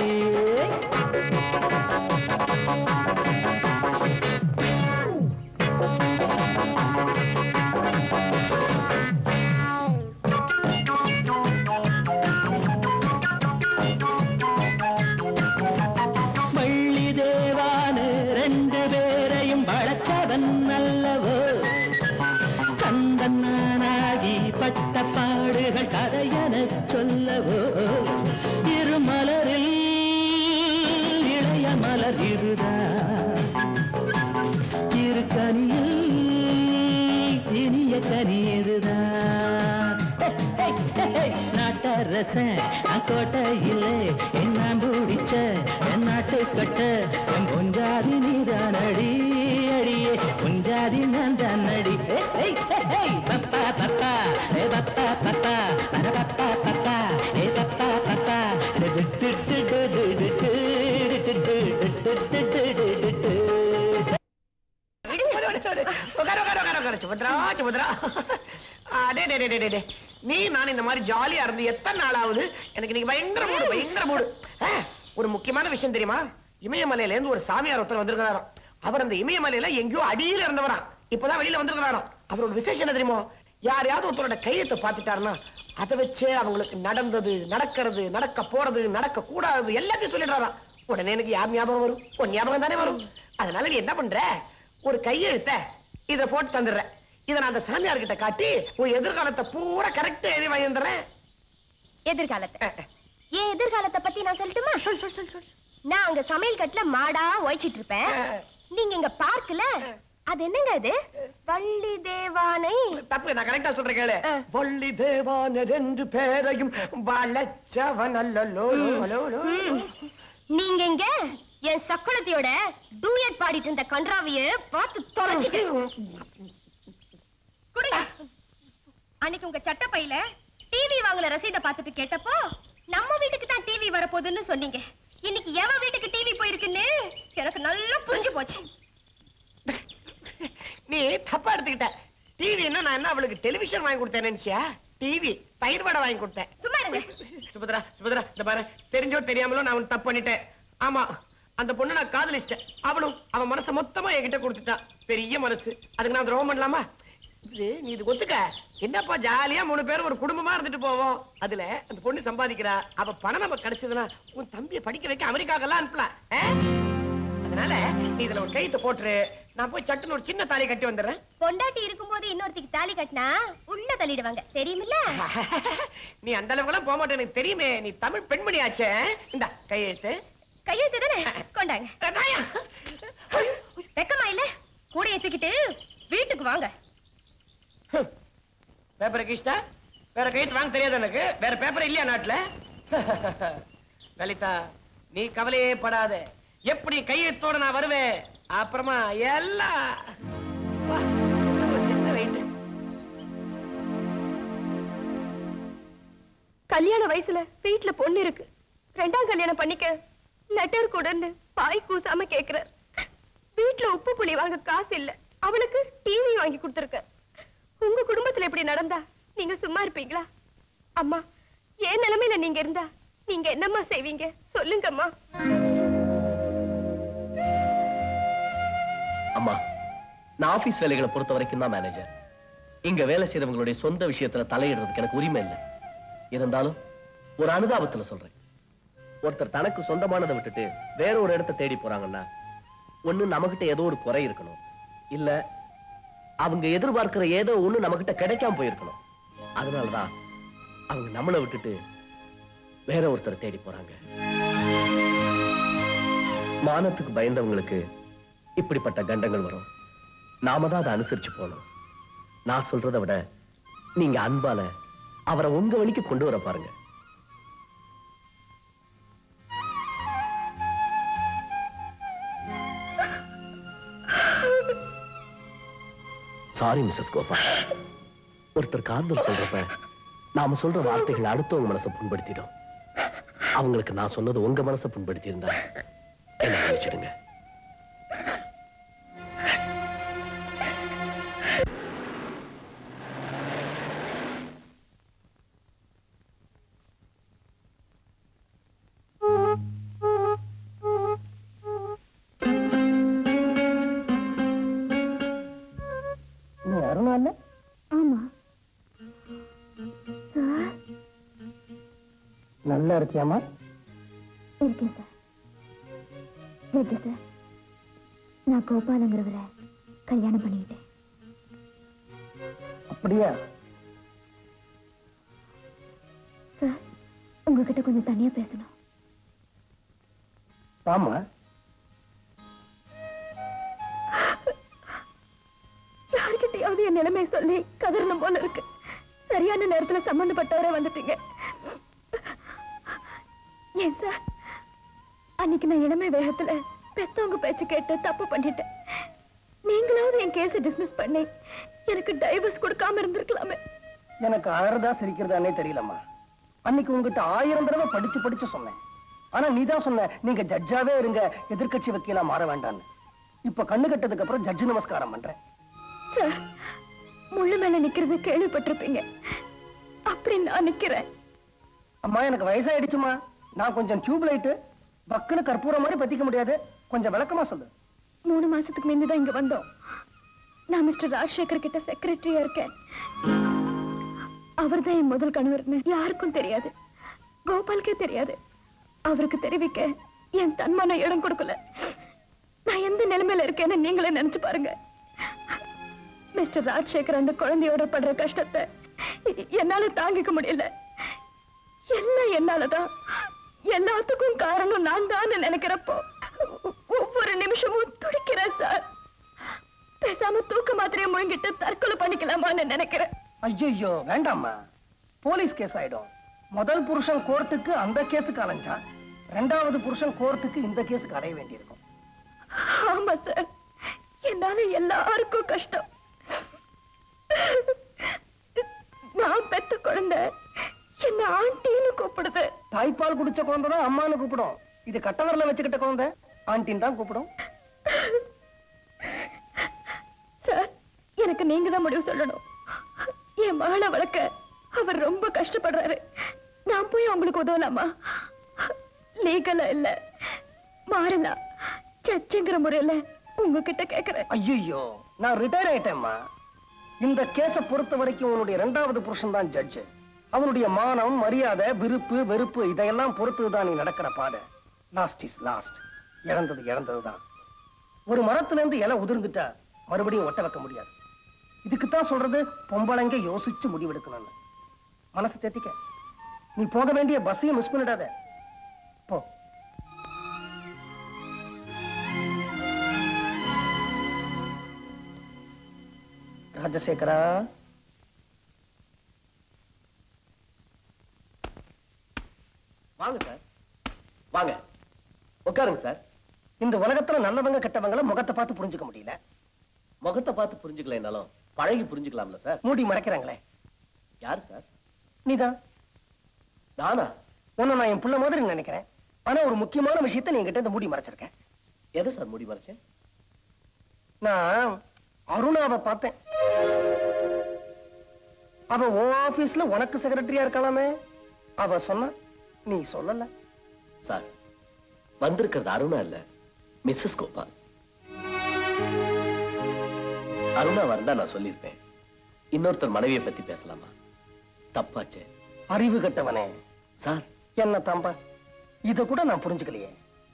வள்ளி தேவானு ரெண்டு பேரையும் வளர்ச்சவன் நல்லவோ கந்தன்னானாகி பட்ட பாடுகள் கதையென சொல்லவோ இருமலரில் இளைய மலர் இருதா இரு கனியில் இனிய கனி இதுதான் நாட்டரசன் கோட்டையிலே என்ன பிடிச்ச என் நாட்டு கட்ட என் பொஞ்சாதி நீதானடி அடியே பொஞ்சாதி நான் தானடி பப்பா பப்பா ஏ பப்பா பப்பா அட பப்பா பப்பா ஏ பப்பா பப்பா உட்காரு, உட்காரு, உட்காரு, உட்காரு. சுபத்ரா சுபத்ரா அடே டே, டே, டே, டே, டே. நீ நான் இந்த மாதிரி ஜாலியா இருந்து எத்தனை நாள் ஆகுது எனக்கு இன்னைக்கு பயங்கர மூடு பயங்கர மூடு ஆ, ஒரு முக்கியமான விஷயம் தெரியுமா இமயமலையில இருந்து ஒரு சாமியார் ஒருத்தர் வந்திருக்கிறாராம் அவர் அந்த இமயமலையில எங்கேயோ அடியில இருந்தவராம் இப்பதான் வெளியில வந்திருக்கிறாராம் அவரோட விசேஷம் என்ன தெரியுமா யாரையாவது ஒருத்தரோட கையெழுத்தை பார்த்துட்டாருன்னா அதை வச்சே அவங்களுக்கு நடந்தது நடக்கிறது நடக்க போறது நடக்க கூடாது எல்லாத்தையும் சொல்லிடுறாராம் உடனே எனக்கு யார் ஞாபகம் வரும் உன் ஞாபகம் தானே வரும் அதனால நீ என்ன பண்ற ஒரு கையெழுத்த இத போட்டு தந்துடுற இத நான் அந்த சாமியார் கிட்ட காட்டி உன் எதிர்காலத்தை பூரா கரெக்டா எழுதி வாங்கி வந்துடுறேன் எதிர்காலத்தை என் எதிர்காலத்தை பத்தி நான் சொல்லட்டுமா சொல் சொல் சொல் சொல் நான் அங்க சமையல் கட்டுல மாடா ஒழிச்சிட்டு இருப்பேன் நீங்க இங்க பார்க்கல அது என்னங்க அது வள்ளி தேவானை தப்பு நான் கரெக்டா சொல்றேன் கேளு வள்ளி தேவானதென்று பேரையும் வளச்சவன் அல்லலோ லோ, லோ. நீங்க இங்க என் சக்குளத்தையோட டூயட் பாடிட்டு இருந்த கன்றாவிய பார்த்து தொலைச்சிட்டு குடுங்க அன்னைக்கு உங்க சட்டப்பையில டிவி வாங்கல ரசீதை பார்த்துட்டு கேட்டப்போ நம்ம வீட்டுக்கு தான் டிவி வரப்போகுதுன்னு சொன்னீங்க இன்னைக்கு எவன் வீட்டுக்கு டிவி போயிருக்குன்னு எனக்கு நல்லா புரிஞ்சு போச்சு நீ தப்பா எடுத்துக்கிட்ட டிவி என்ன நான் என்ன அவளுக்கு டெலிவிஷன் வாங்கி கொடுத்தேன் நினைச்சியா டிவி தயிர் வடை வாங்கி கொடுத்தேன் சும்மா இருங்க சுபத்ரா சுபத்ரா இந்த பாரு தெரிஞ்சோ தெரியாமலோ நான் அவன் தப்பு பண்ணிட்டேன் ஆமா அந்த பொண்ணு நான் காதலிச்சிட்டேன் அவளும் அவன் மனசை மொத்தமா என்கிட்ட கொடுத்துட்டான் பெரிய மனசு அதுக்கு நான் துரோகம் பண்ணலாமா இது நீ இது ஒத்துக்க என்னப்பா ஜாலியா மூணு பேரும் ஒரு குடும்பமா இருந்துட்டு போவோம் அதுல அந்த பொண்ணு சம்பாதிக்கிறா அவ பணம் நமக்கு கிடைச்சதுன்னா உன் தம்பியை படிக்க வைக்க அமெரிக்காக்கெல்லாம் அனுப்பலாம் ஆ? அதனால நீ இதுல ஒரு கையத்தை போட்டுரு நான் போய் சட்டுன்னு ஒரு சின்ன தாலி கட்டி வந்துடுறேன் பொண்டாட்டி இருக்கும்போது இன்னொருத்திக்கு தாலி கட்டினா உள்ள தள்ளிடுவாங்க தெரியுமில்ல நீ அந்த அளவுக்குலாம் போக மாட்டே எனக்கு தெரியுமே நீ தமிழ் பெண்மணி ஆச்சே இந்த கையெழுத்து கையெழுத்து தானே கொண்டாங்க வெக்கமா இல்ல கூடைய தூக்கிட்டு வீட்டுக்கு வாங்க பேப்பரை கிஷ்டா வேற கையெழுத்து வாங்க தெரியாது எனக்கு வேற பேப்பர் இல்லையா நாட்டுல லலிதா நீ கவலையே படாத எப்படி கையெழுத்தோட நான் வருவேன் அப்புறமா எல்லாம் வா, ஒரு சின்ன வெயிட் கல்யாண வயசுல வீட்டுல பொண்ணு இருக்கு ரெண்டாம் கல்யாணம் பண்ணிக்க லெட்டர் கொடுன்னு பாய் கூசாம கேக்குறார் வீட்ல உப்பு புளி வாங்க காசு இல்ல அவனுக்கு டிவி வாங்கி கொடுத்துருக்க உங்க குடும்பத்துல இப்படி நடந்தா நீங்க சும்மா இருப்பீங்களா அம்மா என் நிலைமையில நீங்க இருந்தா நீங்க என்னம்மா செய்வீங்க சொல்லுங்கம்மா அம்மா நான் ஆபீஸ் வேலைகளை பொறுத்த வரைக்கும் தான் மேனேஜர் இங்க வேலை செய்றவங்களுடைய சொந்த விஷயத்துல தலையிடுறதுக்கு எனக்கு உரிமை இல்லை இருந்தாலும் ஒரு அனுதாபத்துல சொல்றேன் ஒருத்தர் தனக்கு சொந்தமானதை விட்டுட்டு வேற ஒரு இடத்தை தேடி போறாங்கன்னா ஒண்ணு நம்மகிட்ட ஏதோ ஒரு குறை இருக்கணும் இல்ல அவங்க எதிர்பார்க்கிற ஏதோ ஒண்ணு நம்மகிட்ட கிடைக்காம போயிருக்கணும் அதனாலதான் அவங்க நம்மளை விட்டுட்டு வேற ஒருத்தர் தேடி போறாங்க மானத்துக்கு பயந்தவங்களுக்கு இப்படிப்பட்ட கண்டங்கள் வரும் நாம தான் அதை அனுசரிச்சு போகணும் நான் சொல்றதை விட நீங்க அன்பால அவரை உங்க வழிக்கு கொண்டு வர பாருங்க சாரி மிஸ்ஸஸ் கோபால் ஒருத்தர் காதல் சொல்றப்ப நாம சொல்ற வார்த்தைகள் அடுத்தவங்க மனசை புண்படுத்திடும் அவங்களுக்கு நான் சொன்னது உங்க மனசை புண்படுத்தி இருந்தா என்ன மன்னிச்சிடுங்க நீ அருணா இல்ல ஆமா சார் நல்லா இருக்கியாமா இருக்கேன் சார் இருக்கு சார் நான் கோபாலங்கிறவரை கல்யாணம் பண்ணிக்கிட்டேன் அப்படியா சார் உங்ககிட்ட கொஞ்சம் தனியா பேசணும் ஆமா யார்கிட்டயாவது என் நிலைமை சொல்லி கதறணும் போல இருக்கு சரியான நேரத்துல சம்பந்தப்பட்டவரே வந்துட்டீங்க ஏன் சார் அன்னைக்கு நான் இளமை வேகத்துல பெத்தவங்க பேச்சு கேட்டு தப்பு பண்ணிட்டேன் நீங்களாவது என் கேஸை டிஸ்மிஸ் பண்ணி எனக்கு டைவர்ஸ் கொடுக்காம இருந்திருக்கலாமே எனக்கு அழறதா சிரிக்கிறதானே தெரியலம்மா அன்னைக்கு உங்ககிட்ட ஆயிரம் தடவை படிச்சு படிச்சு சொன்னேன் ஆனா நீ தான் சொன்ன நீங்க ஜட்ஜாவே இருங்க எதிர்க்கட்சி வக்கீலா மாற வேண்டாம்னு இப்ப கண்ணு கட்டதுக்கு அப்புறம் ஜட்ஜு நமஸ்காரம் பண்றேன் சார் முள்ளு மேல நிக்கிறது கேள்விப்பட்டிருப்பீங்க அப்படி நான் நிக்கிறேன் அம்மா எனக்கு வயசாயிடுச்சுமா நான் கொஞ்சம் டியூப் லைட்டு பக்குன்னு கற்பூரம் மாதிரி பத்திக்க முடியாது கொஞ்சம் விளக்கமா சொல்லு மூணு மாசத்துக்கு முந்தி தான் இங்க வந்தோம் நான் மிஸ்டர் ராஜசேகர் கிட்ட செக்ரட்டரியா இருக்கேன் அவர்தான் என் முதல் கணவர்னு யாருக்கும் தெரியாது கோபாலுக்கே தெரியாது அவருக்கு தெரிவிக்க என் தன்மான இடம் கொடுக்கல நான் எந்த நிலைமையில இருக்கேன்னு நீங்களே நினைச்சு பாருங்க மிஸ்டர் ராஜசேகர் அந்த குழந்தையோட படுற கஷ்டத்தை எ- என்னால தாங்கிக்க முடியல எல்லாம் என்னாலதான் எல்லாத்துக்கும் காரணம் நான் தான் நினைக்கிறப்போ ஒ- ஒவ்வொரு நிமிஷமும் துடிக்கிறேன் சார் பேசாம தூக்க மாத்திரையை முழுங்கிட்டு தற்கொலை பண்ணிக்கலாமான்னு நினைக்கிறேன் ஐயோ வேண்டாம்மா போலீஸ் கேஸ் ஆயிடும் முதல் புருஷன் கோர்ட்டுக்கு அந்த கேஸுக்கு அலைஞ்சா ரெண்டாவது புருஷன் கோர்ட்டுக்கு இந்த கேஸுக்கு அலைய வேண்டியிருக்கும் ஆமா சார் என்னால எல்லாருக்கும் கஷ்டம் நான் பெத்த குழந்தை என்ன ஆண்டின்னு கூப்பிடுது தாய்ப்பால் குடிச்ச குழந்தை தான் அம்மான்னு கூப்பிடும் இது கட்டவரில் வச்சுக்கிட்ட குழந்தை ஆண்டின் தான் கூப்பிடும் சார் எனக்கு நீங்க தான் முடிவு சொல்லணும் என் மகளை வளர்க்க அவர் ரொம்ப கஷ்டப்படுறாரு நான் போய் அவங்களுக்கு உதவலாமா லீகலா இல்ல மாறலாம் சச்சுங்கிற முறையில உங்ககிட்ட கேக்குறேன் ஐயோ நான் ரிட்டையர் ஆயிட்டேம்மா இந்த கேஸை பொறுத்த வரைக்கும் உன்னுடைய இரண்டாவது புருஷன் தான் ஜட்ஜ் அவனுடைய மானம் மரியாதை விருப்பு வெறுப்பு இதையெல்லாம் பொறுத்துதான் நீ நடக்கிற பாடு லாஸ்ட் இஸ் லாஸ்ட் இழந்தது இழந்ததுதான் ஒரு மரத்துல இருந்து இலை உதிர்ந்துட்டா மறுபடியும் ஒட்ட வைக்க முடியாது இதுக்குத்தான் சொல்றது பொம்பளைங்க யோசிச்சு முடிவெடுக்கணும்னு மனசு தேத்திக்க நீ போக வேண்டிய பஸ்ஸையும் மிஸ் பண்ணிடாத போ ராஜசேகரா வாங்க சார் வாங்க உட்காருங்க சார் இந்த உலகத்துல நல்லவங்க கெட்டவங்கள முகத்தை பார்த்து புரிஞ்சுக்க முடியல முகத்தை பார்த்து புரிஞ்சுக்கலைனாலும் பழகி புரிஞ்சுக்கலாம்ல சார் மூடி மறைக்கிறாங்களே யார் சார் நீதான் நானா உன்னை நான் என் புள்ள மாதிரி நினைக்கிறேன் ஆனா ஒரு முக்கியமான விஷயத்தை நீ என்கிட்ட இந்த மூடி மறைச்சிருக்க எதை சார் முடி மறைச்சேன் நான் அருணாவை பார்த்தேன் அவ உன் ஆபீஸ்ல உனக்கு செக்ரட்டரியா இருக்கலாமே அவ சொன்னா நீ சொல்லல சார் வந்திருக்கிறது அருணா இல்ல மிஸ்ஸஸ் கோபால் அருணா வந்தா நான் சொல்லியிருப்பேன் இன்னொருத்தர் மனைவியை பத்தி பேசலாமா தப்பாச்சே அறிவு கட்டவனே சார் என்ன தம்பா இத கூட நான் புரிஞ்சுக்கலையே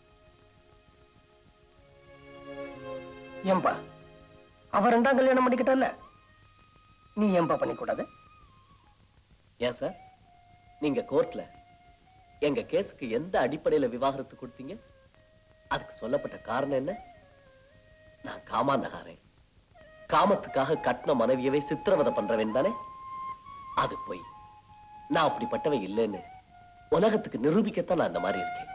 ஏம்பா அவ ரெண்டாம் கல்யாணம் பண்ணிக்கிட்டல நீ ஏன்பா பண்ணிக்கூடாது ஏன் சார் நீங்க கோர்ட்ல எங்க கேஸுக்கு எந்த அடிப்படையில விவாகரத்து கொடுத்தீங்க அதுக்கு சொல்லப்பட்ட காரணம் என்ன நான் காமாந்தகாரன் காமத்துக்காக கட்டின மனைவியவே சித்திரவதை பண்றவன் தானே அது போய் நான் அப்படிப்பட்டவன் இல்லைன்னு உலகத்துக்கு நிரூபிக்கத்தான் நான் அந்த மாதிரி இருக்கேன்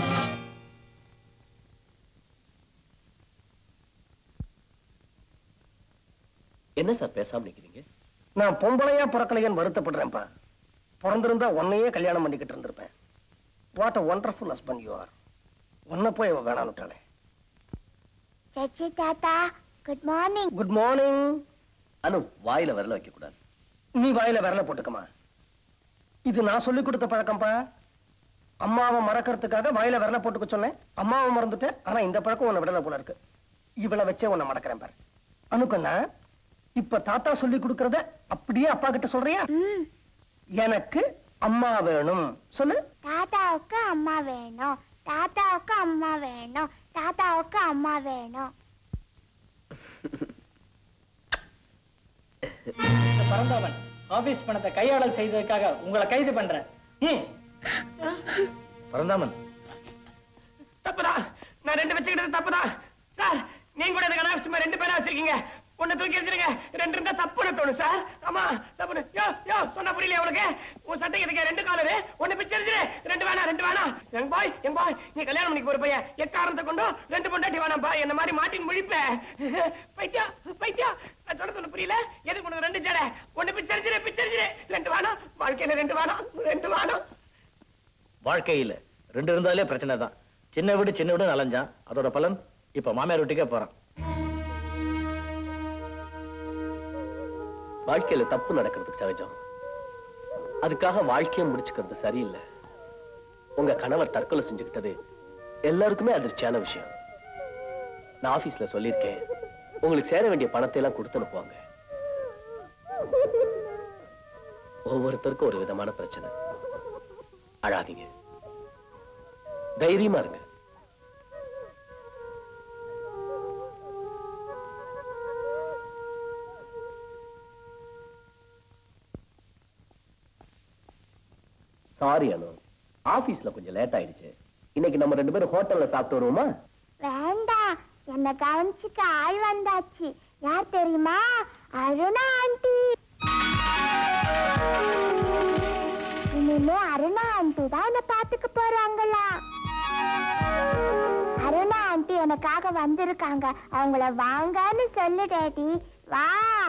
என்ன சார் பேசாம நிக்கிறீங்க நான் பொம்பளையா பிறக்கலையன்னு வருத்தப்படுறேன்ப்பா பிறந்திருந்தா உன்னையே கல்யாணம் பண்ணிக்கிட்டு இருந்திருப்பேன் what a wonderful husband you are உன்னை போய் இவ வேணான்னுட்டாளே சச்சி தாத்தா good morning good morning Anu வாயில விரல வைக்க கூடாது நீ வாயில விரல போட்டுக்கமா இது நான் சொல்லி கொடுத்த பழக்கம்ப்பா அம்மாவை மறக்கறதுக்காக வாயில விரல போட்டுக்க சொன்னேன் அம்மாவை மறந்துட்டேன் ஆனா இந்த பழக்கம் உன்னை விடல போல இருக்கு இவளை வச்சே உன்னை மடக்கிறேன் பாரு அனுக்கண்ணா இப்ப தாத்தா சொல்லி கொடுக்கறத அப்படியே அப்பா கிட்ட சொல்றியா எனக்கு அம்மா வேணும் சொல்லு தாத்தாவுக்கு அம்மா வேணும் தாத்தாவுக்கு அம்மா வேணும் தாத்தாவுக்கு அம்மா வேணும் பரந்தாமன் ஆபீஸ் பணத்தை கையாளல் செய்ததுக்காக உங்களை கைது பண்றேன் ம். பரந்தாமன் தப்புதான் நான் ரெண்டு வச்சுக்கிட்டது தப்புதான் சார் நீங்க கூட எனக்கு அனாவசியமா ரெண்டு பேரா வச்சிருக்கீங்க ஒண்ணு தூக்கி எறிஞ்சிருங்க ரெண்டு இருந்தா தப்புன்னு தோணும் சார் ஆமா தப்புன்னு யோ யோ சொன்னா புரியல உனக்கு உன் சட்டைக்கு இருக்க ரெண்டு காலரு ஒண்ணு பிச்சு எறிஞ்சிரு ரெண்டு வேணா ரெண்டு வேணா எங் பாய் எங் பாய் நீ கல்யாணம் பண்ணிக்க போற பையன் எக்காரணத்தை கொண்டு ரெண்டு பொண்டாட்டி வேணாம் பாய் என்ன மாதிரி மாட்டின் முழிப்ப பைத்தியா பைத்தியா நான் சொல்றது ஒண்ணு புரியல எதுக்கு உனக்கு ரெண்டு ஜடை ஒண்ணு பிச்சு எறிஞ்சிரு பிச்சு எறிஞ்சிரு ரெண்டு வேணாம் வாழ்க்கையில ரெண்டு வேணாம் ரெண்டு வேணாம் வாழ்க்கையில ரெண்டு இருந்தாலே பிரச்சனை தான் சின்ன வீடு சின்ன வீடு அலைஞ்சான் அதோட பலன் இப்ப மாமியார் வீட்டுக்கே போறான் வாழ்க்கையில தப்பு நடக்கிறதுக்கு சகஜம் அதுக்காக வாழ்க்கையை முடிச்சுக்கிறது சரியில்லை உங்க கணவர் தற்கொலை செஞ்சுக்கிட்டது எல்லாருக்குமே அதிர்ச்சியான விஷயம் நான் ஆபீஸ்ல சொல்லியிருக்கேன் உங்களுக்கு சேர வேண்டிய பணத்தை எல்லாம் கொடுத்து அனுப்புவாங்க ஒவ்வொருத்தருக்கும் ஒரு விதமான பிரச்சனை அழாதீங்க தைரியமா இருங்க சாரி அனு ஆபீஸ்ல கொஞ்சம் லேட் ஆயிடுச்சு இன்னைக்கு நம்ம ரெண்டு பேரும் ஹோட்டல்ல சாப்பிட்டு வருவோமா வேண்டாம் என்ன கவனிச்சுக்க ஆள் வந்தாச்சு யார் தெரியுமா அருணா ஆண்டி இனிமே அருணா ஆண்டி தான் என்ன பாத்துக்க போறாங்களா அருணா ஆண்டி எனக்காக வந்திருக்காங்க அவங்கள வாங்கன்னு சொல்லு டேடி வா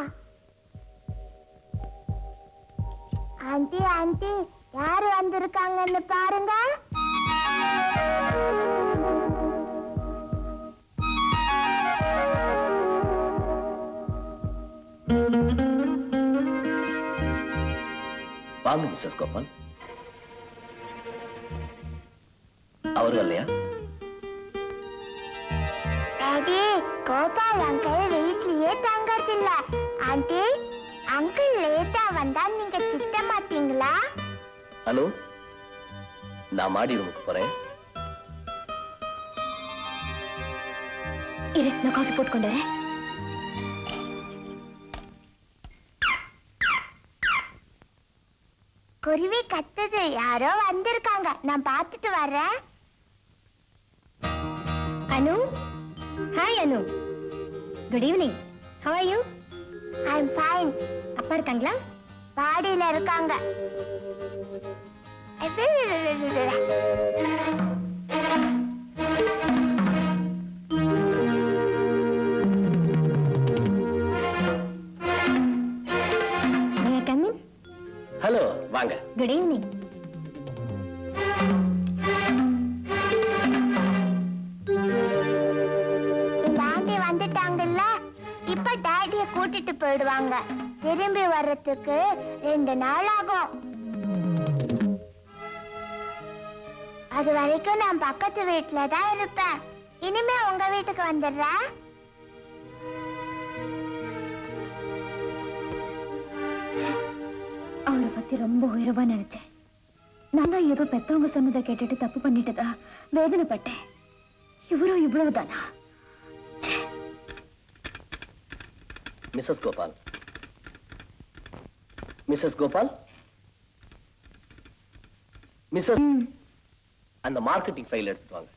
ஆண்டி ஆண்டி யாரு வந்திருக்காங்கன்னு பாருங்க வாங்க மிஸ்ஸஸ் கோபால் அவரு இல்லையா டாடி கோபால் அங்கிள் வீட்லயே தங்கறதில்ல ஆண்டி அங்கிள் லேட்டா வந்தா நீங்க திட்ட மாட்டீங்களா அனு நான் மாடி ரூமுக்கு போறேன் இரு நான் காஃபி போட்டு கொண்டு வரேன் குருவி கத்துது யாரோ வந்திருக்காங்க நான் பார்த்துட்டு வர்றேன் Anu hi Anu good evening how are you I am fine அப்பா இருக்காங்களா பாடியில இருக்காங்க கம் இன் ஹலோ வாங்க குட் ஈவினிங் இந்த ஆண்டி வந்துட்டாங்கல்ல கூட்டிட்டு போயிடுவாங்க திரும்பி வர்றதுக்கு ரெண்டு நாள் ஆகும் அது வரைக்கும் நான் பக்கத்து வீட்டுல தான் இருப்பேன் இனிமே உங்க வீட்டுக்கு வந்துடுறேன் அவரை பத்தி ரொம்ப உயர்வா நினைச்சேன் நான் தான் ஏதோ பெத்தவங்க சொன்னதை கேட்டுட்டு தப்பு பண்ணிட்டதா வேதனைப்பட்டேன் இவரும் இவ்வளவுதானா Mrs Gopal Mrs Gopal Mrs அந்த மார்க்கெட்டிங் ஃபைல் எடுத்துட்டு வாங்க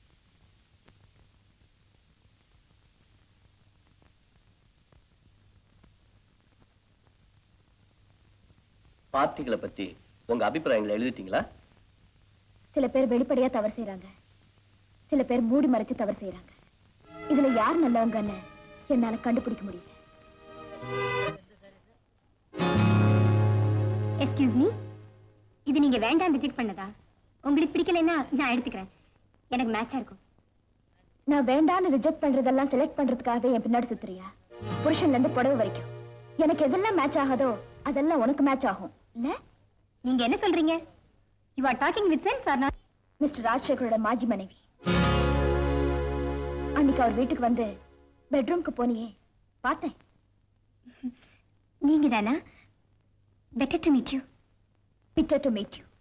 பார்ட்டிகளை பத்தி உங்க அபிப்பிராயங்களை எழுதிட்டீங்களா சில பேர் வெளிப்படையா தவறு செய்றாங்க சில பேர் மூடி மறைச்சு தவறு செய்றாங்க இதுல யார் நல்லவங்கன்னு என்னால கண்டுபிடிக்க முடியல எக்ஸ்கியூஸ் மீ இது நீங்க வேண்டாம் ரிஜெக்ட் பண்ணதா உங்களுக்கு பிடிக்கலைன்னா நான் எடுத்துக்கிறேன் எனக்கு மேட்சா இருக்கும் நான் வேண்டான்னு ரிஜெக்ட் பண்றதெல்லாம் செலக்ட் பண்றதுக்காகவே என் பின்னாடி சுத்துறியா புருஷன்ல இருந்து புடவை வரைக்கும் எனக்கு எதெல்லாம் மேட்ச் ஆகாதோ அதெல்லாம் உனக்கு மேட்ச் ஆகும் இல்ல நீங்க என்ன சொல்றீங்க you are talking with sense or not Mr ராஜசேகரோட மாஜி மனைவி அன்னைக்கு அவர் வீட்டுக்கு வந்து பெட்ரூம்க்கு போனியே பார்த்தேன் நீங்க தானா better to meet you picture to meet you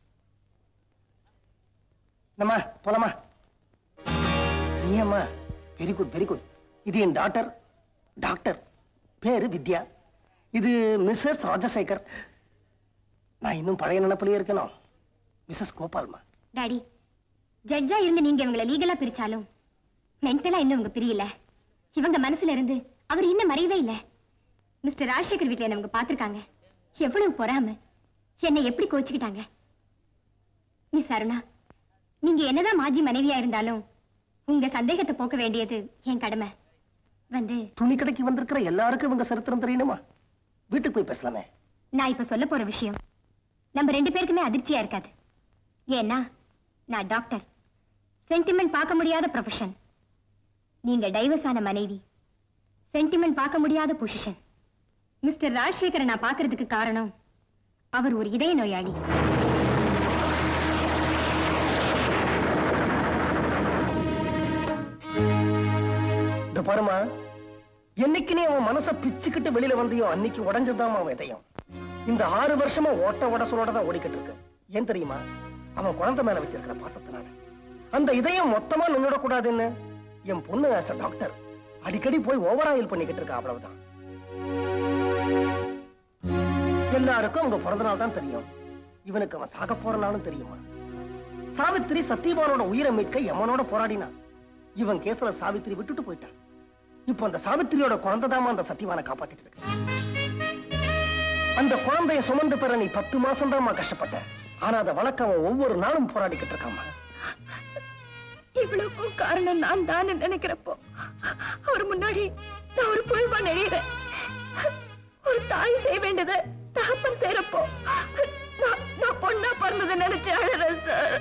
நம்ம போலாமா நீயம்மா வெரி குட் வெரி குட் இது என் டாக்டர் டாக்டர் பேரு வித்யா இது மிஸ்ஸஸ் ராஜசேகர் நான் இன்னும் பழைய நினைப்பிலேயே இருக்கணும் மிஸ்ஸஸ் கோபால்மா டாடி ஜட்ஜா இருந்து நீங்க இவங்களை லீகலா பிரிச்சாலும் மென்டலா இன்னும் உங்க பிரியல இவங்க மனசுல இருந்து அவர் இன்னும் மறையவே இல்ல மிஸ்டர் ராஜசேகர் வீட்டுல என்ன அவங்க பாத்திருக்காங்க எவ்வளவு பொறாம என்னை எப்படி கோச்சுக்கிட்டாங்க மிஸ் அருணா நீங்க என்னதான் மாஜி மனைவியா இருந்தாலும் உங்க சந்தேகத்தை போக்க வேண்டியது என் கடமை வந்து துணி கடைக்கு வந்திருக்கிற எல்லாருக்கும் இவங்க சரித்திரம் தெரியணுமா வீட்டுக்கு போய் பேசலாமே நான் இப்ப சொல்ல போற விஷயம் நம்ம ரெண்டு பேருக்குமே அதிர்ச்சியா இருக்காது ஏன்னா நான் டாக்டர் சென்டிமெண்ட் பார்க்க முடியாத ப்ரொஃபஷன் நீங்க டைவர்ஸ் ஆன மனைவி சென்டிமெண்ட் பார்க்க முடியாத பொசிஷன் மிஸ்டர் ராஜசேகரை நான் பார்க்கிறதுக்கு காரணம் அவர் ஒரு இதய நோயாளி இந்த பாருமா என்னைக்கு நீ அவன் மனச பிச்சுக்கிட்டு வெளியில வந்தியோ அன்னைக்கு உடஞ்சதாமா அவன் இதயம் இந்த ஆறு வருஷமா ஓட்ட உடசலோட தான் ஓடிக்கிட்டு இருக்கு ஏன் தெரியுமா அவன் குழந்தை மேல வச்சிருக்கிற பாசத்தினால அந்த இதயம் மொத்தமா நின்னுட கூடாதுன்னு என் பொண்ணு ஆஸ் டாக்டர் அடிக்கடி போய் ஓவர் ஆயில் பண்ணிக்கிட்டு இருக்கா அவ்வளவுதான் எல்லாருக்கும் அவங்க பிறந்த நாள் தான் தெரியும் இவனுக்கு அவன் சாக போற நாளும் தெரியுமா சாவித்திரி சத்தியவானோட உயிரை மீட்க யமனோட போராடினா இவன் கேஸ்ல சாவித்திரி விட்டுட்டு போயிட்டான் இப்போ அந்த சாவித்திரியோட குழந்தைதாமா அந்த சத்தியவானை காப்பாத்திட்டு இருக்கு அந்த குழந்தைய சுமந்து பெற நீ பத்து மாசம் தான் கஷ்டப்பட்ட ஆனா அதை வளர்க்க அவன் ஒவ்வொரு நாளும் போராடிக்கிட்டு இருக்காமா இவ்வளவுக்கும் காரணம் நான் தான் நினைக்கிறப்போ அவர் முன்னாடி நான் ஒரு புழுவா நெறியறேன் ஒரு தாய் செய்ய வேண்டியதை தகப்பன் செய்யறப்போ நான் நான் பொண்ணா பிறந்ததை நினைச்சு அழறேன் சார்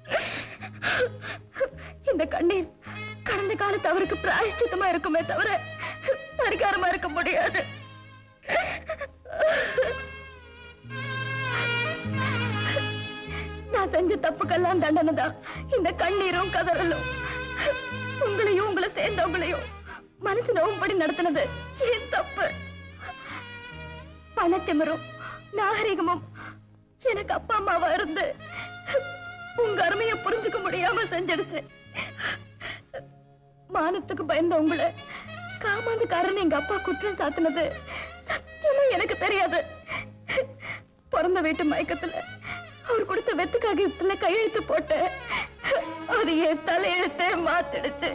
இந்த கண்ணீர் கடந்த காலத்து அவருக்கு பிராயஷ்டித்தமா இருக்குமே தவிர பரிகாரமா இருக்க முடியாது நான் செஞ்ச தப்புக்கெல்லாம் தண்டனை தான் இந்த கண்ணீரும் கதறலும் உங்களையும் உங்களை சேர்ந்தவங்களையும் மனசு நோவும்படி நடத்தினது ஏன் தப்பு பணத்திமரும் நாகரிகமும் எனக்கு அப்பா அம்மாவா இருந்து உங்க அருமையை புரிஞ்சுக்க முடியாம செஞ்சிடுச்சு மானத்துக்கு பயந்த உங்களை காமாந்துக்காரன் எங்க அப்பா குற்றம் சாத்தினது சத்தியமா எனக்கு தெரியாது பிறந்த வீட்டு மயக்கத்துல அவர் கொடுத்த வெத்துக்காக இப்பல கையெழுத்து போட்டு அது என் தலையெழுத்தே மாத்திடுச்சு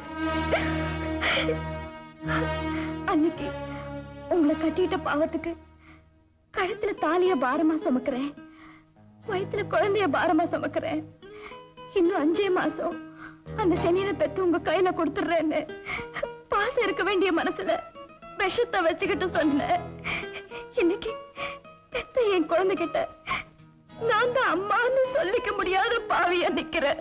அன்னைக்கு உங்களை கட்டிட்ட பாவத்துக்கு கழுத்துல தாலிய பாரமா சுமக்கிறேன் வயித்துல குழந்தைய பாரமா சுமக்கிறேன் இன்னும் அஞ்சே மாசம் அந்த சனியனை பெத்து உங்க கையில கொடுத்துடுறேன்னு பாசம் இருக்க வேண்டிய மனசுல விஷத்தை வச்சுக்கிட்டு சொன்னேன் இன்னைக்கு பெத்த என் குழந்தைகிட்ட நான் தான் அம்மான்னு சொல்லிக்க முடியாத பாவியா நிக்கிறேன்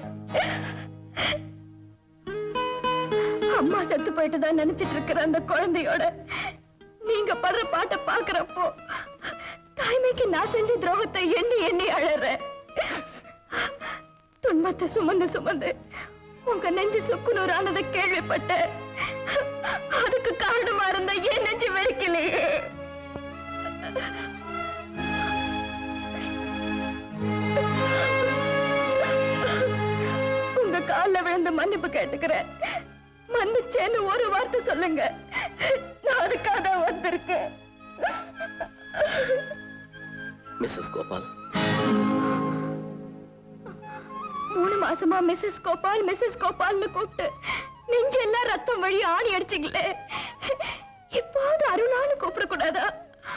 அம்மா செத்து போயிட்டுதான் நினைச்சிட்டு இருக்கிற அந்த குழந்தையோட நீங்க நீங்க படுற பாட்டை பாக்குறப்போ தாய்மைக்கு நான் செஞ்ச துரோகத்தை எண்ணி எண்ணி அழறேன் துன்பத்தை சுமந்து சுமந்து உங்க நெஞ்சு சுக்குநூறானதை கேள்விப்பட்டேன் அதுக்கு காரணமா இருந்த என் நெஞ்சு வெறுக்கலையே உங்க கால்ல விழுந்து மன்னிப்பு கேட்டுக்கிறேன் மன்னிச்சேன்னு ஒரு வார்த்தை சொல்லுங்க நான் அதுக்காக தான் வந்திருக்கேன் மிஸ்ஸஸ் கோபால் மூணு மாசமா மிஸ்ஸஸ் கோபால் மிஸ்ஸஸ் கோபால்னு கூப்பிட்டு நெஞ்செல்லாம் ரத்தம் வழி ஆணி அடிச்சிங்களே இப்போது அருணான்னு கூப்பிடக்கூடாதா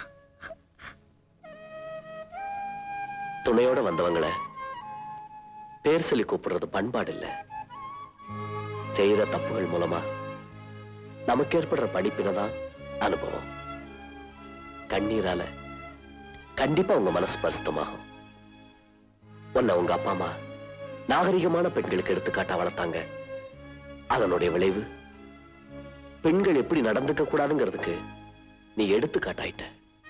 துணையோட வந்தவங்கள பேர் சொல்லி கூப்பிடுறது பண்பாடு இல்ல செய்யற தப்புகள் மூலமா நமக்கு ஏற்படுற படிப்பினதான் அனுபவம் கண்ணீரால கண்டிப்பா உங்க மனசு பரிசுத்தமாகும் உன்னை உங்க அப்பா அம்மா நாகரிகமான பெண்களுக்கு எடுத்துக்காட்டா வளர்த்தாங்க அதனுடைய விளைவு பெண்கள் எப்படி நடந்துக்க கூடாதுங்கிறதுக்கு நீ எடுத்துக்காட்டாயிட்ட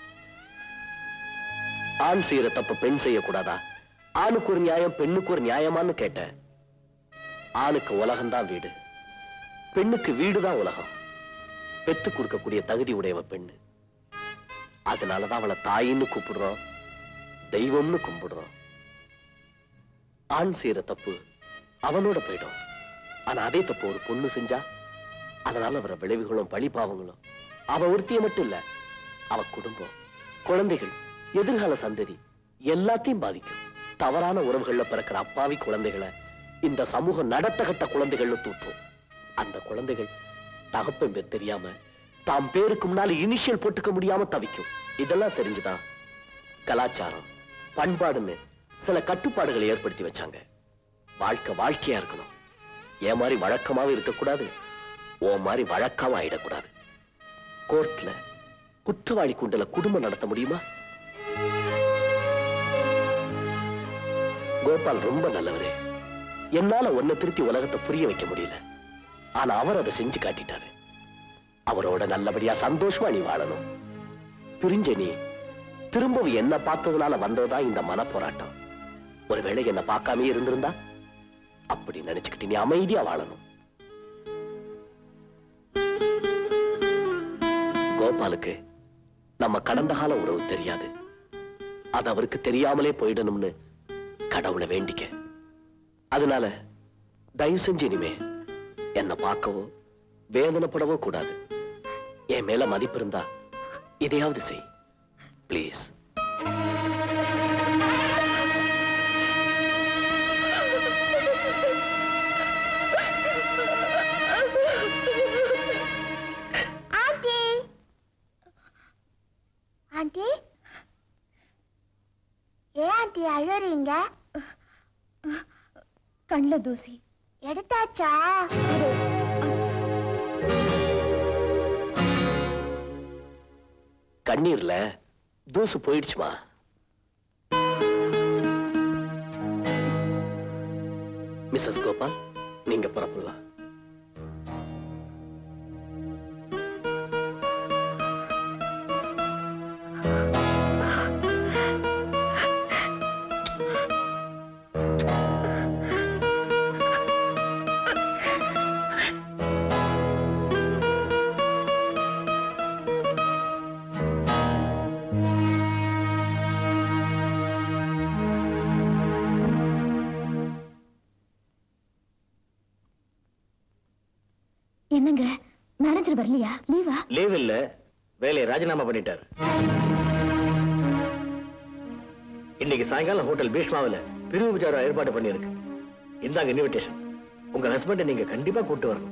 ஆண் செய்யற தப்ப பெண் செய்யக்கூடாதா ஆணுக்கு ஒரு நியாயம் பெண்ணுக்கு ஒரு நியாயமான்னு கேட்ட ஆணுக்கு உலகம்தான் வீடு பெண்ணுக்கு வீடுதான் உலகம் பெத்து கொடுக்கக்கூடிய தகுதி உடையவ பெண்ணு அதனாலதான் அவளை தாயின்னு கூப்பிடுறோம் தெய்வம்னு கும்பிடுறோம் ஆண் செய்யற தப்பு அவனோட போயிடும் ஆனா அதே தப்பு ஒரு பொண்ணு செஞ்சா அதனால வர விளைவுகளும் பழி பாவங்களும் அவ ஒருத்திய மட்டும் இல்ல அவ குடும்பம் குழந்தைகள் எதிர்கால சந்ததி எல்லாத்தையும் பாதிக்கும் தவறான உறவுகள்ல பிறக்கிற அப்பாவி குழந்தைகளை இந்த சமூகம் நடத்தகட்ட குழந்தைகள்னு தூற்றும் அந்த குழந்தைகள் தகப்பன் பேர் தெரியாம தாம் பேருக்கு முன்னால இனிஷியல் போட்டுக்க முடியாம தவிக்கும் இதெல்லாம் தெரிஞ்சுதான் கலாச்சாரம் பண்பாடுன்னு சில கட்டுப்பாடுகளை ஏற்படுத்தி வச்சாங்க வாழ்க்கை வாழ்க்கையா இருக்கணும் என் மாதிரி வழக்கமாவே இருக்கக்கூடாது ஓ மாதிரி வழக்கமா ஆயிடக்கூடாது கோர்ட்ல குற்றவாளி குண்டல குடும்பம் நடத்த முடியுமா கோபால் ரொம்ப நல்லவரே என்னால ஒன்ன திருத்தி உலகத்தை புரிய வைக்க முடியல ஆனா அவர் அதை செஞ்சு காட்டிட்டாரு அவரோட நல்லபடியா சந்தோஷமா நீ வாழணும் பிரிஞ்ச நீ திரும்பவும் என்ன பார்த்ததுனால வந்ததுதான் இந்த மன போராட்டம் ஒருவேளை என்ன பார்க்காம இருந்திருந்தா அப்படி நினைச்சுக்கிட்டு நீ அமைதியா வாழணும் கோபாலுக்கு நம்ம கடந்த கால உறவு தெரியாது அது அவருக்கு தெரியாமலே போயிடணும்னு கடவுளை வேண்டிக்க அதனால தயவு செஞ்சு இனிமே என்ன பார்க்கவோ வேதனைப்படவோ கூடாது என் மேல மதிப்பு இருந்தா இதையாவது செய் ப்ளீஸ் ஆண்டி ஆண்டி ஏன் ஆண்டி அழுறீங்க கண்ணுல தூசி எடுத்தாச்சா கண்ணீர்ல தூசு போயிடுச்சுமா மிஸ்ஸஸ் கோபால் நீங்க புறப்படலாம் என்னங்க மேனேஜர் வரலையா லீவா லீவ் இல்ல வேலையை ராஜினாமா பண்ணிட்டார் இன்னைக்கு சாயங்காலம் ஹோட்டல் பீஷ்மாவில் பிரிவு விசாரம் ஏற்பாடு பண்ணியிருக்கு இந்தாங்க இன்விடேஷன் உங்க ஹஸ்பண்டை நீங்க கண்டிப்பா கூட்டு வரணும்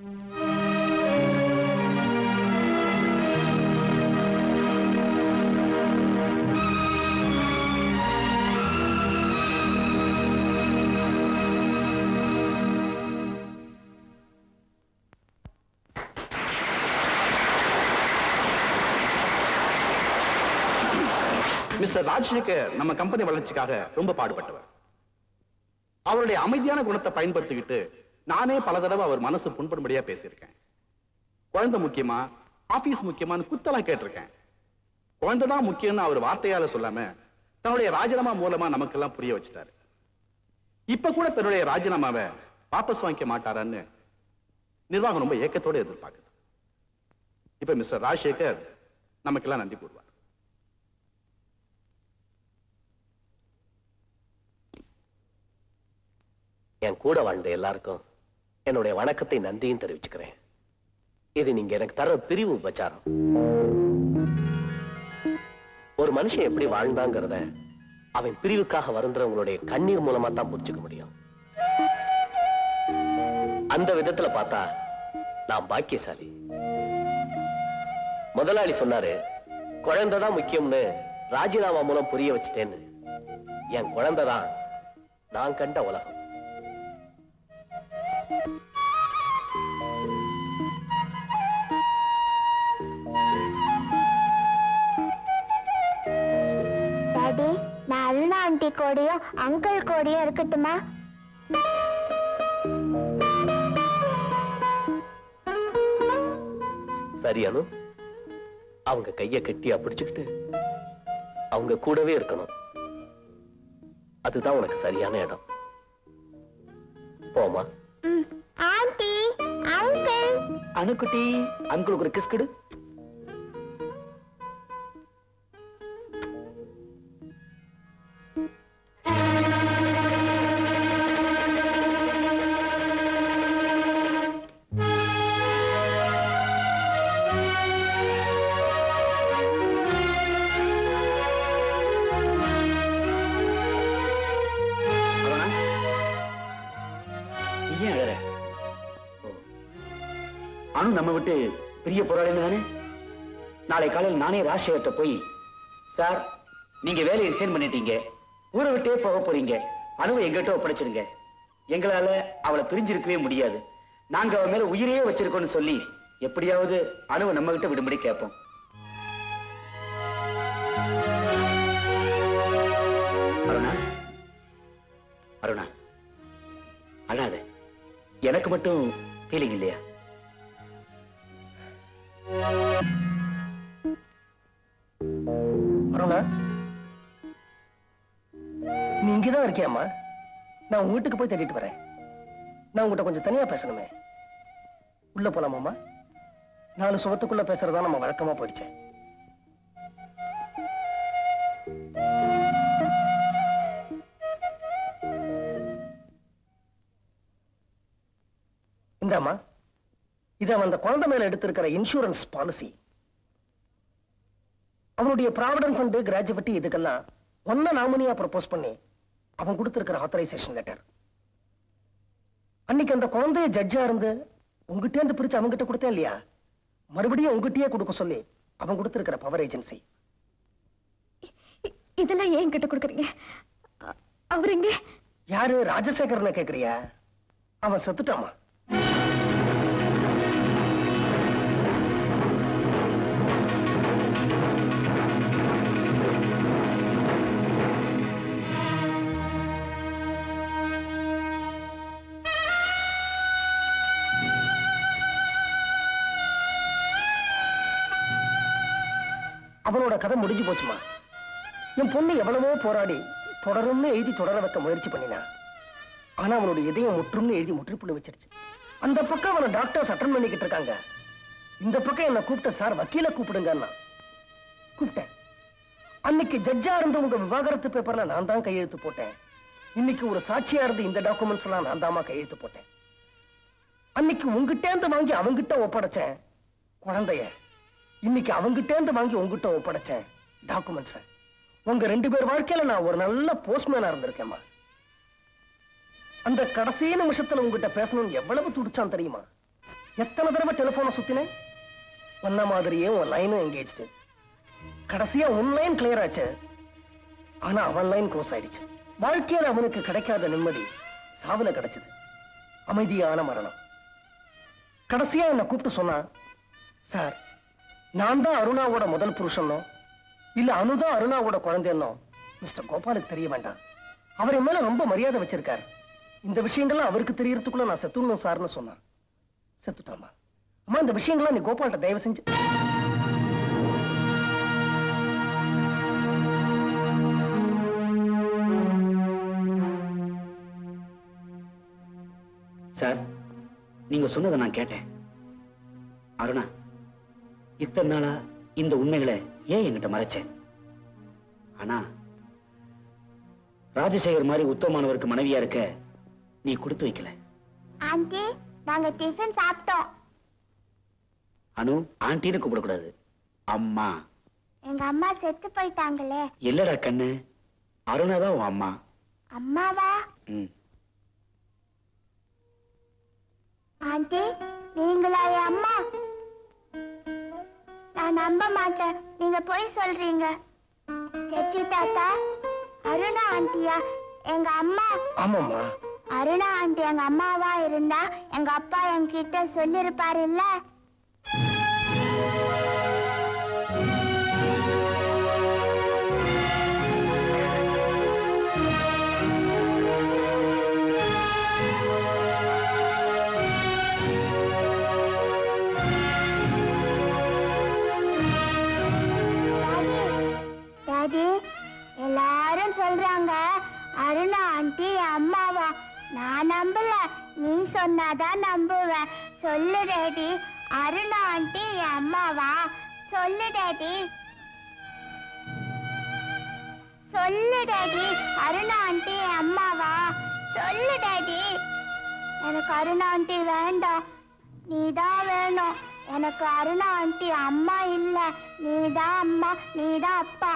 மிஸ்டர் ராஜ்சேகர் நம்ம கம்பெனி வளர்ச்சிக்காக ரொம்ப பாடுபட்டவர் அவருடைய அமைதியான குணத்தை பயன்படுத்திக்கிட்டு நானே பல தடவை அவர் மனசு புண்படும்படியா பேசியிருக்கேன் குழந்தை முக்கியமா ஆபீஸ் முக்கியமான்னு குத்தலாம் கேட்டிருக்கேன் குழந்தைதான் முக்கியம்னு அவர் வார்த்தையால சொல்லாம தன்னுடைய ராஜினாமா மூலமா நமக்கெல்லாம் புரிய வச்சுட்டாரு இப்ப கூட தன்னுடைய ராஜினாமாவை வாபஸ் வாங்கிக்க மாட்டாரான்னு நிர்வாகம் ரொம்ப ஏக்கத்தோட எதிர்பார்க்குது இப்ப மிஸ்டர் ராஜசேகர் நமக்கெல்லாம் நன்றி கூறுவார் என் கூட வாழ்ந்த எல்லாருக்கும் என்னுடைய வணக்கத்தை நன்றியும் தெரிவிச்சுக்கிறேன் இது நீங்க எனக்கு தர பிரிவு உபச்சாரம் ஒரு மனுஷன் எப்படி வாழ்ந்தாங்கிறத அவன் பிரிவுக்காக வருந்துறவங்களுடைய கண்ணீர் மூலமா தான் புரிஞ்சுக்க முடியும் அந்த விதத்துல பார்த்தா நான் பாக்கியசாலி முதலாளி சொன்னாரு குழந்தைதான் முக்கியம்னு ராஜினாமா மூலம் புரிய வச்சுட்டேன்னு என் குழந்தைதான் நான் கண்ட உலகம் டாடி நான் அருணா ஆண்டி கூடயும் அங்கிள் கூடயும் இருக்கட்டுமா சரி அனு அவங்க கைய கட்டியா பிடிச்சுக்கிட்டு அவங்க கூடவே இருக்கணும் அதுதான் உனக்கு சரியான இடம் போமா ஆண்டி அங்கிள் அணுக்குட்டி அங்கிளுக்கு ஒரு கிஸ் கொடு நீ ஏன் அழற ஓ. அனு நம்ம விட்டு பெரிய போராளின்னு தானே நாளை காலையில் நானே ராஜசேகர்ட்ட போய் சார் நீங்க வேலையை ரிசைன் பண்ணிட்டீங்க ஊரை விட்டே போக போறீங்க அணுவை எங்கிட்ட ஒப்படைச்சிருங்க எங்களால அவளை பிரிஞ்சிருக்கவே முடியாது நாங்க அவ மேல உயிரையே வச்சிருக்கோம்னு சொல்லி எப்படியாவது அணுவை நம்ம கிட்ட விடும்படி கேட்போம் அருணா அருணா அழாத எனக்கு மட்டும் ஃபீலிங் இல்லையா அருணா நீ இங்கதான் இருக்கியாம்மா நான் உங்க வீட்டுக்கு போய் தேடிட்டு வரேன் நான் உங்ககிட்ட கொஞ்சம் தனியா பேசணுமே உள்ள போலாமாம்மா நாலு சுவத்துக்குள்ள பேசுறதா நம்ம வழக்கமா போயிடுச்சேன் இந்தாம்மா இது அவன் அந்த குழந்தை மேல எடுத்திருக்கிற இன்சூரன்ஸ் பாலிசி அவனுடைய ப்ராவிடன்ட் ஃபண்ட் கிராஜுவிட்டி இதுக்கெல்லாம் ஒன்ன நாமினியா ப்ரப்போஸ் பண்ணி அவன் கொடுத்திருக்கிற ஆத்தரைசேஷன் லெட்டர் அன்னைக்கு அந்த குழந்தைய ஜட்ஜா இருந்து உங்ககிட்ட இருந்து பிரிச்சு அவன்கிட்ட கொடுத்தேன் இல்லையா மறுபடியும் உங்ககிட்டயே கொடுக்க சொல்லி அவன் கொடுத்திருக்கிற பவர் ஏஜென்சி இதெல்லாம் ஏன் கிட்ட கொடுக்குறீங்க அ- அவர் எங்க யாரு ராஜசேகரனை கேக்குறியா அவன் செத்துட்டாமா அவனோட கதை முடிஞ்சு போச்சுமா என் பொண்ணு எவ்வளவோ போராடி தொடரும்னு எழுதி தொடர வைக்க முயற்சி பண்ணினா ஆனா அவனுடைய இதயம் முற்றும்னு எழுதி முற்றுப்புள்ளி வச்சிருச்சு அந்த பக்கம் அவனை டாக்டர்ஸ் அட்டன் பண்ணிக்கிட்டு இருக்காங்க இந்த பக்கம் என்ன கூப்பிட்ட சார் வக்கீல கூப்பிடுங்கன்னா கூப்பிட்டேன் அன்னைக்கு ஜட்ஜா இருந்த உங்க விவாகரத்து பேப்பர்ல நான் தான் கையெழுத்து போட்டேன் இன்னைக்கு ஒரு சாட்சியா இருந்து இந்த டாக்குமெண்ட்ஸ் எல்லாம் நான் தாமா கையெழுத்து போட்டேன் அன்னைக்கு உங்ககிட்ட இருந்து வாங்கி அவங்கிட்ட ஒப்படைச்சேன் குழந்தைய இன்னைக்கு அவங்கிட்ட இருந்து வாங்கி உங்ககிட்ட ஒப்படைச்சேன் டாக்குமெண்ட்ஸ் உங்க ரெண்டு பேர் வாழ்க்கையில நான் ஒரு நல்ல போஸ்ட்மேனா இருந்திருக்கேம்மா அந்த கடைசி நிமிஷத்துல உங்ககிட்ட பேசணும்னு எவ்வளவு துடிச்சான் தெரியுமா எத்தனை தடவை டெலிபோனை சுத்தினேன் ஒன்ன மாதிரியே உன் லைனும் எங்கேஜ்டு கடைசியா உன் லைன் கிளியர் ஆச்சு ஆனா அவன் லைன் க்ளோஸ் ஆயிடுச்சு வாழ்க்கையில அவனுக்கு கிடைக்காத நிம்மதி சாவுல கிடைச்சது அமைதியான மரணம் கடைசியா என்ன கூப்பிட்டு சொன்னா சார் நான் தான் அருணாவோட முதல் புருஷனோ இல்ல அனுதான் அருணாவோட குழந்தைன்னோ மிஸ்டர் கோபாலுக்கு தெரிய வேண்டாம் அவர் என் மேல ரொம்ப மரியாதை வச்சிருக்காரு இந்த விஷயங்கள்லாம் அவருக்கு தெரியறதுக்குள்ள நான் செத்துடணும் சார்னு சொன்னான் செத்துட்டாமா அம்மா இந்த விஷயங்கள்லாம் நீ கோபால்கிட்ட தயவு செஞ்சு சார் நீங்க சொன்னதை நான் கேட்டேன் அருணா இத்தனை நாளா இந்த உண்மைகளை ஏன் என்கிட்ட மறைச்சேன் ஆனா ராஜசேகர் மாதிரி உத்தமமானவருக்கு மனைவியா இருக்க நீ கொடுத்து வைக்கல ஆண்டி நாங்க டிஃபன் சாப்பிட்டோம் அனு ஆண்டின்னு கூப்பிடக்கூடாது அம்மா எங்க அம்மா செத்து போயிட்டாங்களே இல்லடா கண்ணு அருணா தான் உன் அம்மா அம்மாவா ம் ஆண்டி நீங்களா என் அம்மா நான் நம்ப மாட்டேன் நீங்க போய் சொல்றீங்க சச்சி தாத்தா அருணா ஆண்டியா எங்க அம்மா ஆமாம்மா அருணா ஆண்டி எங்க அம்மாவா இருந்தா எங்க அப்பா என்கிட்ட சொல்லிருப்பாரு இல்ல டாடி எல்லாரும் சொல்றாங்க அருணா ஆண்டி என் அம்மாவா நான் நம்பல நீ சொன்னாதான் நம்புவேன் சொல்லு டேடி அருணா ஆண்டி என் அம்மாவா சொல்லு டேடி சொல்லு டேடி அருணா ஆண்டி என் அம்மாவா சொல்லு டேடி எனக்கு அருணா ஆண்டி வேண்டாம் நீதான் வேணும் எனக்கு அருணா ஆண்டி அம்மா இல்ல நீதான் அம்மா நீதான் அப்பா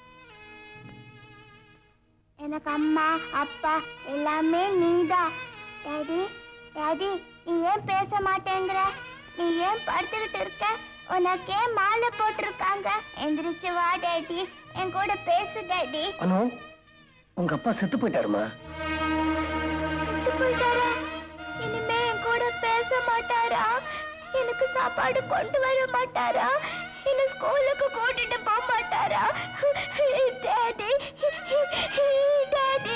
எனக்கு அம்மா அப்பா எல்லாமே நீதான் டாடி டாடி நீ ஏன் பேச மாட்டேங்கிற நீ ஏன் படுத்துக்கிட்டு இருக்க உனக்கு ஏன் மாலை போட்டிருக்காங்க எந்திரிச்சு வா டாடி என் கூட பேசு டாடி அனு உங்க அப்பா செத்து போயிட்டாருமா செத்து போயிட்டாரா இனிமே என் கூட பேச மாட்டாரா எனக்கு சாப்பாடு கொண்டு வர மாட்டாரா என்ன ஸ்கூலுக்கு கூட்டிட்டு போக மாட்டாரா டாடி டாடி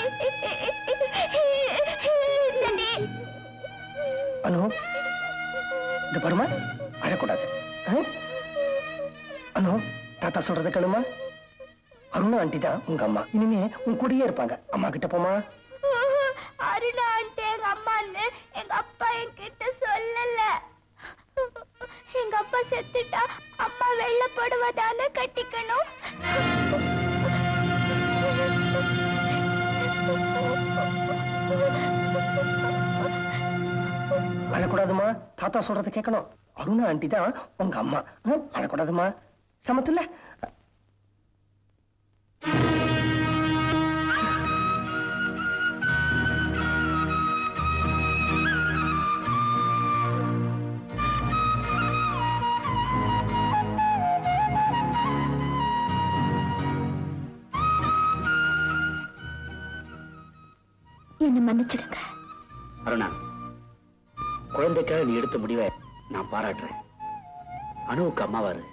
டாடி அனு இந்த பருமா அழக்கூடாது ஆ? அனு தாத்தா சொல்றத கேளுமா அருணா ஆண்டி தான் உங்க அம்மா இனிமே உன் கூடயே இருப்பாங்க அம்மா கிட்ட போமா அருணா ஆண்டி எங்க அம்மான்னு எங்க அப்பா என்கிட்ட சொல்லல எங்க அப்பா செத்துட்டா அம்மா வெள்ள புடவை தானே கட்டிக்கணும் அழக்கூடாதுமா தாத்தா சொல்றத கேட்கணும் அருணா ஆண்டி தான் உங்க அம்மா ஆ? அழக்கூடாதுமா சமத்துல என்ன மன்னிச்சிடுங்க அருணா குழந்தைக்காக நீ எடுத்த முடிவை நான் பாராட்டுறேன் அனுவுக்கு அம்மாவாரு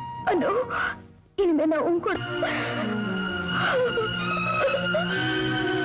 அனு இனிமே நான் உன் கூட